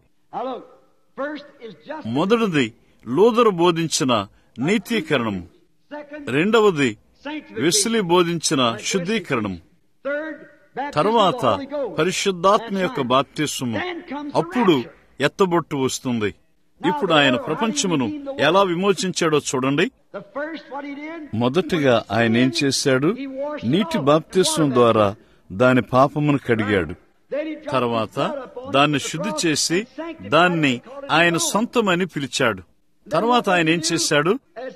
A: మొదటిది లోదరు బోధించిన నీతీకరణము రెండవది వెస్లీ బోధించిన శుద్ధీకరణం తర్వాత పరిశుద్ధాత్మ యొక్క బాప్తిస్వము అప్పుడు ఎత్తబొట్టు వస్తుంది ఇప్పుడు ఆయన ప్రపంచమును ఎలా విమోచించాడో చూడండి మొదటిగా ఆయన ఏం చేశాడు నీటి బాప్తిస్వం ద్వారా దాని పాపమును కడిగాడు తర్వాత దాన్ని శుద్ధి చేసి దాన్ని ఆయన సొంతమని పిలిచాడు తర్వాత ఆయన ఏం చేశాడు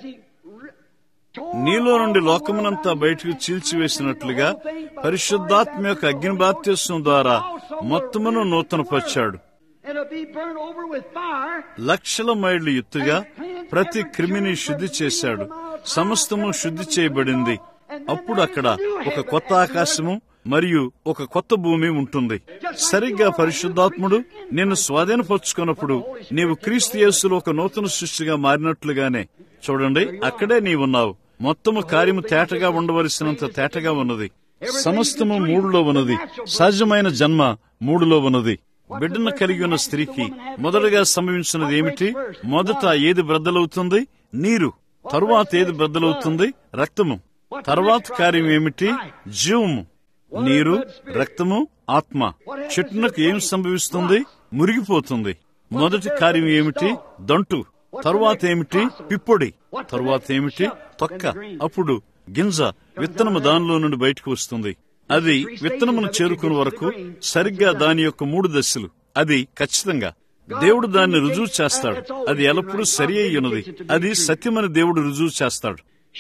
A: నీలో నుండి లోకమునంతా బయటకు చీల్చివేసినట్లుగా పరిశుద్ధాత్మ యొక్క అగ్ని బాప్తిస్వం ద్వారా మొత్తమును నూతనపరిచాడు లక్షల మైళ్లు ఎత్తుగా ప్రతి క్రిమిని శుద్ధి చేశాడు సమస్తము శుద్ధి చేయబడింది అప్పుడు అక్కడ ఒక కొత్త ఆకాశము మరియు ఒక కొత్త భూమి ఉంటుంది సరిగ్గా పరిశుద్ధాత్ముడు నిన్ను స్వాధీనపరుచుకున్నప్పుడు నీవు క్రీస్తు యేసులో ఒక నూతన సృష్టిగా మారినట్లుగానే చూడండి అక్కడే నీవున్నావు మొత్తము కార్యము తేటగా ఉండవలసినంత తేటగా ఉన్నది సమస్తము మూడులో ఉన్నది సహజమైన జన్మ మూడులో ఉన్నది బిడ్డను కలిగి ఉన్న స్త్రీకి మొదటగా సంభవించినది ఏమిటి మొదట ఏది బ్రద్దలవుతుంది నీరు తరువాత ఏది బ్రద్దలవుతుంది రక్తము తర్వాత కార్యం ఏమిటి జీవము నీరు రక్తము ఆత్మ చెట్టునకు ఏం సంభవిస్తుంది మురిగిపోతుంది మొదటి కార్యం ఏమిటి దంటు తరువాత ఏమిటి పిప్పొడి తరువాత ఏమిటి తొక్క అప్పుడు గింజ విత్తనము దానిలో నుండి బయటకు వస్తుంది అది విత్తనమును చేరుకునే వరకు సరిగ్గా దాని యొక్క మూడు దశలు అది ఖచ్చితంగా దేవుడు దాన్ని రుజువు చేస్తాడు అది ఎల్లప్పుడూ సరి అయి ఉన్నది అది సత్యమని దేవుడు రుజువు చేస్తాడు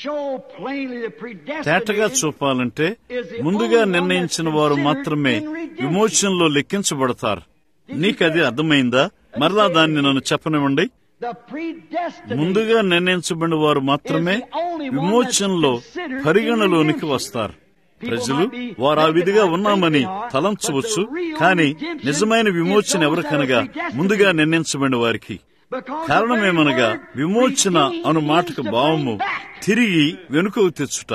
A: తేటగా చూపాలంటే ముందుగా నిర్ణయించిన వారు మాత్రమే విమోచనలో లెక్కించబడతారు నీకది అర్థమైందా మరలా దాన్ని నన్ను చెప్పనివ్వండి ముందుగా నిర్ణయించబడిన వారు మాత్రమే విమోచనలో పరిగణలోనికి వస్తారు ప్రజలు వారు ఆ విధిగా ఉన్నామని తలంచవచ్చు కానీ నిజమైన విమోచన ఎవరికనగా ముందుగా నిర్ణయించబడిన వారికి కారణమేమనగా విమోచన అను మాటకు భావము తిరిగి వెనుకకు తెచ్చుట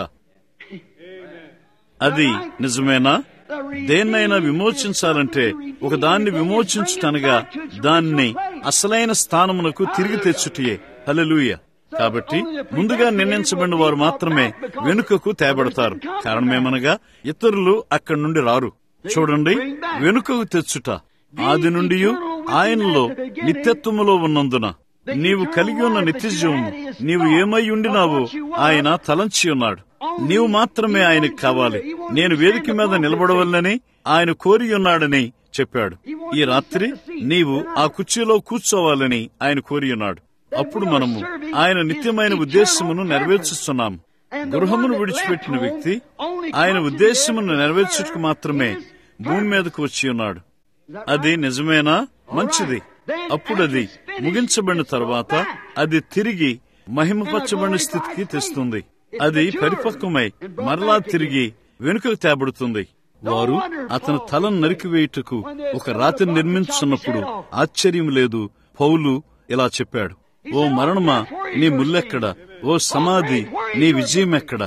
A: అది నిజమేనా దేన్నైనా విమోచించాలంటే ఒక దాన్ని విమోచించుటనగా దాన్ని అసలైన స్థానమునకు తిరిగి తెచ్చుటయే హలలుయ కాబట్టి ముందుగా నిర్ణయించబడిన వారు మాత్రమే వెనుకకు తేబడతారు కారణమేమనగా ఇతరులు అక్కడి నుండి రారు చూడండి వెనుకకు తెచ్చుట ఆది నుండి ఆయనలో నిత్యత్వములో ఉన్నందున నీవు కలిగి ఉన్న నిత్యజీవము నీవు ఏమై ఉండినావో ఆయన తలంచి ఉన్నాడు నీవు మాత్రమే ఆయనకు కావాలి నేను వేదిక మీద నిలబడవల్లని ఆయన కోరి ఉన్నాడని చెప్పాడు ఈ రాత్రి నీవు ఆ కుర్చీలో కూర్చోవాలని ఆయన కోరి ఉన్నాడు అప్పుడు మనము ఆయన నిత్యమైన ఉద్దేశమును నెరవేర్చుస్తున్నాము గృహమును విడిచిపెట్టిన వ్యక్తి ఆయన ఉద్దేశమును నెరవేర్చుటకు మాత్రమే భూమి మీదకు వచ్చి ఉన్నాడు అది నిజమేనా మంచిది అప్పుడు అది ముగించబడిన తర్వాత అది తిరిగి మహిమపరచబడిన స్థితికి తెస్తుంది అది పరిపక్వమై మరలా తిరిగి వెనుకకు తేబడుతుంది వారు అతని తలను నరికివేయుటకు ఒక రాత్రి నిర్మించున్నప్పుడు ఆశ్చర్యం లేదు పౌలు ఇలా చెప్పాడు ఓ మరణమా నీ ముల్లెక్కడ ఓ సమాధి నీ విజయం ఎక్కడ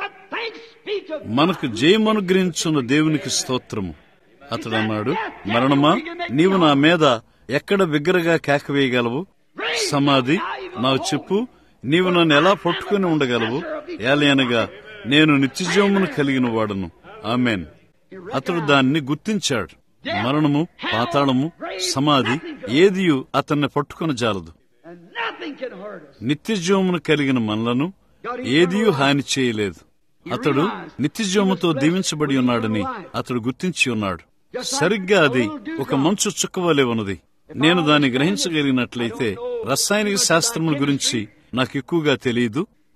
A: మనకు జయమనుగ్రహించున్న దేవునికి స్తోత్రము అతడు అన్నాడు మరణమా నీవు నా మీద ఎక్కడ బిగ్గరగా కేకవేయగలవు సమాధి నాకు చెప్పు నీవు నన్ను ఎలా పట్టుకుని ఉండగలవు ఏలయనగా నేను నిత్యజీవమును కలిగిన వాడను ఆమెన్ అతడు దాన్ని గుర్తించాడు మరణము పాతాళము సమాధి ఏదియు అతన్ని పట్టుకుని జాలదు నిత్యజీవమును కలిగిన మనలను ఏదియూ హాని చేయలేదు అతడు నిత్యజీవముతో దీవించబడి ఉన్నాడని అతడు గుర్తించి ఉన్నాడు సరిగ్గా అది ఒక మంచు చుక్కవలే ఉన్నది నేను దాన్ని గ్రహించగలిగినట్లయితే రసాయనిక శాస్త్రముల గురించి నాకు ఎక్కువగా తెలియదు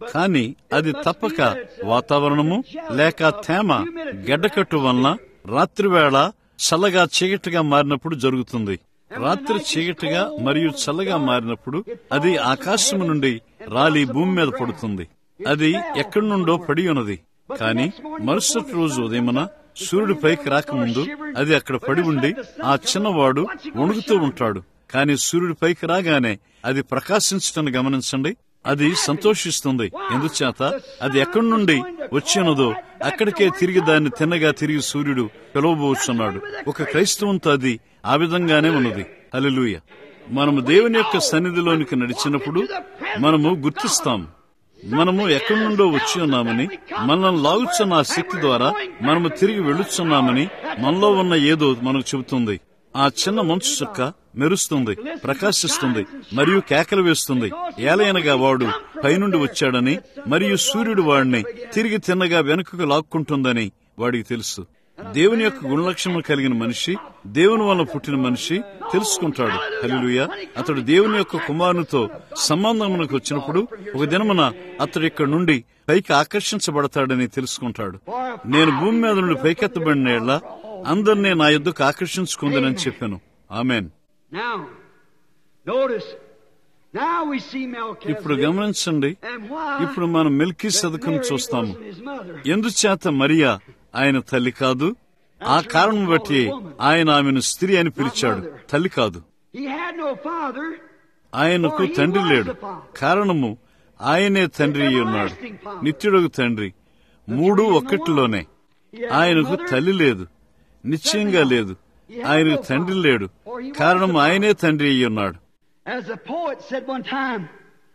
A: కానీ అది తప్పక వాతావరణము లేక తేమ గడ్డకట్టు వలన రాత్రివేళ చల్లగా చీకటిగా మారినప్పుడు జరుగుతుంది రాత్రి చీకటిగా మరియు చల్లగా మారినప్పుడు అది ఆకాశము నుండి రాలి భూమి మీద పడుతుంది అది ఎక్కడి నుండో పడి ఉన్నది కానీ మరుసటి రోజు ఉదయమున సూర్యుడు పైకి రాకముందు అది అక్కడ పడి ఉండి ఆ చిన్నవాడు వణుకుతూ ఉంటాడు కానీ సూర్యుడు పైకి రాగానే అది ప్రకాశించటం గమనించండి అది సంతోషిస్తుంది ఎందుచేత అది ఎక్కడి నుండి వచ్చినదో అక్కడికే తిరిగి దాన్ని తిన్నగా తిరిగి సూర్యుడు పిలవబోచున్నాడు ఒక క్రైస్తవంతో అది ఆ విధంగానే ఉన్నది హల్లెలూయ మనము దేవుని యొక్క సన్నిధిలోనికి నడిచినప్పుడు మనము గుర్తిస్తాం మనము ఎక్కడి నుండో వచ్చి ఉన్నామని మనల్ని లాగుచున్న ఆ శక్తి ద్వారా మనము తిరిగి వెళ్ళుచున్నామని మనలో ఉన్న ఏదో మనకు చెబుతుంది ఆ చిన్న మంచు చుక్క మెరుస్తుంది ప్రకాశిస్తుంది మరియు కేకలు వేస్తుంది ఏలైనగా వాడు పైనుండి వచ్చాడని మరియు సూర్యుడు వాడిని తిరిగి తిన్నగా వెనుకకు లాక్కుంటుందని వాడికి తెలుసు దేవుని యొక్క గుణలక్షణం కలిగిన మనిషి దేవుని వల్ల పుట్టిన మనిషి తెలుసుకుంటాడు హలిలుయ అతడు దేవుని యొక్క కుమారునితో సంబంధమునకు వచ్చినప్పుడు ఒక దినమున అతడు ఇక్కడ నుండి పైకి ఆకర్షించబడతాడని తెలుసుకుంటాడు నేను భూమి మీద నుండి పైకెత్తబడిన ఏళ్ల అందరినీ నా యుద్ధకు ఆకర్షించుకుందని చెప్పాను amen
B: Now, notice, now we see
A: ఇప్పుడు
B: Melchizedek.
A: గమనించండి
B: And why
A: ఇప్పుడు మనం మెల్కీ
B: that
A: సదుకును
B: Mary
A: చూస్తాము
B: wasn't his mother.
A: ఎందుచేత మరియా ఆయన తల్లి కాదు ఆ కారణం బట్టి ఆయన ఆమెను స్త్రీ అని పిలిచాడు తల్లి కాదు
B: He had no father.
A: ఆయనకు తండ్రి లేడు కారణము ఆయనే తండ్రి అయి ఉన్నాడు నిత్యుడగు తండ్రి మూడు ఒక్కటిలోనే ఆయనకు తల్లి లేదు నిశ్చయంగా లేదు ఆయనకు తండ్రి లేడు కారణం ఆయనే తండ్రి అయి ఉన్నాడు
B: As a poet said one time,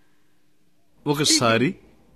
A: ఒకసారి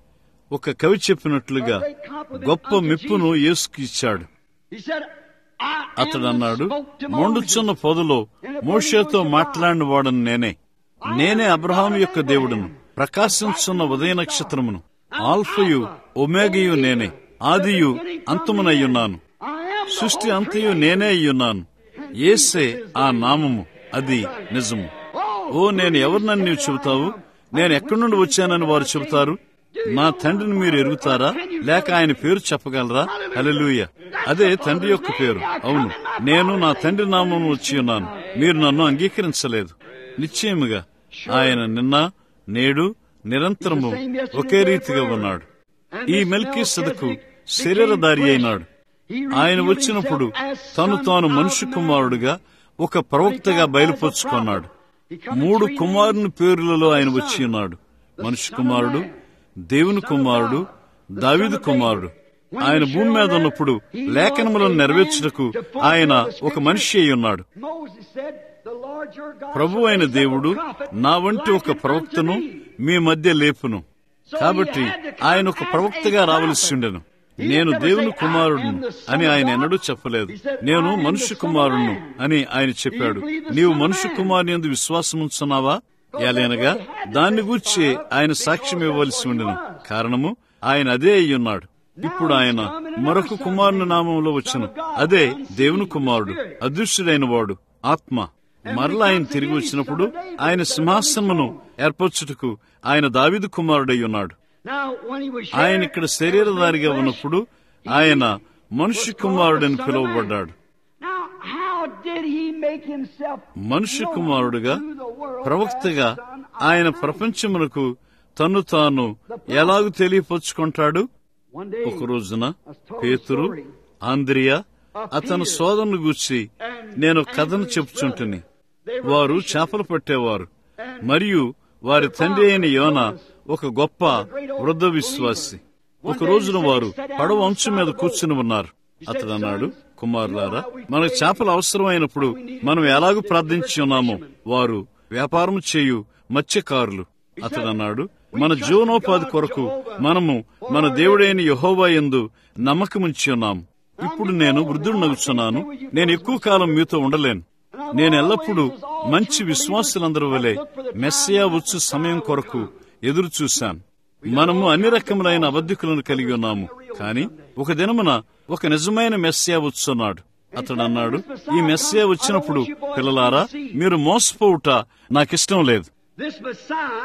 A: ఒక కవి చెప్పినట్లుగా గొప్ప మెప్పును యేసుకి ఇచ్చాడు
B: he said, I am
A: అతడు
B: that
A: అన్నాడు
B: spoke to Moses.
A: మండుచున్న పొదలో మోషేతో మాట్లాడిన వాడను నేనే నేనే అబ్రహాం యొక్క దేవుడును ప్రకాశించున్న ఉదయ నక్షత్రమును ఆల్ఫయు ఒమేగయు నేనే ఆదియు అంతమునయ్యున్నాను
B: I am the
A: సృష్టి
B: whole
A: అంతయు నేనే అయ్యున్నాను ఏసే ఆ నామము అది నిజము ఓ నేను ఎవరినని నీవు చెబుతావు నేను ఎక్కడి నుండి వచ్చానని వారు చెబుతారు నా తండ్రిని మీరు ఎరుగుతారా లేక ఆయన పేరు చెప్పగలరా హల్లెలూయా అదే తండ్రి యొక్క పేరు అవును నేను నా తండ్రి నామం వచ్చి ఉన్నాను మీరు నన్ను అంగీకరించలేదు నిశ్చయముగా ఆయన నిన్న నేడు నిరంతరము ఒకే రీతిగా ఉన్నాడు ఈ మెల్కీ సదకు శరీరధారి అయినాడు ఆయన వచ్చినప్పుడు తను తాను మనుష్య కుమారుడుగా ఒక ప్రవక్తగా బయలుపరుచుకున్నాడు మూడు కుమారుని పేర్లలో ఆయన వచ్చి ఉన్నాడు మనుష్య కుమారుడు దేవుని కుమారుడు దావిదు కుమారుడు ఆయన భూమి మీద ఉన్నప్పుడు లేఖనములను నెరవేర్చుటకు ఆయన ఒక మనిషి అయి ఉన్నాడు
B: Moses said, "The Lord your God
A: Prabhu
B: shall
A: అయిన
B: raise up a
A: దేవుడు
B: prophet
A: నా వంటి ఒక
B: like unto
A: ప్రవక్తను
B: me."
A: మీ మధ్య లేపును కాబట్టి ఆయన ఒక ప్రవక్తగా రావలసి ఉండెను నేను దేవుని కుమారుడును అని ఆయన ఎన్నడూ చెప్పలేదు నేను మనుష్య కుమారుడును అని ఆయన చెప్పాడు నీవు మనుష్య కుమారుని ఎందు విశ్వాసం ఉంచున్నావా ఏలైనగా దాన్ని గూర్చి ఆయన సాక్ష్యం ఇవ్వవలసి ఉండెను కారణము ఆయన అదే అయి ఉన్నాడు ఇప్పుడు ఆయన మరొక కుమారుని నామంలో వచ్చును అదే దేవుని కుమారుడు అదృశ్యుడైన వాడు ఆత్మ మరలా ఆయన తిరిగి వచ్చినప్పుడు ఆయన సింహాసనమును ఏర్పరచుటకు ఆయన దావిదు కుమారుడై ఉన్నాడు
B: Now, when he was
A: ఆయన
B: here
A: ఇక్కడ
B: as
A: శరీరధారిగా
B: the flesh,
A: ఉన్నప్పుడు ఆయన మనుష్య కుమారుడని పిలువబడ్డాడు
B: Now, how did he make himself
A: మనుష్య
B: known
A: కుమారుడుగా
B: to the world
A: ప్రవక్తగా
B: as Son of
A: ఆయన
B: Man?
A: ప్రపంచమునకు తన్ను తాను ఎలాగూ తెలియపరుచుకుంటాడు
B: One day,
A: ఒక రోజున పేతురు ఆంద్రియా అతని సోదరుని గూర్చి నేను కథను చెప్పుచుంటుని వారు చేపలు పట్టేవారు మరియు వారి తండ్రి అయిన యోన ఒక గొప్ప వృద్ధ విశ్వాసి ఒక రోజున వారు పడవ అంచు మీద కూర్చుని ఉన్నారు అతడు అన్నాడు కుమారులారా మనకు చేపలు అవసరమైనప్పుడు మనం ఎలాగూ ప్రార్థించి ఉన్నామో వారు వ్యాపారం చేయు మత్స్యకారులు అతడు అన్నాడు మన జీవనోపాధి కొరకు మనము మన దేవుడైన యహోవా యందు నమ్మకముంచి ఉన్నాము ఇప్పుడు నేను వృద్ధుడు నగుచున్నాను నేను ఎక్కువ కాలం మీతో ఉండలేను నేను ఎల్లప్పుడూ మంచి విశ్వాసులందరి వలె మెస్సియా వచ్చు సమయం కొరకు ఎదురు చూశాను మనము అన్ని రకములైన అబద్ధికులను కలిగి ఉన్నాము కానీ ఒక దినమున ఒక నిజమైన మెస్సియా వచ్చున్నాడు అతడు అన్నాడు ఈ మెస్సియా వచ్చినప్పుడు పిల్లలారా మీరు మోసపోవుట నాకిష్టం లేదు
B: This Messiah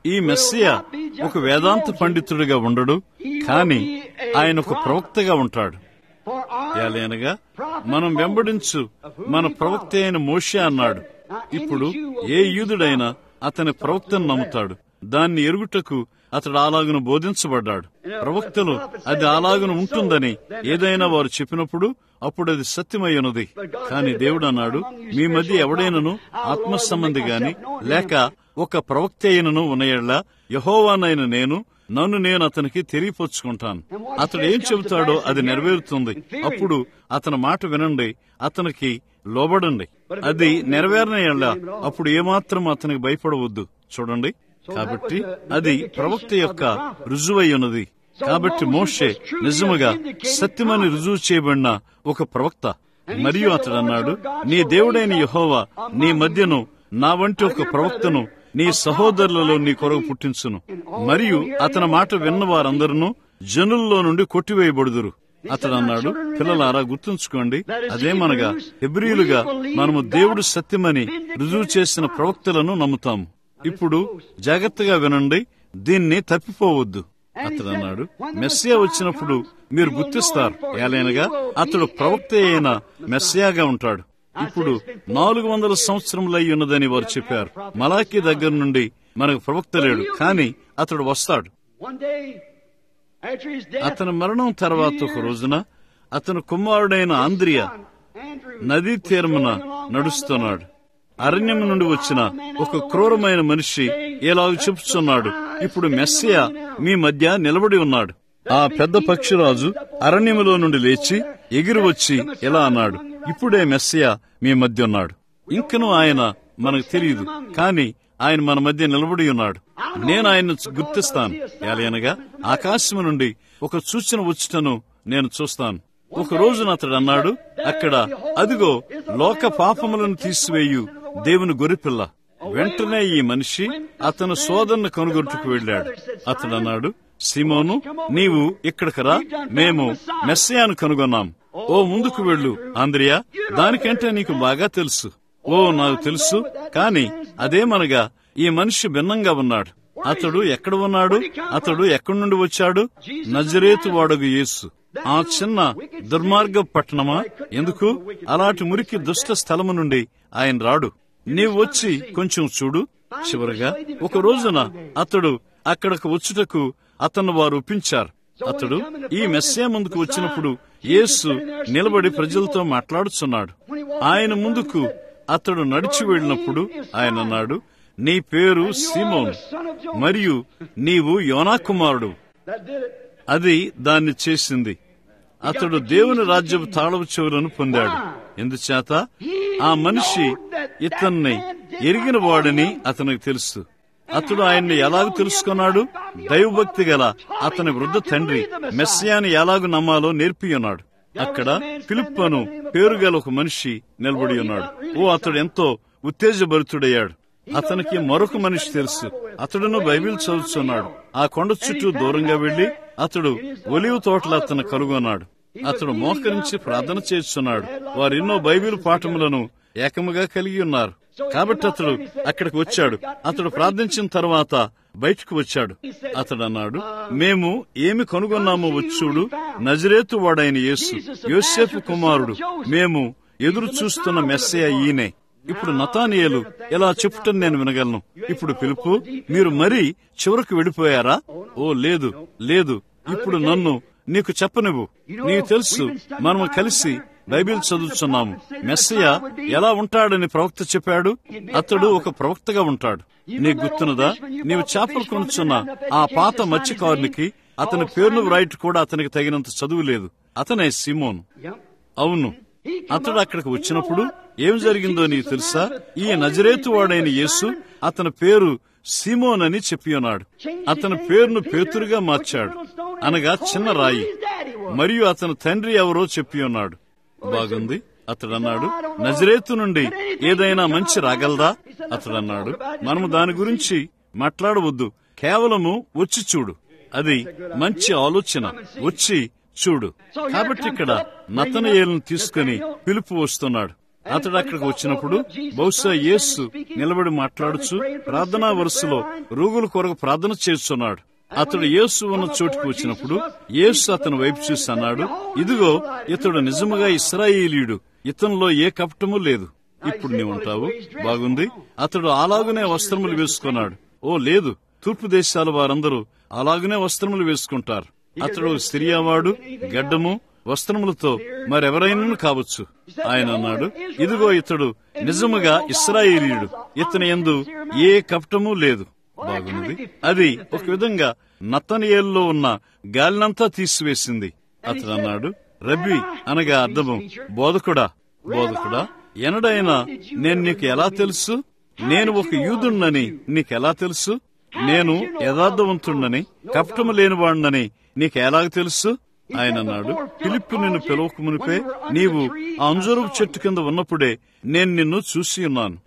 A: ఈ మెస్సియా ఒక వేదాంత పండితుడిగా ఉండడు కానీ ఆయన ఒక ప్రవక్తగా ఉంటాడు
B: For our
A: ఏలైనగా మనం వెంబడించు మన ప్రవక్త అయిన మోషే అన్నాడు ఇప్పుడు ఏ యూదుడైనా అతని ప్రవక్తను నమ్ముతాడు దాన్ని ఎరుగుటకు అతడు అలాగును బోధించబడ్డాడు ప్రవక్తలు అది అలాగును ఉంటుందని ఏదైనా వారు చెప్పినప్పుడు అప్పుడు అది సత్యమయ్యున్నది కాని దేవుడు అన్నాడు మీ మధ్య ఎవడైనను ఆత్మ సంబంధి గాని లేక ఒక ప్రవక్త అయినను ఉన్నయళ్ళ యహోవానైన నేను నన్ను నేను అతనికి తెలియపరుచుకుంటాను అతడు ఏం చెబుతాడో అది నెరవేరుతుంది అప్పుడు అతని మాట వినండి అతనికి లోబడండి అది నెరవేరని ఎళ్ళ అప్పుడు ఏమాత్రం అతనికి భయపడవద్దు చూడండి కాబట్టి అది ప్రవక్త యొక్క రుజువై ఉన్నది కాబట్టి మోషే నిజముగా సత్యమని రుజువు చేయబడిన ఒక ప్రవక్త మరియు అతడు అన్నాడు నీ దేవుడైన యహోవా నీ మధ్యను నా వంటి ఒక ప్రవక్తను నీ సహోదరులలో నీ కొరకు పుట్టించును మరియు అతని మాట విన్న వారందరూ జనుల్లో నుండి కొట్టివేయబడుదురు అతడు అన్నాడు పిల్లలారా గుర్తుంచుకోండి అదేమనగా హెబ్రియులుగా మనము దేవుడు సత్యమని రుజువు చేసిన ప్రవక్తలను నమ్ముతాము ఇప్పుడు జాగ్రత్తగా వినండి దీన్ని తప్పిపోవద్దు అతడు అన్నాడు మెస్సియా వచ్చినప్పుడు మీరు గుర్తిస్తారు ఏలైనగా అతడు ప్రవక్త అయిన మెస్సియాగా ఉంటాడు ఇప్పుడు నాలుగు వందల సంవత్సరములై ఉన్నదని వారు చెప్పారు మలాకి దగ్గర నుండి మనకు ప్రవక్త లేడు కానీ అతడు వస్తాడు
B: one day after his death,
A: అతని మరణం తర్వాత ఒక రోజున అతని కుమారుడైన ఆంద్రియ
B: Andrew
A: నదీ తీరమున నడుస్తున్నాడు అరణ్యం నుండి వచ్చిన ఒక క్రూరమైన మనిషి ఇలాగ చెప్పుచున్నాడు ఇప్పుడు మెస్సియా మీ మధ్య నిలబడి ఉన్నాడు ఆ పెద్ద పక్షిరాజు అరణ్యములో నుండి లేచి ఎగిరి వచ్చి ఇలా అన్నాడు ఇప్పుడే మెస్సియా మీ మధ్య ఉన్నాడు ఇంకను ఆయన మనకు తెలియదు కానీ ఆయన మన మధ్య నిలబడి ఉన్నాడు నేను ఆయన్ను గుర్తిస్తాను ఎలయనగా ఆకాశము నుండి ఒక సూచన వచ్చుటను నేను చూస్తాను ఒక రోజున అతడు అన్నాడు అక్కడ అదిగో లోక పాపములను తీసివేయు దేవుని గొరిపిల్ల వెంటనే ఈ మనిషి అతను సోదరుని కనుగొట్టుకు వెళ్ళాడు అతడు అన్నాడు సిమోను నీవు ఇక్కడికి రా మేము మెస్సయాను కనుగొన్నాం ఓ ముందుకు వెళ్ళు ఆంద్రియా దానికంటే నీకు బాగా తెలుసు ఓ నాకు తెలుసు కాని అదేమనగా ఈ మనిషి భిన్నంగా ఉన్నాడు అతడు ఎక్కడ ఉన్నాడు అతడు ఎక్కడి నుండి వచ్చాడు నజరేతు వాడగు యేసు ఆ చిన్న దుర్మార్గ పట్టణమా ఎందుకు అలాంటి మురికి దుష్ట స్థలము నుండి ఆయన రాడు నీవు వచ్చి కొంచెం చూడు చివరగా ఒక రోజున అతడు అక్కడకు వచ్చుటకు అతను వారు ఒప్పించారు అతడు ఈ మెస్సే ముందుకు వచ్చినప్పుడు యేసు నిలబడి ప్రజలతో మాట్లాడుచున్నాడు ఆయన ముందుకు అతడు నడిచి వెళ్ళినప్పుడు ఆయన అన్నాడు నీ పేరు సీమోన్ మరియు నీవు యోనా కుమారుడు
B: that did it.
A: అది దాన్ని చేసింది అతడు దేవుని రాజ్యపు తాళపు చెవులను పొందాడు ఎందుచేత ఆ మనిషి ఇతన్ని ఎరిగిన వాడని అతనికి తెలుసు అతడు ఆయన్ని ఎలాగ తెలుసుకున్నాడు దైవభక్తి గల అతని వృద్ధ తండ్రి మెస్సియాని ఎలాగ నమ్మాలో నేర్పి ఉన్నాడు అక్కడ ఫిలిప్పను పేరు గల ఒక మనిషి నిలబడి ఉన్నాడు ఓ అతడు ఎంతో ఉత్తేజభరితుడయ్యాడు అతనికి మరొక మనిషి తెలుసు అతడును బైబిల్ చదువుతున్నాడు ఆ కొండ చుట్టూ దూరంగా వెళ్లి అతడు ఒలివు తోటలో అతను కనుగొన్నాడు అతడు మోకరించి ప్రార్థన చేస్తున్నాడు వారు ఎన్నో బైబిల్ పాఠములను ఏకముగా కలిగి ఉన్నారు కాబట్టి అతడు అక్కడికి వచ్చాడు అతడు ప్రార్థించిన తర్వాత బయటకు వచ్చాడు అతడు అన్నాడు మేము ఏమి కనుగొన్నామో వచ్చుడు నజరేతు వాడైన యేసు యోసేపు కుమారుడు మేము ఎదురు చూస్తున్న మెస్సయ ఈయనే ఇప్పుడు నతానియేలు ఇలా చెప్పుటం నేను వినగలను ఇప్పుడు పిలుపు మీరు మరీ చివరకు వెళ్ళిపోయారా ఓ లేదు లేదు ఇప్పుడు నన్ను నీకు చెప్పనివ్వు నీకు తెలుసు మనము కలిసి బైబిల్ చదువుతున్నాము మెస్సయ ఎలా ఉంటాడని ప్రవక్త చెప్పాడు అతడు ఒక ప్రవక్తగా ఉంటాడు నీకు గుర్తున్నదా నీవు చేపలు కొనుచున్న ఆ పాత మత్స్యకారునికి అతని పేరును వ్రాయిట్ కూడా అతనికి తగినంత చదువు లేదు అతనే సిమోన్
B: Yep.
A: అవును అతడు అక్కడికి వచ్చినప్పుడు ఏం జరిగిందో నీకు తెలుసా ఈ నజరేతు వాడైన యేసు అతని పేరు సిమోన్ అని చెప్పి ఉన్నాడు అతని పేరును పేతురుగా మార్చాడు అనగా చిన్న రాయి మరియు అతని తండ్రి ఎవరో చెప్పి ఉన్నాడు బాగుంది అతడు అన్నాడు నజరేతు నుండి ఏదైనా మంచి రాగలదా అతడు అన్నాడు మనము దాని గురించి మాట్లాడవద్దు కేవలము వచ్చి చూడు అది మంచి ఆలోచన వచ్చి చూడు కాబట్టి ఇక్కడ నతనయేలును తీసుకుని పిలుపు వస్తున్నాడు అతడు అక్కడికి వచ్చినప్పుడు బహుశా యేసు నిలబడి మాట్లాడుచు ప్రార్థనా వరుసలో రోగుల కొరకు ప్రార్థన చేస్తున్నాడు అతడు యేసు ఉన్న చోటుకు వచ్చినప్పుడు యేసు అతని వైపు చూసి అన్నాడు ఇదిగో ఇతడు నిజముగా ఇస్రాయేలీయుడు ఇతనిలో ఏ కపటము లేదు ఇప్పుడు నీవుంటావు బాగుంది అతడు అలాగునే వస్త్రములు వేసుకున్నాడు ఓ లేదు తూర్పు దేశాల వారందరూ అలాగునే వస్త్రములు వేసుకుంటారు అతడు సిరియావాడు గడ్డము వస్త్రములతో మరెవరైనా కావచ్చు ఆయన అన్నాడు ఇదిగో ఇతడు నిజముగా ఇస్రాయేలీయుడు ఇతని ఎందు ఏ కపటము లేదు బాగుంది అది ఒక విధంగా నత్తనియేల్లో ఉన్న గాలినంతా తీసివేసింది అతడు అన్నాడు రబ్బి అనగా అర్థము బోధకుడా బోధకుడా ఎనడైనా నేను నీకు ఎలా తెలుసు నేను ఒక యూదుణ్ణని నీకెలా తెలుసు నేను యథార్థవంతుణ్ణని కపటము లేనివాణ్ణని నీకెలాగ తెలుసు ఆయన అన్నాడు పిలుపు నిన్ను పిలవక మునిపే నీవు ఆ అంజూరపు చెట్టు కింద ఉన్నప్పుడే నేను నిన్ను చూసి ఉన్నాను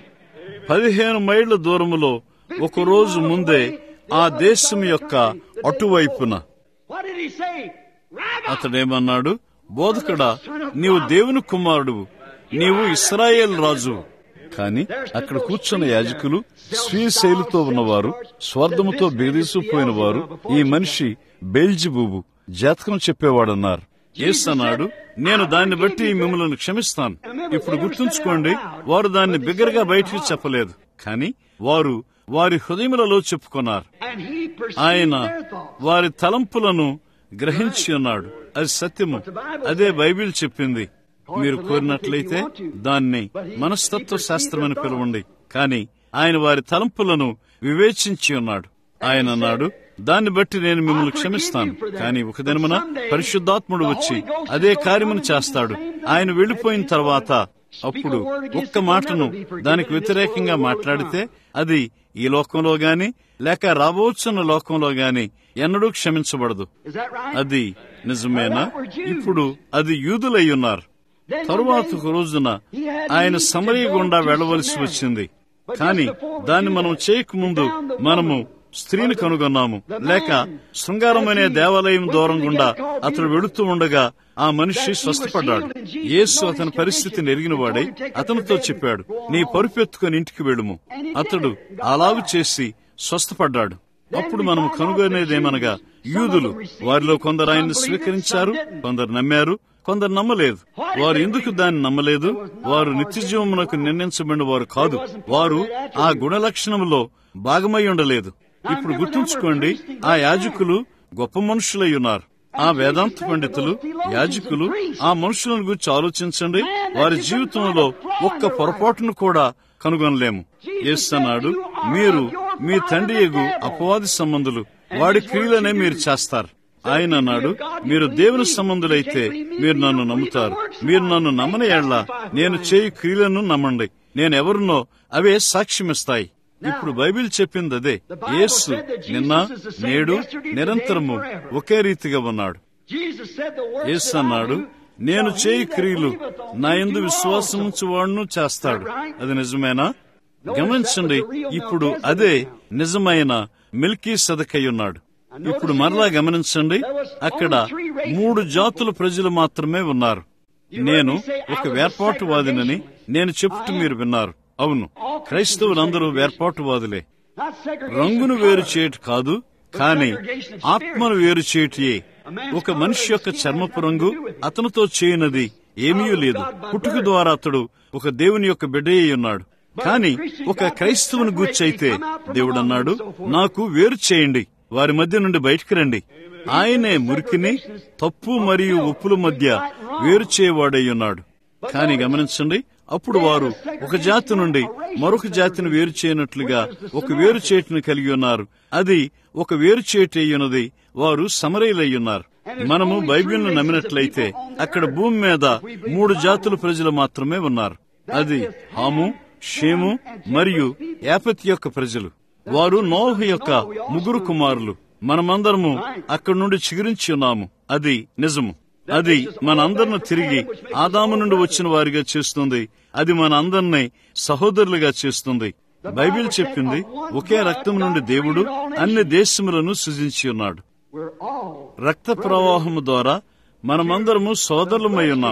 A: పదిహేను మైళ్ల దూరములో ఒక రోజు ముందే ఆ దేశం యొక్క అటువైపున
B: What did he say? Rabbi!
A: అతడేమన్నాడు బోధకుడా నీవు దేవుని కుమారుడు నీవు ఇస్రాయేల్ రాజు కాని అక్కడ కూర్చున్న యాజకులు స్వీయ శైలితో ఉన్నవారు స్వార్థముతో బెదిరిసిపోయిన వారు ఈ మనిషి బెల్జిబూబు జాతకం చెప్పేవాడన్నారు యేసు అన్నాడు నేను దాన్ని బట్టి మిమ్మల్ని క్షమిస్తాను ఇప్పుడు గుర్తుంచుకోండి వారు దాన్ని బిగ్గరగా బయటికి చెప్పలేదు కానీ వారు వారి హృదయములలో చెప్పుకున్నారు
B: And he perceived
A: ఆయన
B: their thoughts.
A: వారి తలంపులను గ్రహించి ఉన్నాడు అది సత్యము అదే బైబిల్ చెప్పింది మీరు కోరినట్లయితే దాన్ని మనస్తత్వ శాస్త్రమని పిలవండి కానీ ఆయన వారి తలంపులను వివేచించి ఉన్నాడు ఆయన అన్నాడు దాన్ని బట్టి నేను మిమ్మల్ని క్షమిస్తాను కానీ ఒక దినమున పరిశుద్ధాత్ముడు వచ్చి అదే కార్యమును చేస్తాడు ఆయన వెళ్లిపోయిన తర్వాత అప్పుడు ఒక్క మాటను దానికి వ్యతిరేకంగా మాట్లాడితే అది ఈ లోకంలో గాని లేక రాబోచున్న లోకంలో గాని ఎన్నడూ క్షమించబడదు
B: Is that right?
A: అది నిజమేనా ఇప్పుడు అది యూదులై ఉన్నారు తరువాత ఒక రోజున ఆయన సమరయ గుండా వెళ్లవలసి వచ్చింది కానీ దాన్ని మనం చేయకముందు మనము స్త్రీని కనుగొన్నాము లేక శృంగారం అనే దేవాలయం దూరం గుండా అతడు వెళుతూ ఉండగా ఆ మనిషి స్వస్థపడ్డాడు యేసు అతని పరిస్థితిని ఎరిగిన వాడై అతనితో చెప్పాడు నీ పరుపెత్తుకొని ఇంటికి వెళ్ళుము అతడు అలాగు చేసి స్వస్థపడ్డాడు అప్పుడు మనం కనుగొనేదేమనగా యూదులు వారిలో కొందరు ఆయన్ని స్వీకరించారు కొందరు నమ్మారు కొందరు నమ్మలేదు వారు ఎందుకు దాన్ని నమ్మలేదు వారు నిత్య జీవమునకు నిర్ణయించబడిన వారు కాదు వారు ఆ గుణ లక్షణంలో భాగమై ఉండలేదు ఇప్పుడు గుర్తుంచుకోండి ఆ యాజకులు గొప్ప మనుషులై ఉన్నారు ఆ వేదాంత పండితులు యాజకులు ఆ మనుషులను గురించి ఆలోచించండి వారి జీవితంలో ఒక్క పొరపాటును కూడా కనుగొనలేము అన్నాడు మీరు మీ తండ్రి ఎగు అపవాది సంబంధులు వాడి క్రియలనే మీరు చేస్తారు ఆయన అన్నాడు మీరు దేవుని సంబంధులైతే మీరు నన్ను నమ్ముతారు మీరు నన్ను నమ్మని ఎళ్ళ నేను చేయి క్రియలను నమ్మండి నేను ఎవరినో అవే సాక్ష్యమిస్తాయి ఇప్పుడు బైబిల్ చెప్పింది అదే యేసు నిన్న నేడు నిరంతరము ఒకే రీతిగా ఉన్నాడు
B: Jesus said the works
A: Yesu
B: that I
A: అన్నాడు
B: do
A: నేను
B: shall
A: చేయి
B: he that
A: క్రియలు
B: believeth on
A: నా
B: me
A: ఎందు
B: do
A: విశ్వాసం
B: also.
A: ఉంచువాడును చేస్తాడు అది నిజమేనా గమనించండి
B: that was the real
A: ఇప్పుడు
B: Melchizedek
A: అదే
B: now.
A: నిజమైన మిల్కీ సదకై ఉన్నాడు ఇప్పుడు మరలా గమనించండి అక్కడ మూడు జాతుల ప్రజలు మాత్రమే ఉన్నారు నేను ఒక వేర్పాటువాదినని నేను చెప్తూ మీరు విన్నారు అవును క్రైస్తవులందరూ వేర్పాటువాదులే
B: Not segregation
A: రంగును
B: of
A: వేరు
B: color.
A: చేయట కాదు కానీ ఆత్మను వేరు చేయటే ఒక మనిషి యొక్క చర్మపు రంగు అతనితో చేయనది ఏమీ లేదు పుట్టుక ద్వారా అతడు ఒక దేవుని యొక్క బిడ్డ అయి ఉన్నాడు కానీ ఒక క్రైస్తవుని గూర్చైతే దేవుడు అన్నాడు నాకు వేరు చేయండి వారి మధ్య నుండి బయటికి రండి ఆయనే మురికిని తప్పు మరియు ఒప్పుల మధ్య వేరు చేయవాడై ఉన్నాడు కానీ గమనించండి అప్పుడు వారు ఒక జాతి నుండి మరొక జాతిని వేరు చేయనట్లుగా ఒక వేరు చేటిని కలిగి ఉన్నారు అది ఒక వేరు చేటి అయ్యున్నది వారు సమరయులయ్యున్నారు మనము బైబిల్ను నమ్మినట్లయితే అక్కడ భూమి మీద మూడు జాతుల ప్రజలు మాత్రమే ఉన్నారు అది హాము షేము మరియు యాపతి యొక్క ప్రజలు వారు నోహు యొక్క ముగ్గురు కుమారులు మనమందరము అక్కడి నుండి చిగురించి ఉన్నాము అది నిజము అది మనందరిని తిరిగి ఆదాము నుండి వచ్చిన వారిగా చేస్తుంది అది మన అందరినీ సహోదరులుగా చేస్తుంది బైబిల్ చెప్పింది ఒకే రక్తం నుండి దేవుడు అన్ని దేశములను సృజించి ఉన్నాడు
B: We're all
A: రక్త ప్రవాహము ద్వారా మనమందరము సోదరులమై ఉన్నాం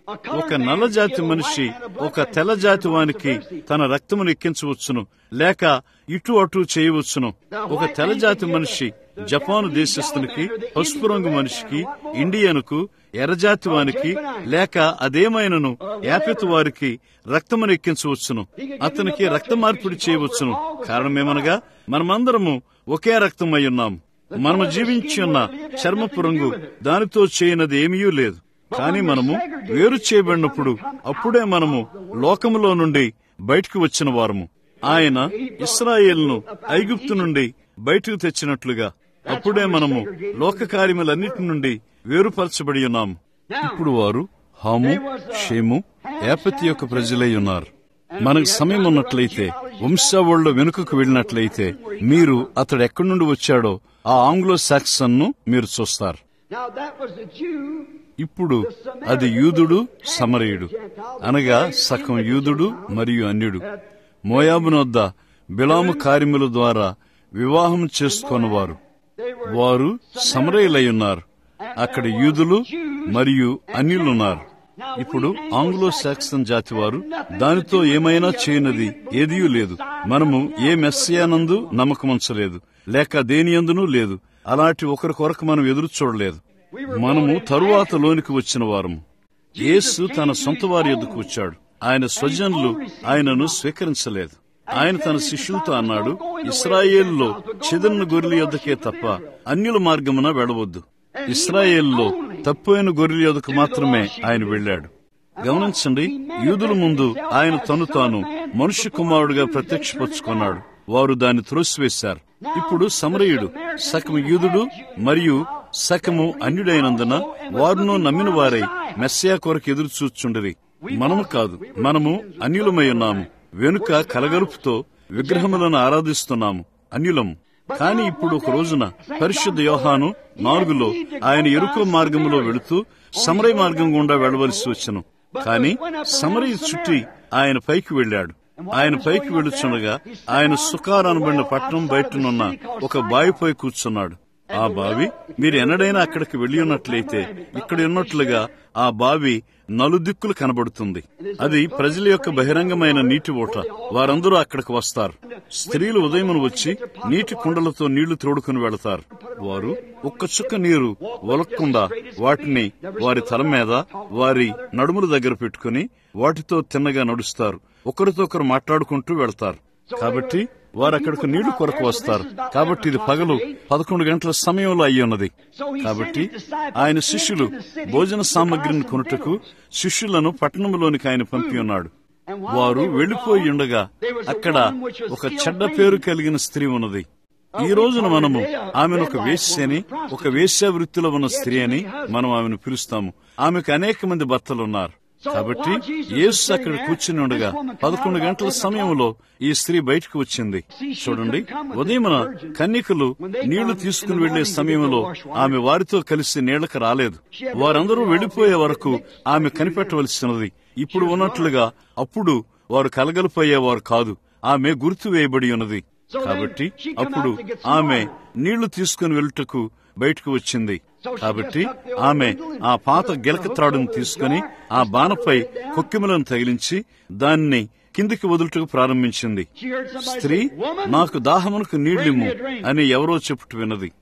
A: ఒక నల్లజాతి మనిషి ఒక తెల్లజాతి వానికి తన రక్తమును ఎక్కించవచ్చును లేక ఇటు అటు చేయవచ్చును ఒక తెల్లజాతి మనిషి జపాను దేశస్థునికి పసుపు రంగు మనిషికి ఇండియన్కు ఎర్రజాతి వానికి లేక అదేమైనను యాపితు వారికి రక్తమును ఎక్కించవచ్చును అతనికి రక్త మార్పిడి చేయవచ్చును కారణమేమనగా మనమందరము ఒకే రక్తమై ఉన్నాం మనము జీవించి ఉన్న చర్మపు రంగు దానితో చేయనది ఏమీ లేదు కానీ మనము వేరు చేయబడినప్పుడు అప్పుడే మనము లోకములో నుండి బయటకు వచ్చిన వారము ఆయన ఇస్రాయేల్ను ఐగుప్తు నుండి బయటకు తెచ్చినట్లుగా అప్పుడే మనము లోక కార్యములన్నిటి నుండి వేరుపరచబడి ఉన్నాము ఇప్పుడు వారు హాము షేము ఏపతి యొక్క ప్రజలై ఉన్నారు మనకు సమయం ఉన్నట్లయితే వంశావళిలో వెనుకకు వెళ్ళినట్లయితే మీరు అతడు ఎక్కడి నుండి వచ్చాడో ఆ ఆంగ్లో సాక్సన్ ను మీరు చూస్తారు
B: Now that was the Jew
A: ఇప్పుడు అది యూదుడు సమరయుడు అనగా సగం యూదుడు మరియు అన్యుడు మోయాబునొద్ద బిలాము కార్యముల ద్వారా వివాహం చేసుకొన్నవారు వారు సమరయులై ఉన్నారు అక్కడ యూదులు మరియు అన్యులున్నారు ఇప్పుడు ఆంగ్లో సాక్సన్ జాతి వారు దానితో ఏమైనా చేయనది ఏదీ లేదు మనము ఏ మెస్సియానందు నమ్మకముంచలేదు లేక దేనియందునూ లేదు అలాంటి ఒకరి కొరకు మనం ఎదురు చూడలేదు మనము తరువాత లోనికి వచ్చిన వారము యేసు తన సొంత వారి ఎదుకు వచ్చాడు ఆయన స్వజనులు ఆయనను స్వీకరించలేదు ఆయన తన శిష్యులతో అన్నాడు ఇస్రాయేల్లో చెదిరిన గొర్రెల యొద్దకే తప్ప అన్యుల మార్గమున వెళ్ళవద్దు ఇస్రాయేల్లో తప్పైన గొర్రెల యొద్దకు మాత్రమే ఆయన వెళ్ళాడు గమనించండి యూదుల ముందు ఆయన తను తాను మనుష్య కుమారుడుగా ప్రత్యక్షపరుచుకున్నాడు వారు దాన్ని త్రోసివేశారు ఇప్పుడు సమరయుడు సకము యూదుడు మరియు సకము అన్యుడైనందున వారును నమ్మిన వారై మెస్సియా కొరకు ఎదురు చూచుండరి మనము కాదు మనము అన్యులమై ఉన్నాము వెనుక కలగలుపుతో విగ్రహములను ఆరాధిస్తున్నాము అన్యులము కానీ ఇప్పుడు ఒక రోజున పరిశుద్ధ యోహాను నాలుగులో ఆయన ఎరుకో మార్గములో వెళుతూ సమరయ మార్గం గుండా వెళ్లవలసి వచ్చను కానీ సమరయ చుట్టి ఆయన పైకి వెళ్ళాడు ఆయన పైకి వెళుచుండగా ఆయన సుఖారనబడిన పట్టణం బయటనున్న ఒక బావిపై కూర్చున్నాడు ఆ బావి మీరు ఎన్నడైనా అక్కడికి వెళ్లి ఉన్నట్లయితే ఇక్కడ ఉన్నట్లుగా ఆ బావి నలుదిక్కులు కనబడుతుంది అది ప్రజల యొక్క బహిరంగమైన నీటి ఓట వారందరూ అక్కడికి వస్తారు స్త్రీలు ఉదయం వచ్చి నీటి కుండలతో నీళ్లు తోడుకుని వెళతారు వారు ఒక్క చుక్క నీరు ఒలక్కుండా వాటిని వారి తల మీద వారి నడుముల దగ్గర పెట్టుకుని వాటితో తిన్నగా నడుస్తారు ఒకరితో ఒకరు మాట్లాడుకుంటూ వెళతారు కాబట్టి వారు అక్కడికి నీళ్లు కొరకు వస్తారు కాబట్టి ఇది పగలు పదకొండు గంటల సమయంలో అయ్యి ఉన్నది కాబట్టి ఆయన శిష్యులు భోజన సామగ్రిని కొనుటకు శిష్యులను పట్టణంలోనికి ఆయన పంపి ఉన్నాడు వారు వెళ్లిపోయి ఉండగా అక్కడ ఒక చెడ్డ పేరు కలిగిన స్త్రీ ఉన్నది ఈ రోజున మనము ఆమెను ఒక వేశ్య అని ఒక వేశ్య వృత్తిలో ఉన్న స్త్రీ అని మనం ఆమెను పిలుస్తాము ఆమెకు అనేక మంది భర్తలున్నారు కాబట్టి యేసు అక్కడ కూర్చుని ఉండగా పదకొండు గంటల సమయంలో ఈ స్త్రీ బయటకు వచ్చింది చూడండి ఉదయమున కన్యకలు నీళ్లు తీసుకుని వెళ్లే సమయంలో ఆమె వారితో కలిసి నీళ్లకు రాలేదు వారందరూ వెళ్లిపోయే వరకు ఆమె కనిపెట్టవలసినది ఇప్పుడు ఉన్నట్లుగా అప్పుడు వారు కలగలిపోయేవారు కాదు ఆమె గుర్తు వేయబడి ఉన్నది కాబట్టి అప్పుడు ఆమె నీళ్లు తీసుకుని వెళ్ళుటకు బయటకు వచ్చింది కాబట్టి ఆమె ఆ పాత గిలక త్రాడును తీసుకుని ఆ బాణపై కొక్కిమలను తగిలించి దాన్ని కిందికి వదులుటకు ప్రారంభించింది స్త్రీ నాకు దాహమునకు నీళ్లిమ్ము అని ఎవరో చెప్పుట విన్నది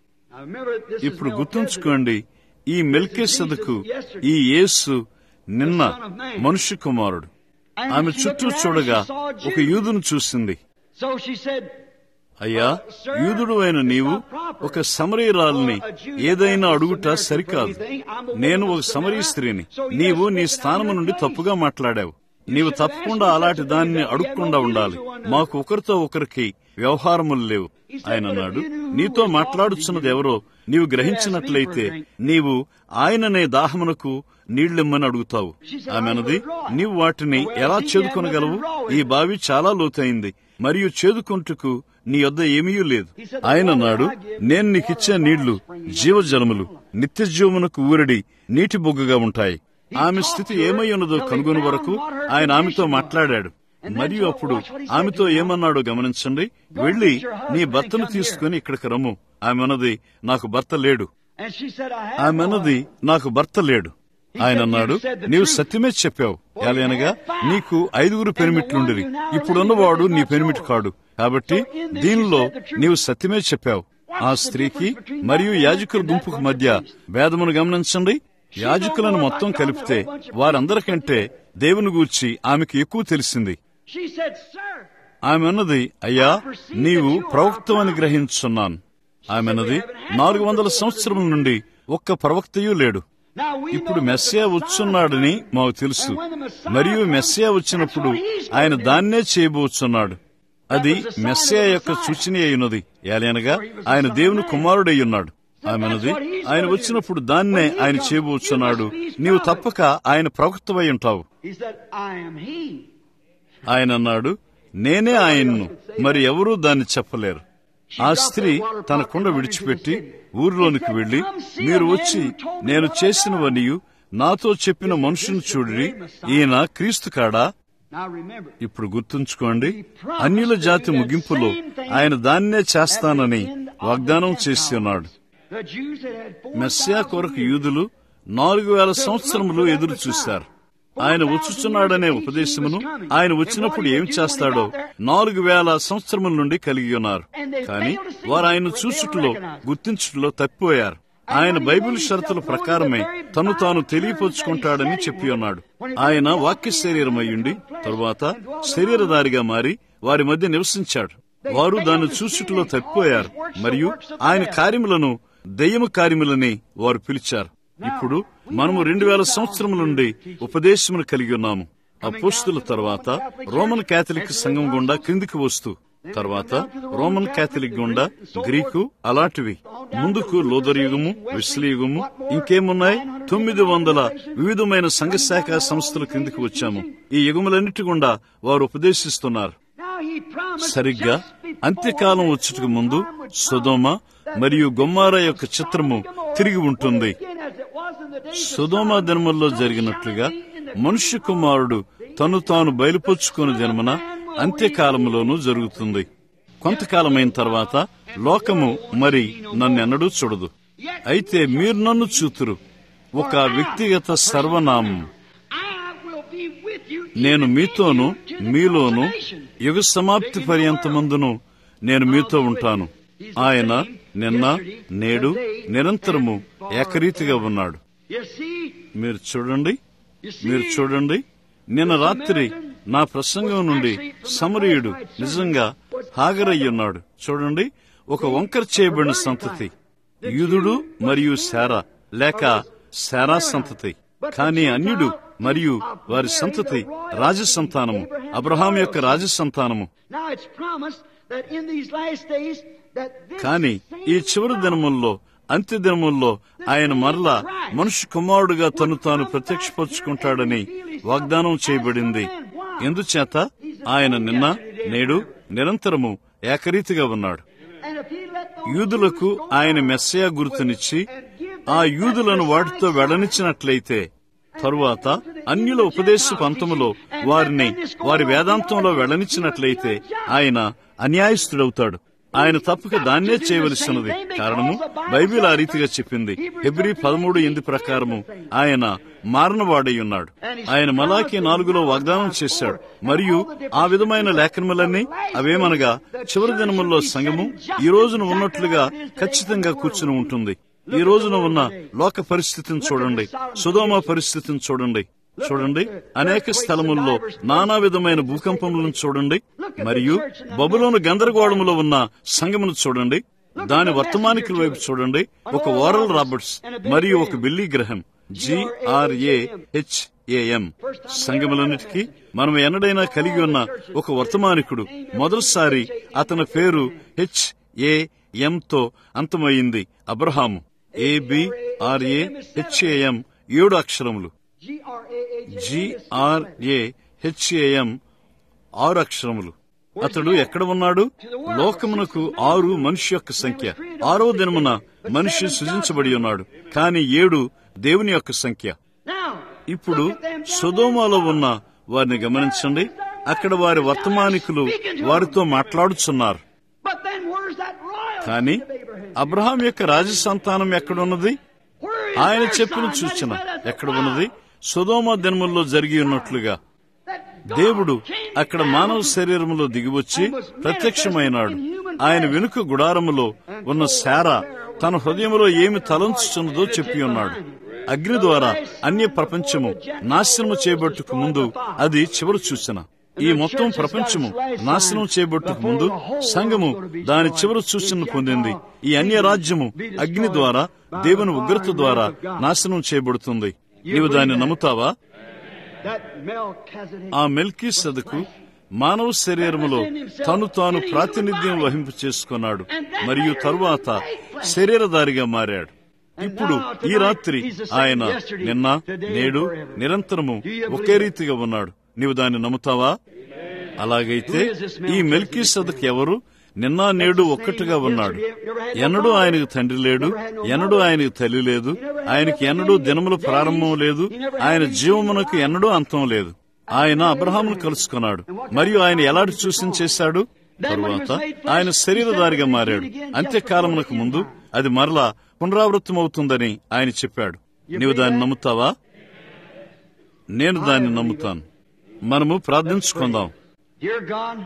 A: ఇప్పుడు గుర్తుంచుకోండి ఈ మెల్కేసదుకు ఈ యేసు నిన్న మనుష్య కుమారుడు ఆమె చుట్టూ చూడగా ఒక యూదును చూసింది అయ్యా యూదుడు అయిన నీవు ఒక సమరీరాల్ని ఏదైనా అడుగుట సరికాదు నేను ఒక సమరీ స్త్రీని నీవు నీ స్థానము నుండి తప్పుగా మాట్లాడావు నీవు తప్పకుండా అలాంటి దాన్ని అడుక్కుండా ఉండాలి మాకు ఒకరితో ఒకరికి వ్యవహారములు లేవు ఆయన అన్నాడు నీతో మాట్లాడుచున్నది ఎవరో నీవు గ్రహించినట్లయితే నీవు ఆయననే దాహమునకు నీళ్లిమ్మని అడుగుతావు ఆమె అన్నది నీవు వాటిని ఎలా చేదుకొనగలవు ఈ బావి చాలా లోతైంది మరియు చేదుకుంటుకు నీ వద్ద ఏమీ లేదు ఆయన అన్నాడు నేను నీకిచ్చే నీళ్లు జీవజలములు నిత్య జీవమునకు ఊరడి నీటి బొగ్గుగా ఉంటాయి ఆమె స్థితి ఏమై ఉన్నదో కనుగొని వరకు ఆయన ఆమెతో మాట్లాడాడు మరియు అప్పుడు ఆమెతో ఏమన్నాడో గమనించండి వెళ్లి నీ భర్తను తీసుకుని ఇక్కడికి రమ్ము ఆమె అన్నది నాకు భర్త లేడు ఆమె అన్నది నాకు భర్త లేడు ఆయన అన్నాడు నీవు సత్యమే చెప్పావు ఎలానగా నీకు ఐదుగురు పెనిమిట్లుండిరి ఇప్పుడున్నవాడు నీ పెనిమిటి కాడు కాబట్టి దీనిలో నీవు సత్యమే చెప్పావు ఆ స్త్రీకి మరియు యాజకుల గుంపుకు మధ్య భేదమును గమనించండి యాజకులను మొత్తం కలిపితే వారందరికంటే దేవుని గూర్చి ఆమెకు ఎక్కువ తెలిసింది
B: She said, Sir,
A: ఆమె అన్నది అయ్యా నీవు ప్రవక్తమని గ్రహించున్నాను ఆమె అన్నది నాలుగు వందల సంవత్సరముల నుండి ఒక్క ప్రవక్తయూ లేడు
B: now we
A: ఇప్పుడు
B: know that
A: మెస్సియా
B: the
A: వచ్చున్నాడని మాకు తెలుసు మరియు మెస్సియా వచ్చినప్పుడు ఆయన దాన్నే చేయబోచున్నాడు అది మెస్సియా యొక్క సూచన అయినది ఏలనగా ఆయన దేవుని కుమారుడై ఉన్నాడు ఆమెనది ఆయన వచ్చినప్పుడు దాన్నే ఆయన చేయబోచున్నాడు నీవు తప్పక ఆయన ప్రవక్తవై ఉంటావు
B: He said, I am he.
A: ఆయన అన్నాడు నేనే ఆయన్ను మరి ఎవరూ దాన్ని చెప్పలేరు ఆ స్త్రీ తన కుండ విడిచిపెట్టి ఊరిలోనికి వెళ్లి మీరు వచ్చి నేను చేసినవనియు నాతో చెప్పిన మనుషుని చూడి ఈయన క్రీస్తు కాడా
B: Now remember,
A: ఇప్పుడు గుర్తుంచుకోండి అన్యుల జాతి ముగింపులో ఆయన దాన్నే చేస్తానని వాగ్దానం చేసి ఉన్నాడు
B: the Jews that had four
A: Messiah కొరకు యూదులు నాలుగు వేల సంవత్సరములు ఎదురు చూశారు ఆయన వచ్చుచున్నాడనే ఉపదేశమును ఆయన వచ్చినప్పుడు ఏం చేస్తాడో నాలుగు వేల సంవత్సరముల నుండి కలిగి ఉన్నారు కానీ వారు ఆయన చూసుటలో గుర్తించుటలో తప్పిపోయారు ఆయన బైబిల్ షరతుల ప్రకారమే తను తాను తెలియపరుచుకుంటాడని చెప్పి ఉన్నాడు ఆయన వాక్య శరీరమయ్యుండి తరువాత శరీరధారిగా మారి వారి మధ్య నివసించాడు వారు దాన్ని చూసుటలో తప్పిపోయారు మరియు ఆయన కార్యములను దెయ్యము కార్యములని వారు పిలిచారు ఇప్పుడు మనము రెండు వేల సంవత్సరముల నుండి ఉపదేశమును కలిగి ఉన్నాము అపోస్తుల తర్వాత రోమన్ కేథలిక్ సంఘం గుండా క్రిందికి వస్తూ తర్వాత రోమన్ కేథలిక్ గుండా గ్రీకు అలాంటివి ముందుకు లోదర్ యుగము వెస్లీ యుగము ఇంకేమున్నాయి తొమ్మిది వందల వివిధమైన సంఘశాఖ సంస్థల క్రిందికి వచ్చాము ఈ యుగములన్నిటి గుండా వారు ఉపదేశిస్తున్నారు
B: Now he promised
A: సరిగ్గా
B: just before
A: అంత్యకాలం
B: that
A: వచ్చుటకు ముందు
B: time would come
A: సుధోమ
B: that
A: మరియు గొమ్మార యొక్క చిత్రము తిరిగి ఉంటుంది
B: again as it was in the days of
A: సుధోమ
B: Sodom,
A: దినముల్లో
B: so
A: జరిగినట్లుగా
B: shall it be in the
A: మనుష్య కుమారుడు తను తాను బయలుపరుచుకుని జన్మన అంత్యకాలములోనూ జరుగుతుంది కొంతకాలమైన తర్వాత లోకము మరి నన్నెన్నడూ చూడదు అయితే మీరు నన్ను చూతురు ఒక వ్యక్తిగత సర్వనామం
B: I will be with you
A: నేను
B: even
A: మీతోను
B: in you to the
A: మీలోను
B: consummation.
A: యుగ సమాప్తి పర్యంతమందును నేను మీతో ఉంటాను ఆయన నిన్న నేడు నిరంతరము ఏకరీతిగా ఉన్నాడు
B: You see,
A: మీరు చూడండి
B: you
A: మీరు
B: see,
A: చూడండి నిన్న రాత్రి నా ప్రసంగం నుండి సమరయుడు నిజంగా హాగరయ్యున్నాడు చూడండి ఒక వంకర చేయబడిన సంతతి యూదుడు మరియు శారా లేక శారా సంతతి కానీ అన్యుడు మరియు వారి సంతతి రాజ సంతానము అబ్రహాం యొక్క రాజ సంతానము
B: Now it's promised that in these last days that this
A: కానీ ఈ
B: same
A: చివరి దినముల్లో అంత్య దినముల్లో ఆయన మరలా మనుష్య కుమారుడుగా తను తాను ప్రత్యక్షపరుచుకుంటాడని వాగ్దానం చేయబడింది ఎందుచేత ఆయన నిన్న నేడు నిరంతరము ఏకరీతిగా ఉన్నాడు
B: and if he let those
A: యూదులకు ఆయన మెస్సయా గుర్తునిచ్చి ఆ యూదులను వాటితో వెడనిచ్చినట్లయితే తరువాత అన్యుల ఉపదేశ పంతములో వారిని వారి వేదాంతంలో వెళ్లనిచ్చినట్లయితే ఆయన అన్యాయస్తుడవుతాడు ఆయన తప్పక దాన్నే చేయవలసినది కారణము బైబిల్ ఆ రీతిగా చెప్పింది హెబ్రి పదమూడు ఎనిమిది ప్రకారము ఆయన మారనవాడై ఉన్నాడు ఆయన మలాకి నాలుగులో వాగ్దానం చేశాడు మరియు ఆ విధమైన లేఖనములన్నీ అవేమనగా చివరి దినముల్లో సంఘము ఈ రోజున ఉన్నట్లుగా ఖచ్చితంగా కూర్చుని ఉంటుంది ఈ రోజున ఉన్న లోక పరిస్థితిని చూడండి సుధోమ పరిస్థితిని చూడండి చూడండి అనేక స్థలముల్లో నానా విధమైన భూకంపములను చూడండి మరియు బబులోను గందరగోళములో ఉన్న సంగమును చూడండి దాని వర్తమానికుల వైపు చూడండి ఒక ఓరల్ రాబర్ట్స్ మరియు ఒక బిల్లీ గ్రహం జిఆర్ఏ హెచ్ఏఎం సంఘములన్నిటికీ మనం ఎన్నడైనా కలిగి ఉన్న ఒక వర్తమానికుడు మొదటిసారి అతని పేరు హెచ్ఏఎం తో అంతమయ్యింది అబ్రహాము ఏబిఆర్ఏ హెచ్ఏఎం ఏడు అక్షరములు
B: G-R-A-H.
A: జిఆర్ఏ హెచ్ఏఎం ఆరు అక్షరములు అతడు ఎక్కడ ఉన్నాడు లోకమునకు ఆరు మనిషి యొక్క సంఖ్య ఆరో దినమున మనిషి సృజించబడి ఉన్నాడు కానీ ఏడు దేవుని యొక్క సంఖ్య
B: Now,
A: ఇప్పుడు
B: look at them down
A: సుధోమాలో ఉన్న వారిని గమనించండి అక్కడ వారి వర్తమానికులు వారితో మాట్లాడుచున్నారు
B: But then where's that royal
A: కానీ
B: seed of Abraham?
A: అబ్రహాం యొక్క రాజ సంతానం ఎక్కడున్నది
B: Where is
A: ఆయన చెప్పిన సూచన ఎక్కడ ఉన్నది సుధోమ దినముల్లో జరిగి ఉన్నట్లుగా దేవుడు అక్కడ మానవ శరీరములో దిగివచ్చి ప్రత్యక్షమైనాడు ఆయన వెనుక గుడారములో ఉన్న శార తన హృదయములో ఏమి తలంచుచున్నదో చెప్పి ఉన్నాడు అగ్ని ద్వారా అన్య ప్రపంచము నాశనము చేయబట్టుకు ముందు అది చివరి సూచన ఈ మొత్తం ప్రపంచము నాశనం చేయబట్టుకు ముందు సంఘము దాని చివరి సూచనను పొందింది ఈ అన్య రాజ్యము అగ్ని ద్వారా దేవుని ఉగ్రత ద్వారా నాశనం చేయబడుతుంది నీవు దాన్ని నమ్ముతావా
B: That Melchizedek
A: ఆ మెల్కీ సదకు మానవ శరీరములో తను తాను ప్రాతినిధ్యం వహింపు చేసుకున్నాడు మరియు తరువాత శరీరధారిగా మారాడు ఇప్పుడు ఈ రాత్రి ఆయన నిన్న నేడు నిరంతరము ఒకే రీతిగా ఉన్నాడు నీవు దాన్ని నమ్ముతావా అలాగైతే ఈ మెల్కీ సదక్ ఎవరు నిన్న నేడు ఒక్కటిగా ఉన్నాడు ఎన్నడూ ఆయనకు తండ్రి లేడు ఎన్నడూ ఆయనకు తల్లి లేదు ఆయనకి ఎన్నడూ దినముల ప్రారంభం లేదు ఆయన జీవమునకు ఎన్నడూ అంతం లేదు ఆయన అబ్రహామును కలుసుకున్నాడు మరియు ఆయన ఎలాంటి సూచన చేశాడు తరువాత ఆయన శరీరధారిగా మారాడు అంత్యకాలమునకు ముందు అది మరలా పునరావృతమవుతుందని ఆయన చెప్పాడు నీవు దాన్ని నమ్ముతావా నేను దాన్ని నమ్ముతాను మనము ప్రార్థించుకుందాం
B: Dear God,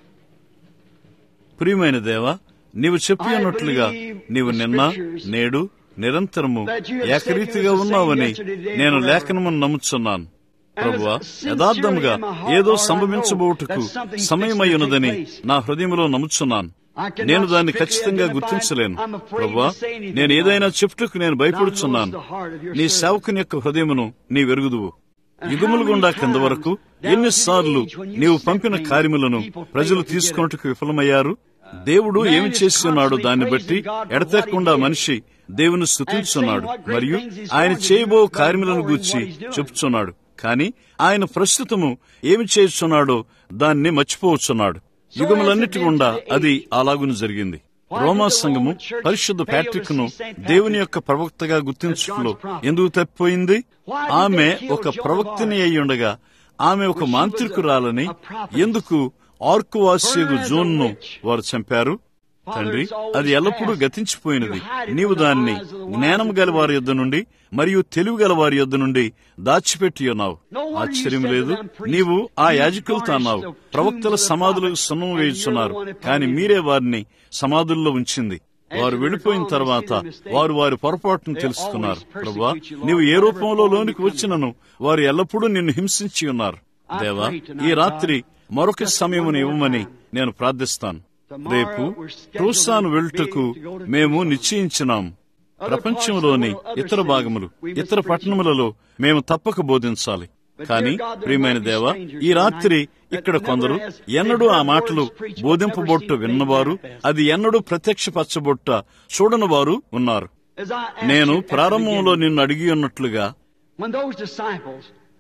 A: ప్రియమైన దేవా నీవు చెప్పి ఉన్నట్లుగా నీవు నిన్న నేడు నిరంతరము ఏకరీతిగా ఉన్నావని నేను లేఖనమును నమ్ముచున్నాను ప్రభువా యథార్థముగా ఏదో సంభవించబోటుకు సమయమై ఉన్నదని నా హృదయంలో నమ్ముచున్నాను నేను దాన్ని ఖచ్చితంగా గుర్తించలేను ప్రభువా నేను ఏదైనా చెప్పుటకు నేను భయపడుచున్నాను నీ సేవకుని యొక్క హృదయమును నీ వెరుగుదువు యుగముల గుండా కింద వరకు ఎన్నిసార్లు నీవు పంపిన కార్యములను ప్రజలు తీసుకున్నట్టుకు విఫలమయ్యారు దేవుడు ఏమి చేస్తున్నాడు దాన్ని బట్టి ఎడతెక్కకుండా మనిషి దేవుని స్థుతించున్నాడు మరియు ఆయన చేయబో కార్యములను గూర్చి చెప్పుచున్నాడు కాని ఆయన ప్రస్తుతము ఏమి చేస్తున్నాడో దాన్ని మర్చిపోవచ్చున్నాడు యుగములన్నిటి గుండా అది అలాగును జరిగింది రోమా సంఘము పరిశుద్ధ ప్యాట్రిక్ ను దేవుని యొక్క ప్రవక్తగా గుర్తించుటలో ఎందుకు తప్పిపోయింది ఆమె ఒక ప్రవక్తని అయి ఉండగా ఆమె ఒక మాంత్రికురాలని ఎందుకు ఆర్కువాసియగు జోన్ ను వారు చంపారు తండ్రి అది ఎల్లప్పుడూ గతించిపోయినది నీవు దాన్ని జ్ఞానం గల వారి యొద్ద నుండి మరియు తెలివి గల వారి యొద్ద నుండి దాచిపెట్టి ఉన్నావు ఆశ్చర్యం లేదు నీవు ఆ యాజకులతో అన్నావు ప్రవక్తల సమాధులకు సున్నం వేయుచున్నారు కాని మీరే వారిని సమాధుల్లో ఉంచింది వారు వెళ్ళిపోయిన తర్వాత వారు వారి పొరపాటును తెలుసుకున్నారు ప్రభా నీవు ఏ రూపంలో లోనికి వచ్చినను వారు ఎల్లప్పుడూ నిన్ను హింసించి ఉన్నారు దేవా ఈ రాత్రి మరొక సమయమును ఇవ్వమని నేను ప్రార్థిస్తాను రేపు ట్రూసాను వెళ్ళుటకు మేము నిశ్చయించినాం ప్రపంచంలోని ఇతర భాగములు ఇతర పట్టణములలో మేము తప్పక బోధించాలి కానీ ప్రియమైన దేవ ఈ రాత్రి ఇక్కడ కొందరు ఎన్నడూ ఆ మాటలు బోధింపబొట్ట విన్నవారు అది ఎన్నడూ ప్రత్యక్షపరచబొట్ట చూడని వారు ఉన్నారు
B: as I asked
A: నేను
B: you at the
A: ప్రారంభంలో
B: beginning,
A: నిన్ను అడిగి ఉన్నట్లుగా
B: when those disciples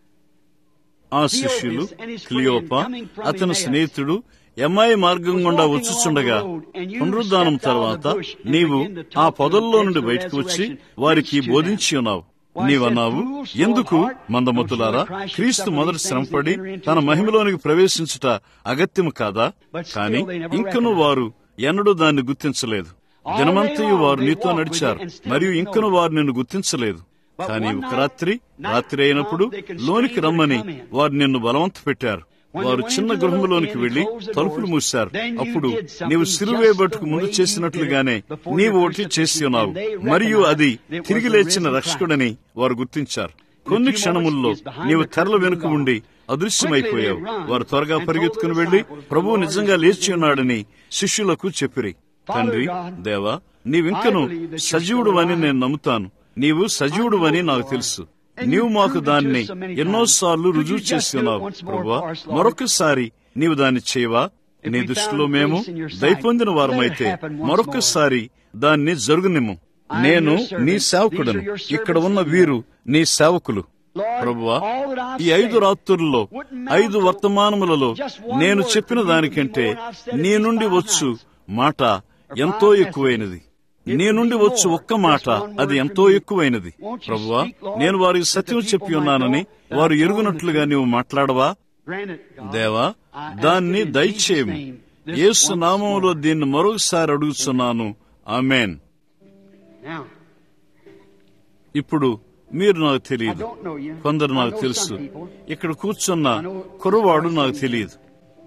A: ఆ శిష్యులు క్లియోప అతని స్నేహితుడు ఎంఐ మార్గం గుండా వచ్చుచుండగా పునరుద్ధానం తర్వాత నీవు ఆ పొదల్లో నుండి బయటకు వచ్చి వారికి బోధించి ఉన్నావు నీవన్నావు ఎందుకు మందమతులారా క్రీస్తు మొదటి శ్రమపడి తన మహిమలోనికి ప్రవేశించుట అగత్యము కాదా కాని ఇంకను వారు ఎన్నడూ దాన్ని గుర్తించలేదు దినమంతయు వారు నీతో నడిచారు మరియు ఇంకను వారు నిన్ను గుర్తించలేదు కానీ ఒక రాత్రి రాత్రి అయినప్పుడు లోనికి రమ్మని వారు నిన్ను బలవంత పెట్టారు వారు చిన్న గృహంలోనికి వెళ్లి తలుపులు మూశారు అప్పుడు నీవు సిరువేబట్టుకు ముందు చేసినట్లుగానే నీవు ఒకటి చేసి ఉన్నావు మరియు అది తిరిగి లేచిన రక్షకుడని వారు గుర్తించారు కొన్ని క్షణముల్లో నీవు తెరల వెనుక ఉండి అదృశ్యమైపోయావు వారు త్వరగా పరిగెత్తుకుని వెళ్లి ప్రభువు నిజంగా లేచి ఉన్నాడని శిష్యులకు చెప్పిరి తండ్రి దేవా నీవింకను సజీవుడు అని నేను నమ్ముతాను నీవు సజీవుడు అని నాకు తెలుసు నీవు మాకు దాన్ని ఎన్నోసార్లు రుజువు చేసి ఉన్నావు ప్రభువా మరొకసారి నీవు దాన్ని చేయవా నీ దృష్టిలో మేము దయపొందిన వారమైతే మరొకసారి దాన్ని జరుగునిమ్ము నేను నీ సేవకుడను ఇక్కడ ఉన్న వీరు నీ సేవకులు ప్రభువా ఈ ఐదు రాత్రుల్లో ఐదు వర్తమానములలో నేను చెప్పిన దానికంటే నీ నుండి వచ్చు మాట ఎంతో ఎక్కువైనది నీ నుండి వచ్చు ఒక్క మాట అది ఎంతో ఎక్కువైనది ప్రభువా నేను వారికి సత్యం చెప్పి ఉన్నానని వారు ఎరుగునట్లుగా నీవు మాట్లాడవా
B: grant it, God.
A: దేవా దాన్ని దయచేయము యేసు నామంలో దీన్ని మరొకసారి అడుగుతున్నాను ఆమెన్
B: Now,
A: ఇప్పుడు మీరు నాకు తెలియదు కొందరు నాకు తెలుసు ఇక్కడ కూర్చున్న కుర్రవాడు నాకు తెలియదు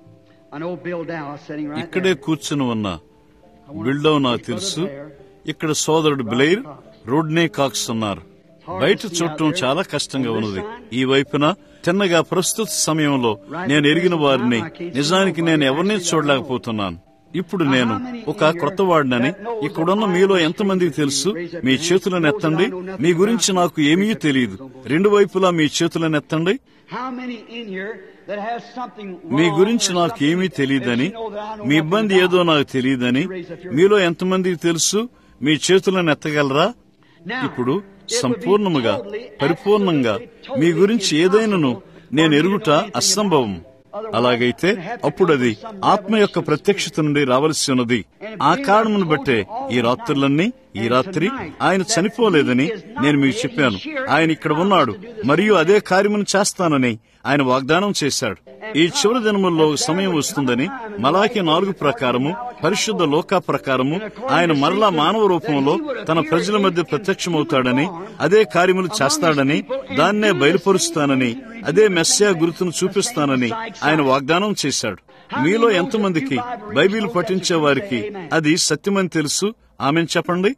B: I know Bill Dow sitting right
A: ఇక్కడే
B: there.
A: కూర్చుని ఉన్న బిల్డో నాకు తెలుసు ఇక్కడ సోదరుడు బ్లెయిర్ రోడ్నే కాక్స్ ఉన్నారు బయట చూడటం చాలా కష్టంగా ఉన్నది ఈ వైపున తిన్నగా ప్రస్తుత సమయంలో నేను ఎరిగిన వారిని నిజానికి నేను ఎవరిని చూడలేకపోతున్నాను ఇప్పుడు నేను ఒక క్రొత్త వాడినని ఇక్కడున్న మీలో ఎంతమందికి తెలుసు మీ చేతులను ఎత్తండి మీ గురించి నాకు ఏమీ తెలియదు రెండు వైపులా మీ చేతులను ఎత్తండి
B: How many in here that has something
A: me
B: wrong
A: గురించి
B: or
A: నాకు
B: something
A: ఏమీ
B: that
A: తెలియదని
B: you know that I know
A: me
B: nothing
A: ఇబ్బంది
B: about?
A: ఏదో నాకు తెలియదని మీలో ఎంతమందికి తెలుసు మీ చేతులను ఎత్తగలరా
B: Now,
A: ఇప్పుడు
B: it would be
A: సంపూర్ణముగా
B: totally,
A: పరిపూర్ణంగా
B: absolutely,
A: మీ
B: totally
A: గురించి ఏదైనాను
B: impossible
A: నేను
B: for you to
A: ఎరుగుట
B: know anything
A: అసంభవం
B: about it. Otherwise,
A: అలాగైతే
B: it would have to
A: అప్పుడు అది
B: come from some
A: ఆత్మ యొక్క
B: revelation
A: ప్రత్యక్షత నుండి రావలసి ఉన్నది ఆ కారణమును బట్టే ఈ రాత్రులన్నీ ఈ రాత్రి ఆయన చనిపోలేదని నేను మీకు చెప్పాను ఆయన ఇక్కడ ఉన్నాడు మరియు అదే కార్యమును చేస్తానని ఆయన వాగ్దానం చేశాడు ఈ చివరి దినముల్లో సమయం వస్తుందని మలాకి నాలుగు ప్రకారము పరిశుద్ధ లోక ప్రకారము ఆయన మరలా మానవ రూపంలో తన ప్రజల మధ్య ప్రత్యక్షమవుతాడని అదే కార్యములు చేస్తాడని దాన్నే బయలుపరుస్తానని అదే మెస్సియా గుర్తును చూపిస్తానని ఆయన వాగ్దానం చేశాడు మీలో ఎంతమందికి బైబిల్ పఠించే వారికి అది సత్యమని తెలుసు ఆమె చెప్పండి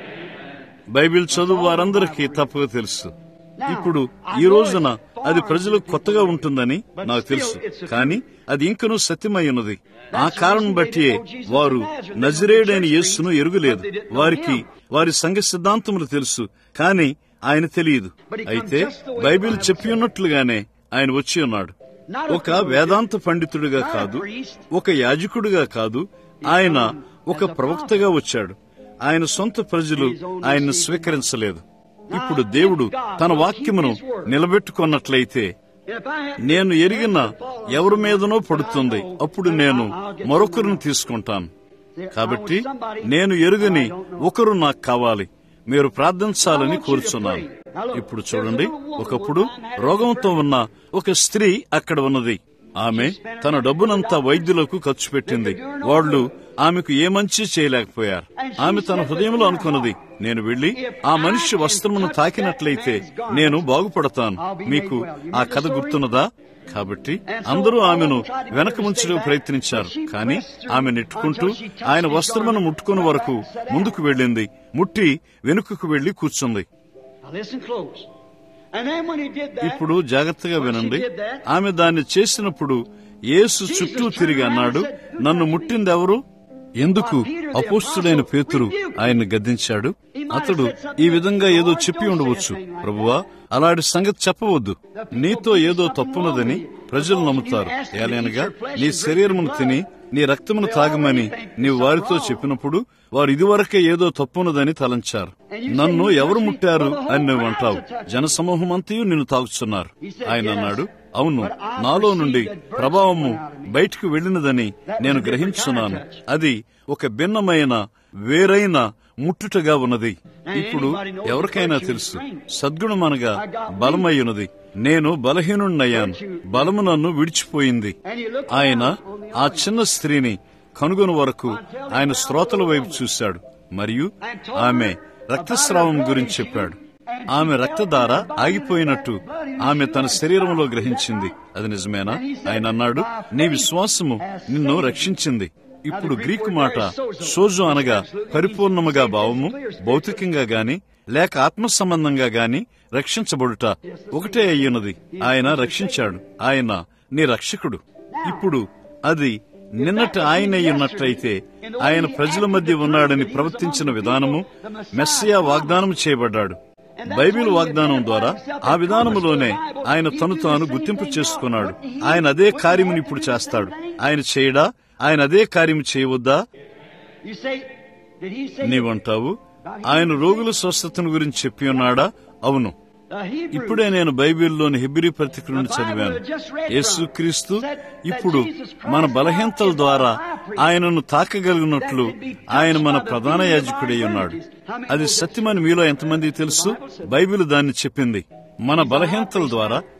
A: బైబిల్ చదువు వారందరికీ తప్పక తెలుసు ఇప్పుడు ఈ రోజున అది ప్రజలకు కొత్తగా ఉంటుందని నాకు తెలుసు కానీ అది ఇంకనూ సత్యమై ఉన్నది ఆ కారణం బట్టియే వారు నజరేడైన యేస్సును ఎరుగులేదు వారికి వారి సంఘ సిద్ధాంతములు తెలుసు కానీ ఆయన తెలియదు అయితే బైబిల్ చెప్పి ఉన్నట్లుగానే ఆయన వచ్చి ఉన్నాడు ఒక వేదాంత పండితుడిగా కాదు ఒక యాజకుడిగా కాదు ఆయన ఒక ప్రవక్తగా వచ్చాడు ఆయన సొంత ప్రజలు ఆయన్ను స్వీకరించలేదు ఇప్పుడు దేవుడు తన వాక్యమును నిలబెట్టుకున్నట్లయితే నేను ఎరిగిన ఎవరి మీదనో పడుతుంది అప్పుడు నేను మరొకరిని తీసుకుంటాను కాబట్టి నేను ఎరుగని ఒకరు నాకు కావాలి మీరు ప్రార్థించాలని కోరుచున్నాను ఇప్పుడు చూడండి ఒకప్పుడు రోగంతో ఉన్న ఒక స్త్రీ అక్కడ ఉన్నది ఆమె తన డబ్బునంతా వైద్యులకు ఖర్చు పెట్టింది వాళ్ళు ఆమెకు ఏ మంచి చేయలేకపోయారు ఆమె తన హృదయంలో అనుకున్నది నేను వెళ్లి ఆ మనిషి వస్త్రమును తాకినట్లయితే నేను బాగుపడతాను మీకు ఆ కథ గుర్తున్నదా కాబట్టి అందరూ ఆమెను వెనక ముంచడం ప్రయత్నించారు కానీ ఆమె నెట్టుకుంటూ ఆయన వస్త్రమును ముట్టుకుని వరకు ముందుకు వెళ్ళింది ముట్టి వెనుకకు వెళ్లి కూర్చుంది
B: Now listen close. And then when he did that,
A: ఇప్పుడు జాగ్రత్తగా వినండి ఆమె దాన్ని చేసినప్పుడు యేసు చుట్టూ తిరిగి అన్నాడు నన్ను ముట్టింది ఎవరు ఎందుకు అపోస్తుడైన పేతురు ఆయన్ని గద్దించాడు అతడు ఈ విధంగా ఏదో చెప్పి ఉండవచ్చు ప్రభువా అలాంటి సంగతి చెప్పవద్దు నీతో ఏదో తప్పున్నదని ప్రజలు నమ్ముతారు ఏలైనగా నీ శరీరమును తిని నీ రక్తమును తాగమని నీవు వారితో చెప్పినప్పుడు వారు ఇదివరకే ఏదో తప్పున్నదని తలంచారు నన్ను ఎవరు ముట్టారు అని నువ్వు అంటావు జనసమూహమంతయు నిన్ను తాగుతున్నారు ఆయన అన్నాడు అవును నాలో నుండి ప్రభావము బయటికి వెళ్ళినదని నేను గ్రహించున్నాను అది ఒక భిన్నమైన వేరైన ముట్టుటగా ఉన్నది ఇప్పుడు ఎవరికైనా తెలుసు సద్గుణం అనగా బలమై ఉన్నది నేను బలహీనుణ్ణయ్యాను బలము నన్ను విడిచిపోయింది ఆయన ఆ చిన్న స్త్రీని కనుగొని వరకు ఆయన శ్రోతల వైపు చూశాడు మరియు ఆమె రక్తస్రావం గురించి చెప్పాడు ఆమె రక్తధార ఆగిపోయినట్టు ఆమె తన శరీరంలో గ్రహించింది అది నిజమేనా ఆయన అన్నాడు నీ విశ్వాసము నిన్ను రక్షించింది ఇప్పుడు గ్రీకు మాట సోజు అనగా పరిపూర్ణముగా భావము భౌతికంగా గాని లేక ఆత్మ సంబంధంగా గాని రక్షించబడుట ఒకటే అయ్యున్నది ఆయన రక్షించాడు ఆయన నీ రక్షకుడు ఇప్పుడు అది నిన్నటి ఆయన ఉన్నట్లయితే ఆయన ప్రజల మధ్య ఉన్నాడని ప్రవర్తించిన విధానము మెస్సియా వాగ్దానం చేయబడ్డాడు బైబిల్ వాగ్దానం ద్వారా ఆ విధానములోనే ఆయన తను తాను గుర్తింపు చేసుకున్నాడు ఆయన అదే కార్యముని ఇప్పుడు చేస్తాడు ఆయన చేయడా ఆయన అదే కార్యం చేయవద్దా
B: you say, did he say?
A: నీవంటావు ఆయన రోగుల స్వస్థతను గురించి చెప్పి ఉన్నాడా అవును
B: The Hebrew
A: ఇప్పుడే నేను బైబిల్లోని హిబ్రి పత్రికలను చదివాను యేసుక్రీస్తు ఇప్పుడు మన బలహీనతల ద్వారా ఆయనను తాకగలిగినట్లు ఆయన మన ప్రధాన యాజకుడై ఉన్నాడు అది సత్యమని మీలో ఎంతమంది తెలుసు బైబిల్ దాన్ని చెప్పింది మన బలహీనతల ద్వారా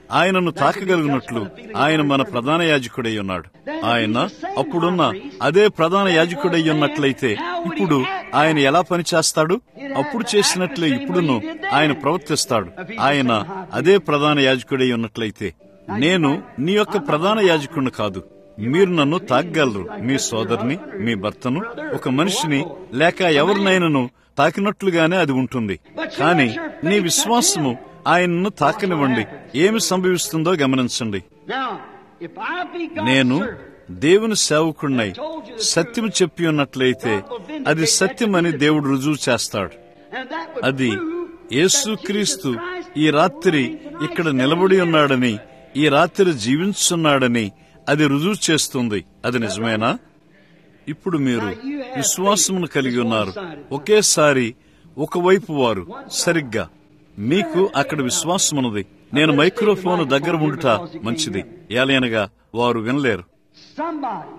A: ఆయనను తాకగలిగినట్లు ఆయన మన ప్రధాన యాజకుడై ఉన్నాడు ఆయన అప్పుడున్న అదే ప్రధాన యాజకుడై ఉన్నట్లయితే ఇప్పుడు ఆయన ఎలా పనిచేస్తాడు అప్పుడు చేసినట్లే ఇప్పుడును ఆయన ప్రవర్తిస్తాడు ఆయన అదే ప్రధాన యాజకుడై ఉన్నట్లయితే నేను నీ యొక్క ప్రధాన యాజకుడిని కాదు మీరు నన్ను తాగగలరు మీ సోదరిని మీ భర్తను ఒక మనిషిని లేక ఎవరినైనాను తాకినట్లుగానే అది ఉంటుంది కానీ నీ విశ్వాసము ఆయనను తాకనివ్వండి ఏమి సంభవిస్తుందో గమనించండి
B: Now, if I be God's
A: నేను
B: servant,
A: దేవుని సేవకుడినై సత్యం చెప్పి ఉన్నట్లయితే అది సత్యమని దేవుడు రుజువు చేస్తాడు
B: and that would
A: అది
B: prove
A: యేసుక్రీస్తు
B: that Jesus Christ
A: ఈ రాత్రి ఇక్కడ నిలబడి ఉన్నాడని ఈ రాత్రి జీవించున్నాడని అది రుజువు చేస్తుంది అది నిజమేనా ఇప్పుడు మీరు విశ్వాసమును కలిగి ఉన్నారు ఒకేసారి ఒకవైపు వారు సరిగ్గా మీకు అక్కడ విశ్వాసమున్నది నేను మైక్రోఫోన్ దగ్గర ఉండుట మంచిది ఏలైనగా వారు వినలేరు
B: somebody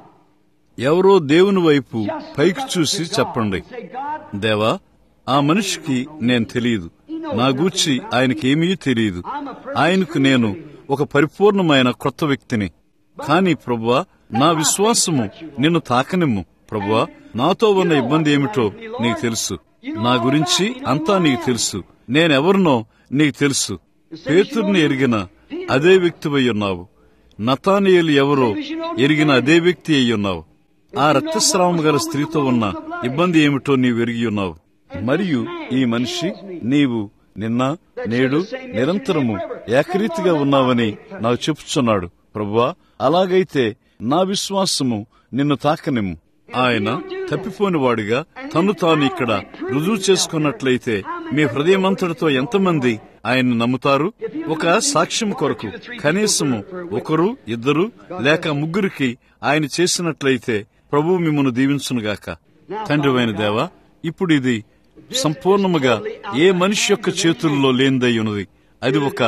A: ఎవరో దేవుని వైపు
B: just
A: పైకి
B: look up
A: చూసి
B: to God
A: చెప్పండి
B: and say, God,
A: దేవా ఆ మనిషికి నేను తెలియదు నా గూర్చి ఆయనకేమీ తెలియదు ఆయనకు నేను ఒక పరిపూర్ణమైన కొత్త వ్యక్తిని కానీ ప్రభువా నా విశ్వాసము నిన్ను తాకనిమ్ము ప్రభువా నాతో ఉన్న ఇబ్బంది ఏమిటో నీకు తెలుసు నా గురించి అంతా నీకు తెలుసు నేనెవరినో నీకు తెలుసు పేతుర్ని ఎరిగిన అదే వ్యక్తివై ఉన్నావు నతానియలు ఎవరో ఎరిగిన అదే వ్యక్తి అయి ఉన్నావు ఆ రక్తస్రావం గల స్త్రీతో ఉన్న ఇబ్బంది ఏమిటో నీవు ఎరిగి ఉన్నావు మరియు ఈ మనిషి నీవు నిన్న నేడు నిరంతరము ఏకరీతిగా ఉన్నావని నాకు చెప్పుచున్నాడు ప్రభువా అలాగైతే నా విశ్వాసము నిన్ను తాకనిమ్ము ఆయన తప్పిపోని వాడిగా తను తాను ఇక్కడ రుజువు చేసుకున్నట్లయితే మీ హృదయమంతటితో ఎంతమంది ఆయన్ని నమ్ముతారు ఒక సాక్ష్యం కొరకు కనీసము ఒకరు ఇద్దరు లేక ముగ్గురికి ఆయన చేసినట్లయితే ప్రభు మిమ్మల్ని దీవించునుగాక తండ్రివైన దేవా ఇప్పుడు ఇది సంపూర్ణముగా ఏ మనిషి యొక్క చేతుల్లో లేనిదై ఉన్నది అది ఒక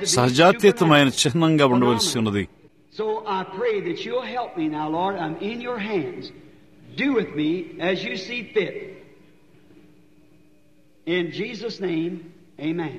A: సహజాతీతమైన చిహ్నంగా ఉండవలసి ఉన్నది
B: So I pray that you'll help me now, Lord. I'm in your hands. Do with me as you see fit. In Jesus' name, amen.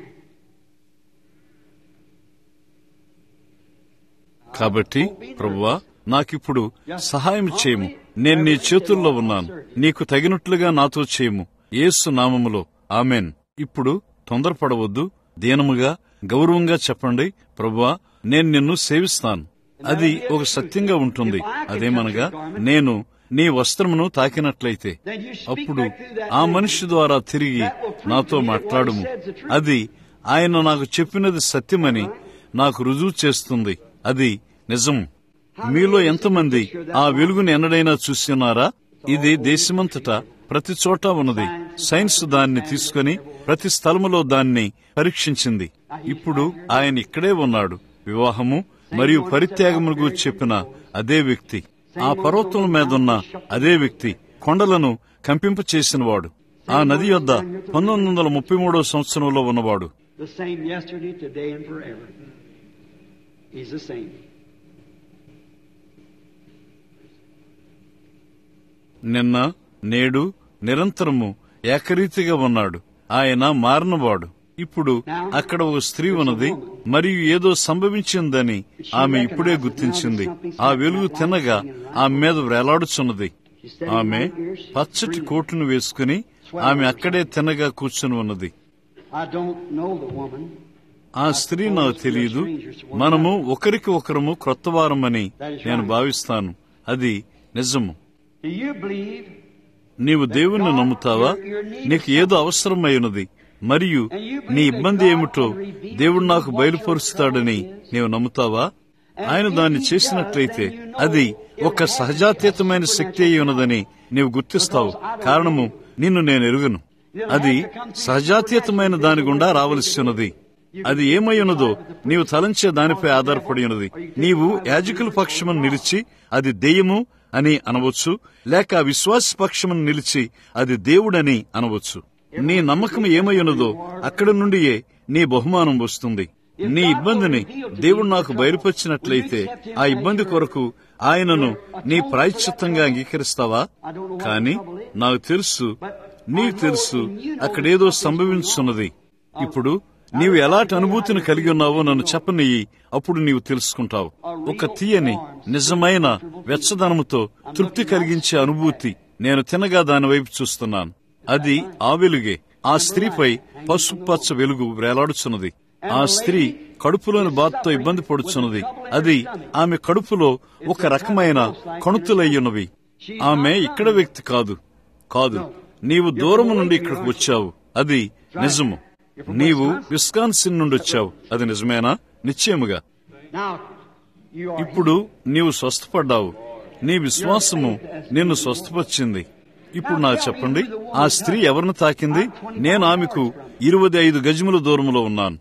A: కాబట్టి ప్రభువా నాకిప్పుడు సహాయం చేయము నేను నీ చేతుల్లో ఉన్నాను నీకు తగినట్లుగా నాతో చేయము యేసు నామములో ఆమెన్ ఇప్పుడు తొందరపడవద్దు దీనముగా గౌరవంగా చెప్పండి ప్రభువా నేను నిన్ను సేవిస్తాను అది ఒక సత్యంగా ఉంటుంది అదేమనగా నేను నీ వస్త్రమును తాకినట్లయితే అప్పుడు ఆ మనిషి ద్వారా తిరిగి నాతో మాట్లాడుము అది ఆయన నాకు చెప్పినది సత్యమని నాకు రుజువు చేస్తుంది అది నిజం మీలో ఎంతమంది ఆ వెలుగుని ఎన్నడైనా చూస్తున్నారా ఇది దేశమంతటా ప్రతి చోట ఉన్నది సైన్స్ దాన్ని తీసుకుని ప్రతి స్థలములో దాన్ని పరీక్షించింది ఇప్పుడు ఆయన ఇక్కడే ఉన్నాడు వివాహము మరియు పరిత్యాగమును గురించి చెప్పిన అదే వ్యక్తి ఆ పర్వతం మీదున్న అదే వ్యక్తి కొండలను కంపింప చేసినవాడు ఆ నది యొద్ద పంతొమ్మిది వందల ముప్పై మూడవ సంవత్సరంలో ఉన్నవాడు
B: The same yesterday, today, and forever. He's the same.
A: నిన్న నేడు నిరంతరము ఏకరీతిగా ఉన్నాడు ఆయన మారినవాడు ఇప్పుడు అక్కడ ఒక స్త్రీ ఉన్నది మరియు ఏదో సంభవించిందని ఆమె ఇప్పుడే గుర్తించింది ఆ వెలుగు తినగా ఆమె మీద వేలాడుచున్నది ఆమె పచ్చటి కోటును వేసుకుని ఆమె అక్కడే తినగా కూర్చుని ఉన్నది
B: I don't know the woman.
A: ఆ స్త్రీ నాకు తెలియదు మనము ఒకరికి ఒకరము క్రొత్తవారమని నేను భావిస్తాను అది నిజము
B: Do you believe
A: నీవు దేవుణ్ణి నమ్ముతావా నీకు ఏదో అవసరమైనది మరియు నీ ఇబ్బంది ఏమిటో దేవుడు నాకు బయలుపరుస్తాడని నీవు నమ్ముతావా ఆయన దాన్ని చేసినట్లయితే అది ఒక సహజాతీతమైన శక్తి అయి ఉన్నదని నీవు గుర్తిస్తావు కారణము నిన్ను నేను ఎరుగను అది సహజాతీతమైన దాని గుండా రావలసి ఉన్నది అది ఏమై ఉన్నదో నీవు తలంచే దానిపై ఆధారపడి ఉన్నది నీవు యాజకుల పక్షమును నిలిచి అది దెయ్యము అని అనవచ్చు లేక విశ్వాస పక్షమును నిలిచి అది దేవుడని అనవచ్చు నీ నమ్మకం ఏమై ఉన్నదో అక్కడి నుండియే నీ బహుమానం వస్తుంది నీ ఇబ్బందిని దేవుడు నాకు బయలుపరిచినట్లయితే ఆ ఇబ్బంది కొరకు ఆయనను నీ ప్రాయశ్చిత్తంగా అంగీకరిస్తావా కాని నాకు తెలుసు నీకు తెలుసు అక్కడేదో సంభవించున్నది ఇప్పుడు నీవు ఎలాంటి అనుభూతిని కలిగి ఉన్నావో నన్ను చెప్పనియ్యి అప్పుడు నీవు తెలుసుకుంటావు ఒక తీయని నిజమైన వెచ్చదనముతో తృప్తి కలిగించే అనుభూతి నేను తినగా దాని వైపు చూస్తున్నాను అది ఆ వెలుగే ఆ స్త్రీపై పసుపు పచ్చ వెలుగు వేలాడుచున్నది ఆ స్త్రీ కడుపులోని బాధతో ఇబ్బంది పడుచున్నది అది ఆమె కడుపులో ఒక రకమైన కణుతులయ్యున్నవి ఆమె ఇక్కడ వ్యక్తి కాదు కాదు నీవు దూరము నుండి ఇక్కడికి వచ్చావు అది నిజము నీవు విస్కాన్సిన్ నుండి వచ్చావు అది నిజమేనా నిశ్చయముగా
B: Now, you are
A: ఇప్పుడు నీవు స్వస్థపడ్డావు నీ విశ్వాసము నిన్ను స్వస్థపరిచింది ఇప్పుడు నాకు చెప్పండి ఆ స్త్రీ ఎవరిని తాకింది నేను ఆమెకు ఇరవై ఐదు గజముల దూరములో ఉన్నాను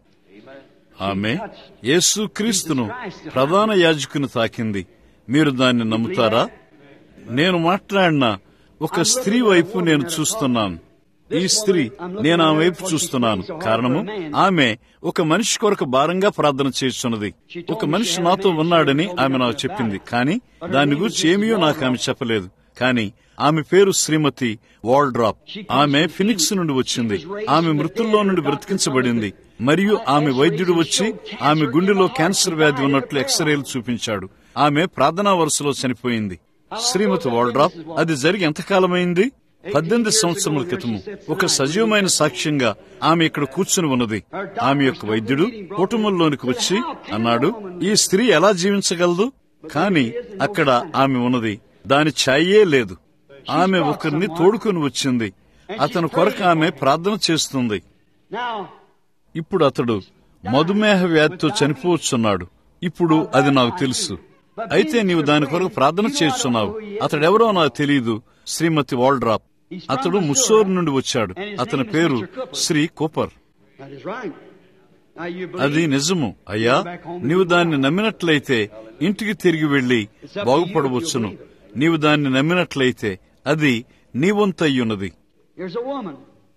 A: ఆమె యేసు క్రీస్తును ప్రధాన యాజకుని తాకింది మీరు దాన్ని నమ్ముతారా నేను మాట్లాడిన ఒక స్త్రీ వైపు నేను చూస్తున్నాను ఈ స్త్రీ నేను ఆమె వైపు చూస్తున్నాను కారణము ఆమె ఒక మనిషి కొరకు భారంగా ప్రార్థన చేస్తున్నది ఒక మనిషి నాతో ఉన్నాడని ఆమె నాకు చెప్పింది కానీ దాని గురించి ఏమీయో నాకు ఆమె చెప్పలేదు కానీ ఆమె పేరు శ్రీమతి వాల్డ్రాప్ ఆమె ఫినిక్స్ నుండి వచ్చింది ఆమె మృతుల్లో నుండి బ్రతికించబడింది మరియు ఆమె వైద్యుడు వచ్చి ఆమె గుండెలో క్యాన్సర్ వ్యాధి ఉన్నట్లు ఎక్స్రేలు చూపించాడు ఆమె ప్రార్థనా వరుసలో చనిపోయింది శ్రీమతి వాల్డ్రాప్ అది జరిగి ఎంతకాలమైంది పద్దెనిమిది సంవత్సరముల క్రితము ఒక సజీవమైన సాక్ష్యంగా ఆమె ఇక్కడ కూర్చుని ఉన్నది ఆమె యొక్క వైద్యుడు కుటుంబంలోనికి వచ్చి అన్నాడు ఈ స్త్రీ ఎలా జీవించగలదు కాని అక్కడ ఆమె ఉన్నది దాని ఛాయే లేదు ఆమె ఒకరిని తోడుకొని వచ్చింది అతని కొరకు ఆమె ప్రార్థన చేస్తుంది
B: now.
A: ఇప్పుడు అతడు మధుమేహ వ్యాధితో చనిపోవచ్చున్నాడు ఇప్పుడు అది నాకు తెలుసు అయితే నీవు దాని కొరకు ప్రార్థన చేస్తున్నావు అతడెవరో నాకు తెలియదు శ్రీమతి వాల్డ్రాప్ అతడు ముస్సోర్ నుండి వచ్చాడు అతని పేరు Shri Cooper
B: That is right. Now you
A: అది
B: believe.
A: నిజము అయ్యా నీవు దాన్ని నమ్మినట్లయితే ఇంటికి తిరిగి వెళ్లి బాగుపడవచ్చును నీవు దాన్ని నమ్మినట్లయితే అది నీ వంతయ్యున్నది
B: Here's a woman.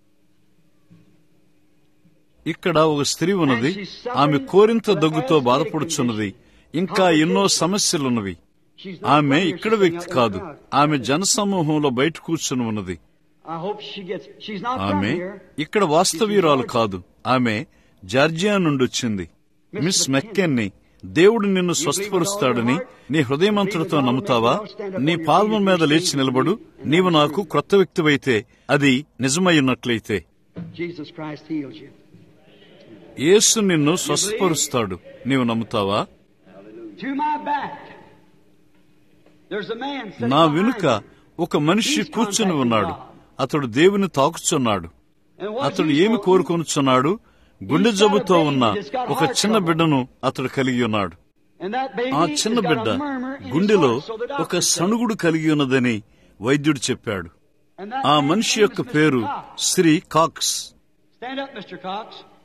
A: ఇక్కడ ఒక స్త్రీ ఉన్నది ఆమె కోరింత దగ్గుతో బాధపడుచున్నది ఇంకా ఎన్నో సమస్యలున్నవి
B: She's
A: ఆమె
B: not
A: ఇక్కడ వ్యక్తి కాదు ఆమె జనసమూహంలో బయట కూర్చుని ఉన్నది
B: I hope she gets. She's not from
A: ఆమె
B: here.
A: ఇక్కడ వాస్తవీయురాలు కాదు ఆమె జార్జియా నుండి వచ్చింది మిస్ మెక్కెన్ని దేవుడు నిన్ను స్వస్థపరుస్తాడని నీ హృదయమంతటితో నమ్ముతావా నీ పాల్మ మీద లేచి నిలబడు నీవు నాకు క్రొత్త వ్యక్తివైతే అది నిజమై ఉన్నట్లయితే
B: Jesus Christ heals you.
A: యేసు నిన్ను స్వస్థపరుస్తాడు నీవు నమ్ముతావా
B: To my back. There's a man sitting
A: నా
B: behind
A: వెనుక
B: you.
A: ఒక మనిషి కూర్చుని ఉన్నాడు అతడు దేవుని తాకుచున్నాడు
B: And what's
A: అతడు
B: he
A: ఏమి
B: supposed-
A: కోరుకొనుచున్నాడు గుండె జబ్బుతో ఉన్న ఒక చిన్న బిడ్డను అతడు కలిగి ఉన్నాడు
B: And that baby
A: ఆ
B: has
A: చిన్న
B: got
A: బిడ్డ
B: a murmur in his
A: గుండెలో
B: heart, so the doctor
A: ఒక
B: said.
A: సణుగుడు కలిగి ఉన్నదని వైద్యుడు చెప్పాడు
B: And that
A: ఆ
B: man's
A: మనిషి
B: name
A: యొక్క
B: is Mr.
A: పేరు
B: Cox.
A: Shri Cox
B: Stand up, Mr. Cox.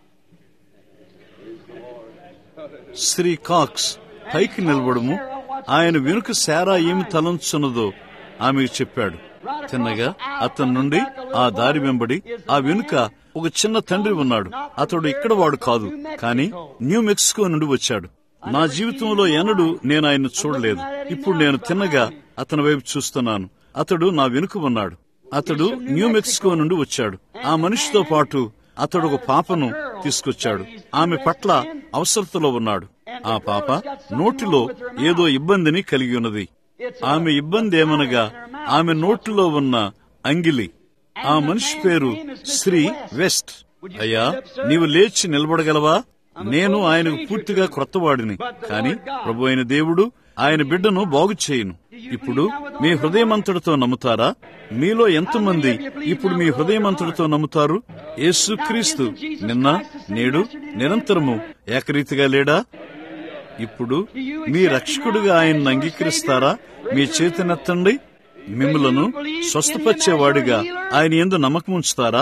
A: Shri Cox పైకి నిలబడము ఆయన వెనుక శారా ఏమి తలంచున్నదో ఆమెకు చెప్పాడు తిన్నగా అతని నుండి ఆ దారి వెంబడి ఆ వెనుక ఒక చిన్న తండ్రి ఉన్నాడు అతడు ఇక్కడ వాడు కాదు కానీ న్యూ మెక్సికో నుండి వచ్చాడు నా జీవితంలో ఎన్నడూ నేను ఆయన్ను చూడలేదు ఇప్పుడు నేను తిన్నగా అతని వైపు చూస్తున్నాను అతడు నా వెనుక ఉన్నాడు అతడు న్యూ మెక్సికో నుండి వచ్చాడు ఆ మనిషితో పాటు అతడు ఒక పాపను తీసుకొచ్చాడు ఆమె పట్ల అవసరతలో ఉన్నాడు ఆ పాప నోటిలో ఏదో ఇబ్బందిని కలిగి ఉన్నది ఆమె ఇబ్బంది ఏమనగా ఆమె నోటిలో ఉన్న అంగిలి ఆ మనిషి పేరు శ్రీ వెస్ట్ అయ్యా నీవు లేచి నిలబడగలవా నేను ఆయనకు పూర్తిగా క్రొత్తవాడిని కాని ప్రభు అయిన దేవుడు ఆయన బిడ్డను బాగు చేయను ఇప్పుడు మీ హృదయమంతటితో నమ్ముతారా మీలో ఎంతమంది ఇప్పుడు మీ హృదయమంతటితో నమ్ముతారు యేసుక్రీస్తు నిన్న నేడు నిరంతరము ఏకరీతిగా లేడా ఇప్పుడు మీ రక్షకుడిగా ఆయన్ని అంగీకరిస్తారా మీ చేతినెత్తండి మిమ్మలను స్వస్థపరిచేవాడిగా ఆయన ఎందు నమ్మకం ఉంచుతారా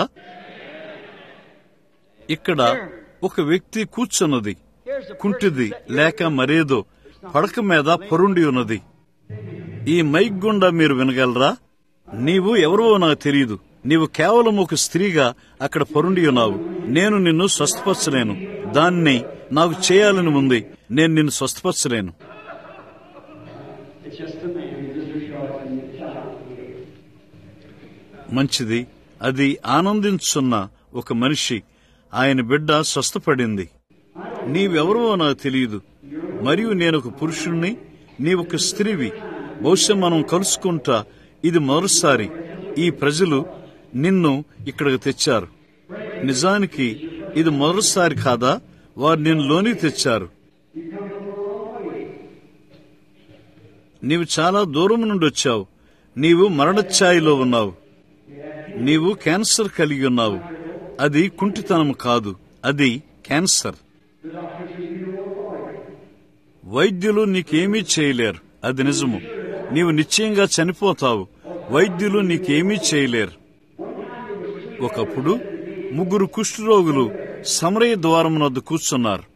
A: ఇక్కడ ఒక వ్యక్తి కూర్చున్నది కుంటిది లేక మరేదో పడక మీద పొరుండి ఉన్నది ఈ మైక్ గుండా మీరు వినగలరా నీవు ఎవరో నాకు తెలియదు నీవు కేవలం ఒక స్త్రీగా అక్కడ పరుండి ఉన్నావు నేను నిన్ను స్వస్థపరచలేను దాన్ని నాకు చేయాలని ఉంది నేను నిన్ను స్వస్థపరచలేను
B: It's just a man. He's just a short child.
A: మంచిది అది ఆనందించున్న ఒక మనిషి ఆయన బిడ్డ స్వస్థపడింది నీవెవరో నాకు తెలియదు మరియు నేను ఒక పురుషుణ్ణి నీవొక స్త్రీవి బహుశా మనం కలుసుకుంటా ఇది మరోసారి ఈ ప్రజలు నిన్ను ఇక్కడికి తెచ్చారు నిజానికి ఇది మరోసారి కాదా వారు నిన్ను లోని తెచ్చారు నీవు చాలా దూరం నుండి వచ్చావు నీవు మరణఛాయిలో ఉన్నావు నీవు క్యాన్సర్ కలిగి ఉన్నావు అది కుంటితనం కాదు అది క్యాన్సర్ వైద్యులు నీకేమీ చేయలేరు అది నిజము నీవు నిశ్చయంగా చనిపోతావు వైద్యులు నీకేమీ చేయలేరు ఒకప్పుడు ముగ్గురు కుష్ఠరోగులు సమరయ ద్వారం వద్ద కూర్చున్నారు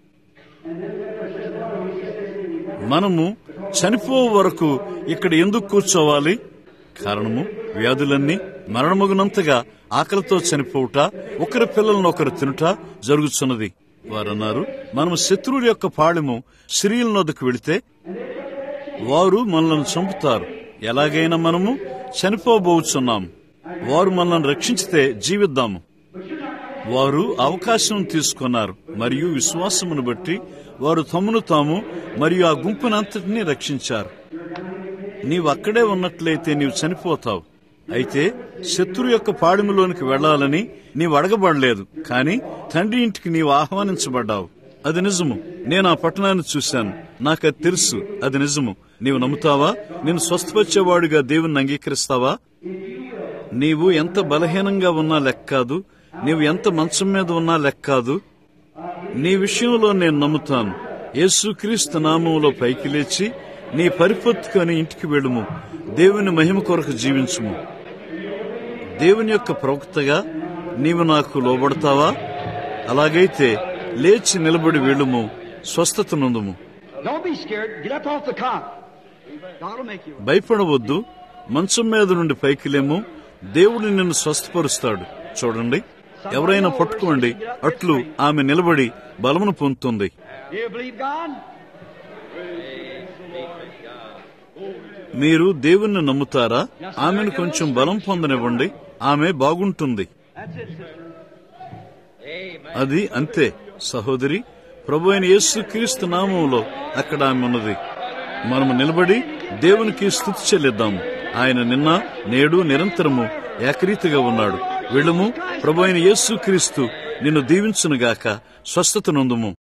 A: మనము చనిపో వరకు ఇక్కడ ఎందుకు కూర్చోవాలి కారణము వ్యాధులన్నీ మరణమగునంతగా ఆకలితో చనిపోవుట ఒకరి పిల్లలను ఒకరు తినుట జరుగుతున్నది వారన్నారు మనము శత్రువుల యొక్క పాళెము స్త్రీల నొద్దకు వెళితే వారు మనల్ని చంపుతారు ఎలాగైనా మనము చనిపోబోచున్నాం వారు మనల్ని రక్షించితే జీవిద్దాము వారు అవకాశం తీసుకున్నారు మరియు విశ్వాసమును బట్టి వారు తమను తాము మరియు ఆ గుంపునంతటినీ రక్షించారు నీవు అక్కడే ఉన్నట్లయితే నీవు చనిపోతావు అయితే శత్రు యొక్క పాడిములోనికి వెళ్లాలని నీవు అడగబడలేదు కానీ తండ్రి ఇంటికి నీవు ఆహ్వానించబడ్డావు అది నిజము నేను ఆ పట్టణాన్ని చూశాను నాకు అది తెలుసు అది నిజము నీవు నమ్ముతావా నేను స్వస్థపరిచేవాడుగా దేవుణ్ణి అంగీకరిస్తావా నీవు ఎంత బలహీనంగా ఉన్నా లెక్కాదు నీవు ఎంత మంచం మీద ఉన్నా లెక్కాదు నీ విషయంలో నేను నమ్ముతాను యేసుక్రీస్తు నామంలో పైకి లేచి నీ పరిపత్తుకొని ఇంటికి వెళ్ళుము దేవుని మహిమ కొరకు జీవించుము దేవుని యొక్క ప్రవక్తగా నీవు నాకు లోబడతావా అలాగైతే లేచి నిలబడి వెళ్ళుము స్వస్థత నొందుము
B: Don't be scared. Get up off the cot. God will make you.
A: భయపడవద్దు మంచం మీద నుండి పైకి లేము దేవుడు నిన్ను స్వస్థపరుస్తాడు చూడండి ఎవరైనా పట్టుకోండి అట్లు ఆమె నిలబడి బలమును పొందుతుంది
B: Do you believe God?
A: మీరు దేవుణ్ణి నమ్ముతారా ఆమెను కొంచెం బలం పొందనివ్వండి ఆమె బాగుంటుంది
B: That's it, sister.
A: అది అంతే సహోదరి ప్రభు అయిన యేసు క్రీస్తు నామంలో అక్కడ ఆమె ఉన్నది మనము నిలబడి దేవునికి స్థుతి చెల్లిద్దాము ఆయన నిన్న నేడు నిరంతరము ఏకరీతిగా ఉన్నాడు వెళ్ళుము ప్రభు అయిన యేసు క్రీస్తు నిన్ను దీవించునుగాక స్వస్థత నొందుము